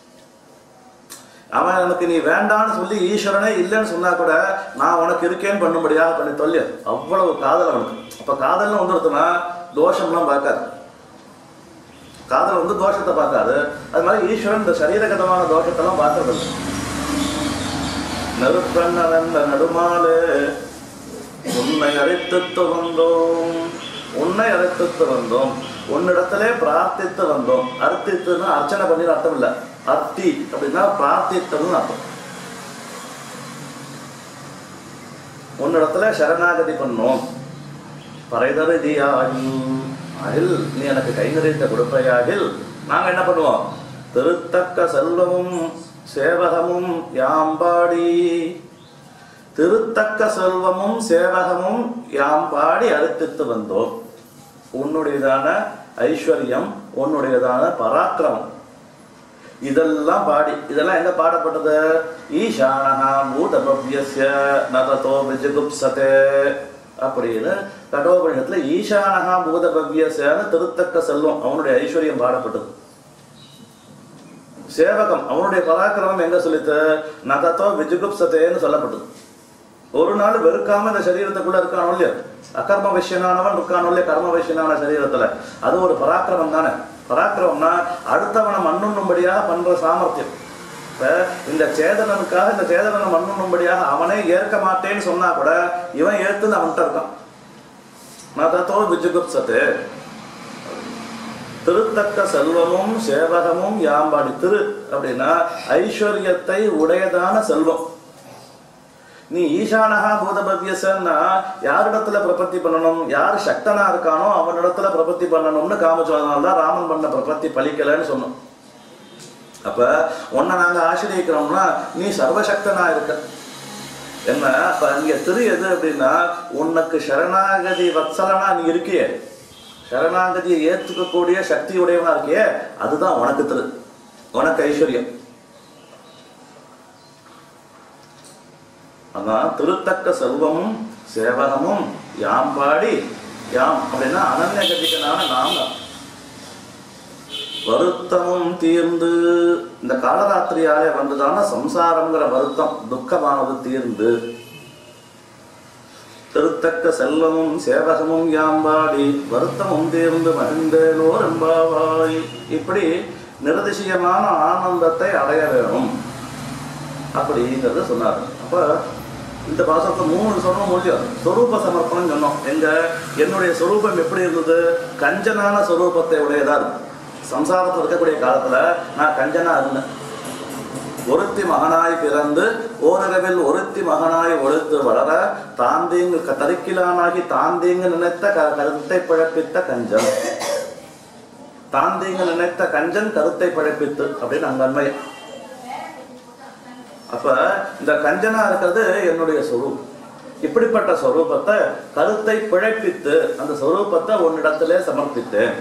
அவன் எனக்கு நீ வேண்டான்னு சொல்லி ஈஸ்வரனே இல்லைன்னு சொன்னா கூட நான் உனக்கு இருக்கேன்னு பண்ணும்படியாக பண்ணி சொல்லி அவ்வளவு காதல் அவனுக்கு அப்ப காதல்னு வந்துருத்துனா தோஷம்லாம் பார்க்காது காதல் வந்து தோஷத்தை பார்க்காது அது மாதிரி ஈஸ்வரன் இந்த சரீரகதமான தோஷத்தெல்லாம் பார்க்கறது இல்லை. நெருப்பண்ணன் நடுமாலே உன்னை அழைத்து வந்தோம் உன்னை அழைத்து வந்தோம் உன்னிடத்திலே பிரார்த்தித்து வந்தோம் அர்த்தித்துன்னா அர்ச்சனை பண்ணி அர்த்தம் இல்ல அர்த்தி அப்படின்னா பிரார்த்தித்தல்னு அர்த்தம் உன்னிடத்துல சரணாகதி பண்ணோம் பறைதருதியாயில் அகில் நீ எனக்கு கை நிறைந்த கொடுப்பையாகில் நாங்க என்ன பண்ணுவோம் திருத்தக்க செல்வமும் சேவகமும் யாம்பாடி திருத்தக்க செல்வமும் சேவகமும் யாம்பாடி அறுத்தித்து வந்தோம் உன்னுடையதான ஐஸ்வர்யம் உன்னுடையதான பராக்கிரமம் இதெல்லாம் பாடி இதெல்லாம் எங்க பாடப்பட்டது ஈசானஹா பூதபவ்யஸ்ய நததோ விஜுகுப்சதே அப்படின்னு கடோபனிஷத்துல ஈசானஹா பூதபவ்யஸ்யன்னு திருத்தக்க செல்வம் அவனுடைய ஐஸ்வர்யம் பாடப்பட்டது சேவகம் அவனுடைய பராக்கிரமம் எங்க சொல்லித்து நதத்தோ விஜுகுப்சதேன்னு சொல்லப்பட்டது ஒரு நாள் வெறுக்காம இந்த சரீரத்துக்குள்ள இருக்கானோ இல்லையா அகர்ம விஷயனானவன் இருக்கானோ இல்லையா கர்ம விஷயனான சரீரத்துல அது ஒரு பராக்கிரமம் தானே பராக்கிரமம்னா அடுத்தவனை மண்ணுண்ணும்படியாக பண்ற சாமர்த்தியம் இப்ப இந்த சேதனனுக்காக இந்த சேதனனை மண்ணுண்ணும்படியாக அவனே ஏற்க மாட்டேன்னு சொன்னா கூட இவன் ஏத்துன்னு அவன்கிட்ட இருக்கான் நதத்தோ விஜுகுப்சத்து திருத்தக்க செல்வமும் சேவகமும் யாம்பாடி திரு அப்படின்னா ஐஸ்வர்யத்தை உடையதான செல்வம் நீ ஈசானஹா பூதபவ்யசன்னா யாரிடத்துல பிரபத்தி பண்ணணும் யார் சக்தனா இருக்கானோ அவனிடத்துல பிரபத்தி பண்ணணும்னு காமிச்சதுனால தான் ராமன் பண்ண பிரபத்தி பலிக்கலைன்னு சொன்னோம் அப்ப உன்னை நாங்க ஆசிரியக்கிறோம்னா நீ சர்வசக்தனா இருக்க என்ன அப்ப இங்க திரு எது அப்படின்னா உனக்கு சரணாகதி வத்சலனா நீ இருக்கியே சரணாகதியை ஏத்துக்கக்கூடிய சக்தி உடையவனா இருக்கியே அதுதான் உனக்கு திரு உனக்கு ஐஸ்வர்யம் அதான் திருத்தக்க செல்வமும் சேவகமும் யாம் பாடி யாம் அப்படின்னா அனன்ய கதிகனான நாம் தான். வருத்தமும் தீர்ந்து இந்த காலராத்திரியாலே வந்ததான சம்சாரம்ங்கிற வருத்தம் துக்கமானது தீர்ந்து திருத்தக்க செல்வமும் சேவகமும் யாம்பாடி வருத்தமும் தீர்ந்து மகிழ்ந்தேனோர் என்பாவாய் இப்படி நிரதிசயமான ஆனந்தத்தை அடைய வேணும் அப்படிங்கிறத சொன்னார் அப்ப இந்த பாசத்தை மூணு சொன்னோம் முடியும் சொரூப சமர்ப்பணம் சொன்னோம் எங்க என்னுடைய சொரூபம் எப்படி இருந்தது கஞ்சனான சொரூபத்தை உடையதா இருக்கு சம்சாரத்தில் இருக்கக்கூடிய காலத்துல நான் கஞ்சனா இருந்தேன் ஒருத்தி மகனாய் பிறந்து ஓரிரவில் ஒருத்தி மகனாய் ஒழுத்து வளர தாந்தீங்கு க- தரிக்கிலானாகி தாந்தீங்கு நினைத்த க- கருத்தை பிழப்பித்த கஞ்சன் தாந்தீங்கு நினைத்த கஞ்சன் கருத்தை பிழப்பித்து அப்படின்னு அங்க அண்மையம் அப்ப இந்த கஞ்சனா இருக்கிறது என்னுடைய சொரூப் இப்படிப்பட்ட சொரூபத்தை கருத்தை பிழைப்பித்து அந்த சொரூபத்தை உன்னிடத்திலே சமர்ப்பித்தேன்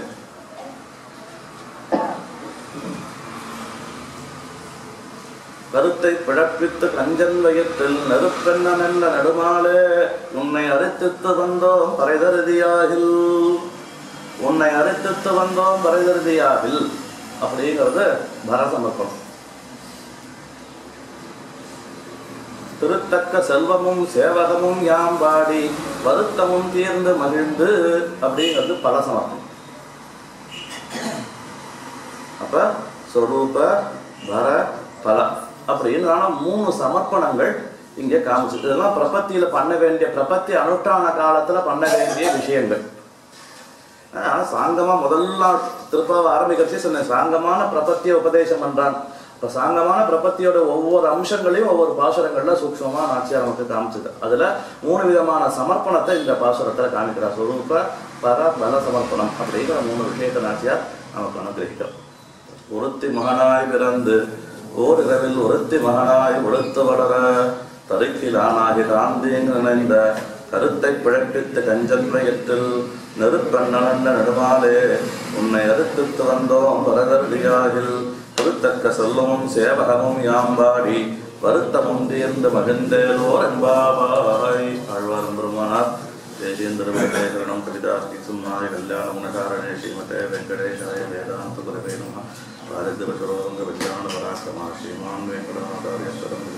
கருத்தை பிழப்பித்து கஞ்சன் வயத்தில் நெருப்பென்ன நல்ல நடுமாலே உன்னை அரைத்தித்து வந்தோம் பறைதருதியாகில் உன்னை அரைத்தித்து வந்தோம் பறைதருதியாகில் அப்படிங்கிறது பரசமர்ப்பணம் திருத்தக்க செல்வமும் சேவகமும் யாம் பாடி வருத்தமும் தீர்ந்து மகிழ்ந்து அப்படிங்கிறது பரசமர்ப்பணம் அப்ப சொரூப பர பல அப்படின்னு ஆனா மூணு சமர்ப்பணங்கள் இங்கே காமிச்சு இதெல்லாம் பிரபத்தியில பண்ண வேண்டிய பிரபத்தி அனுஷ்டான காலத்துல பண்ண வேண்டிய விஷயங்கள் ஆனா சாங்கமா முதல்ல திருப்பாவை ஆரம்பிக்கிறச்சே சொன்னேன் சாங்கமான பிரபத்திய உபதேசம் பண்றான் இப்ப சாங்கமான பிரபத்தியோட ஒவ்வொரு அம்சங்களையும் ஒவ்வொரு பாசுரங்கள்ல சூக்ஷ்மமா நாச்சியார் நமக்கு காமிச்சது அதுல மூணு விதமான சமர்ப்பணத்தை இந்த பாசுரத்துல காமிக்கிறார் சொரூப பர பல சமர்ப்பணம் அப்படிங்கிற மூணு விஷயத்தை நாச்சியார் நமக்கு அனுகிரகிக்கிறோம் ஒருத்தி மகனாய் பிறந்து ஓரிரவில் ஒருத்தி மகனாய் உடுத்து வளர தருக்கிலானாகி தாந்தேங்கு நினைந்த கருத்தை பிழப்பித்து கஞ்சல் வயத்தில் நெருப்பண்ண நெடுமாலே உன்னை அறுத்துத்து வந்தோம் வரதருளியாகில் பொருத்தக்க செல்வமும் சேவகமும் யாம்பாடி வருத்தமும் தீர்ந்து மகிழ்ந்தேலோர் என்பாவாய் ஆழ்வார் பெருமானார் தேசேந்திர வெங்கடேஸ்வரனம் கவிதாஸ்தி சும்மாய கல்யாண குணகாரணே ஸ்ரீமதே வெங்கடேஷாய வேதாந்த குரவே நம பாரதிவரோங்க விஞ்ஞான பராக்கிரமா ஸ்ரீமான் வெங்கடாச்சாரியஸ்வரம்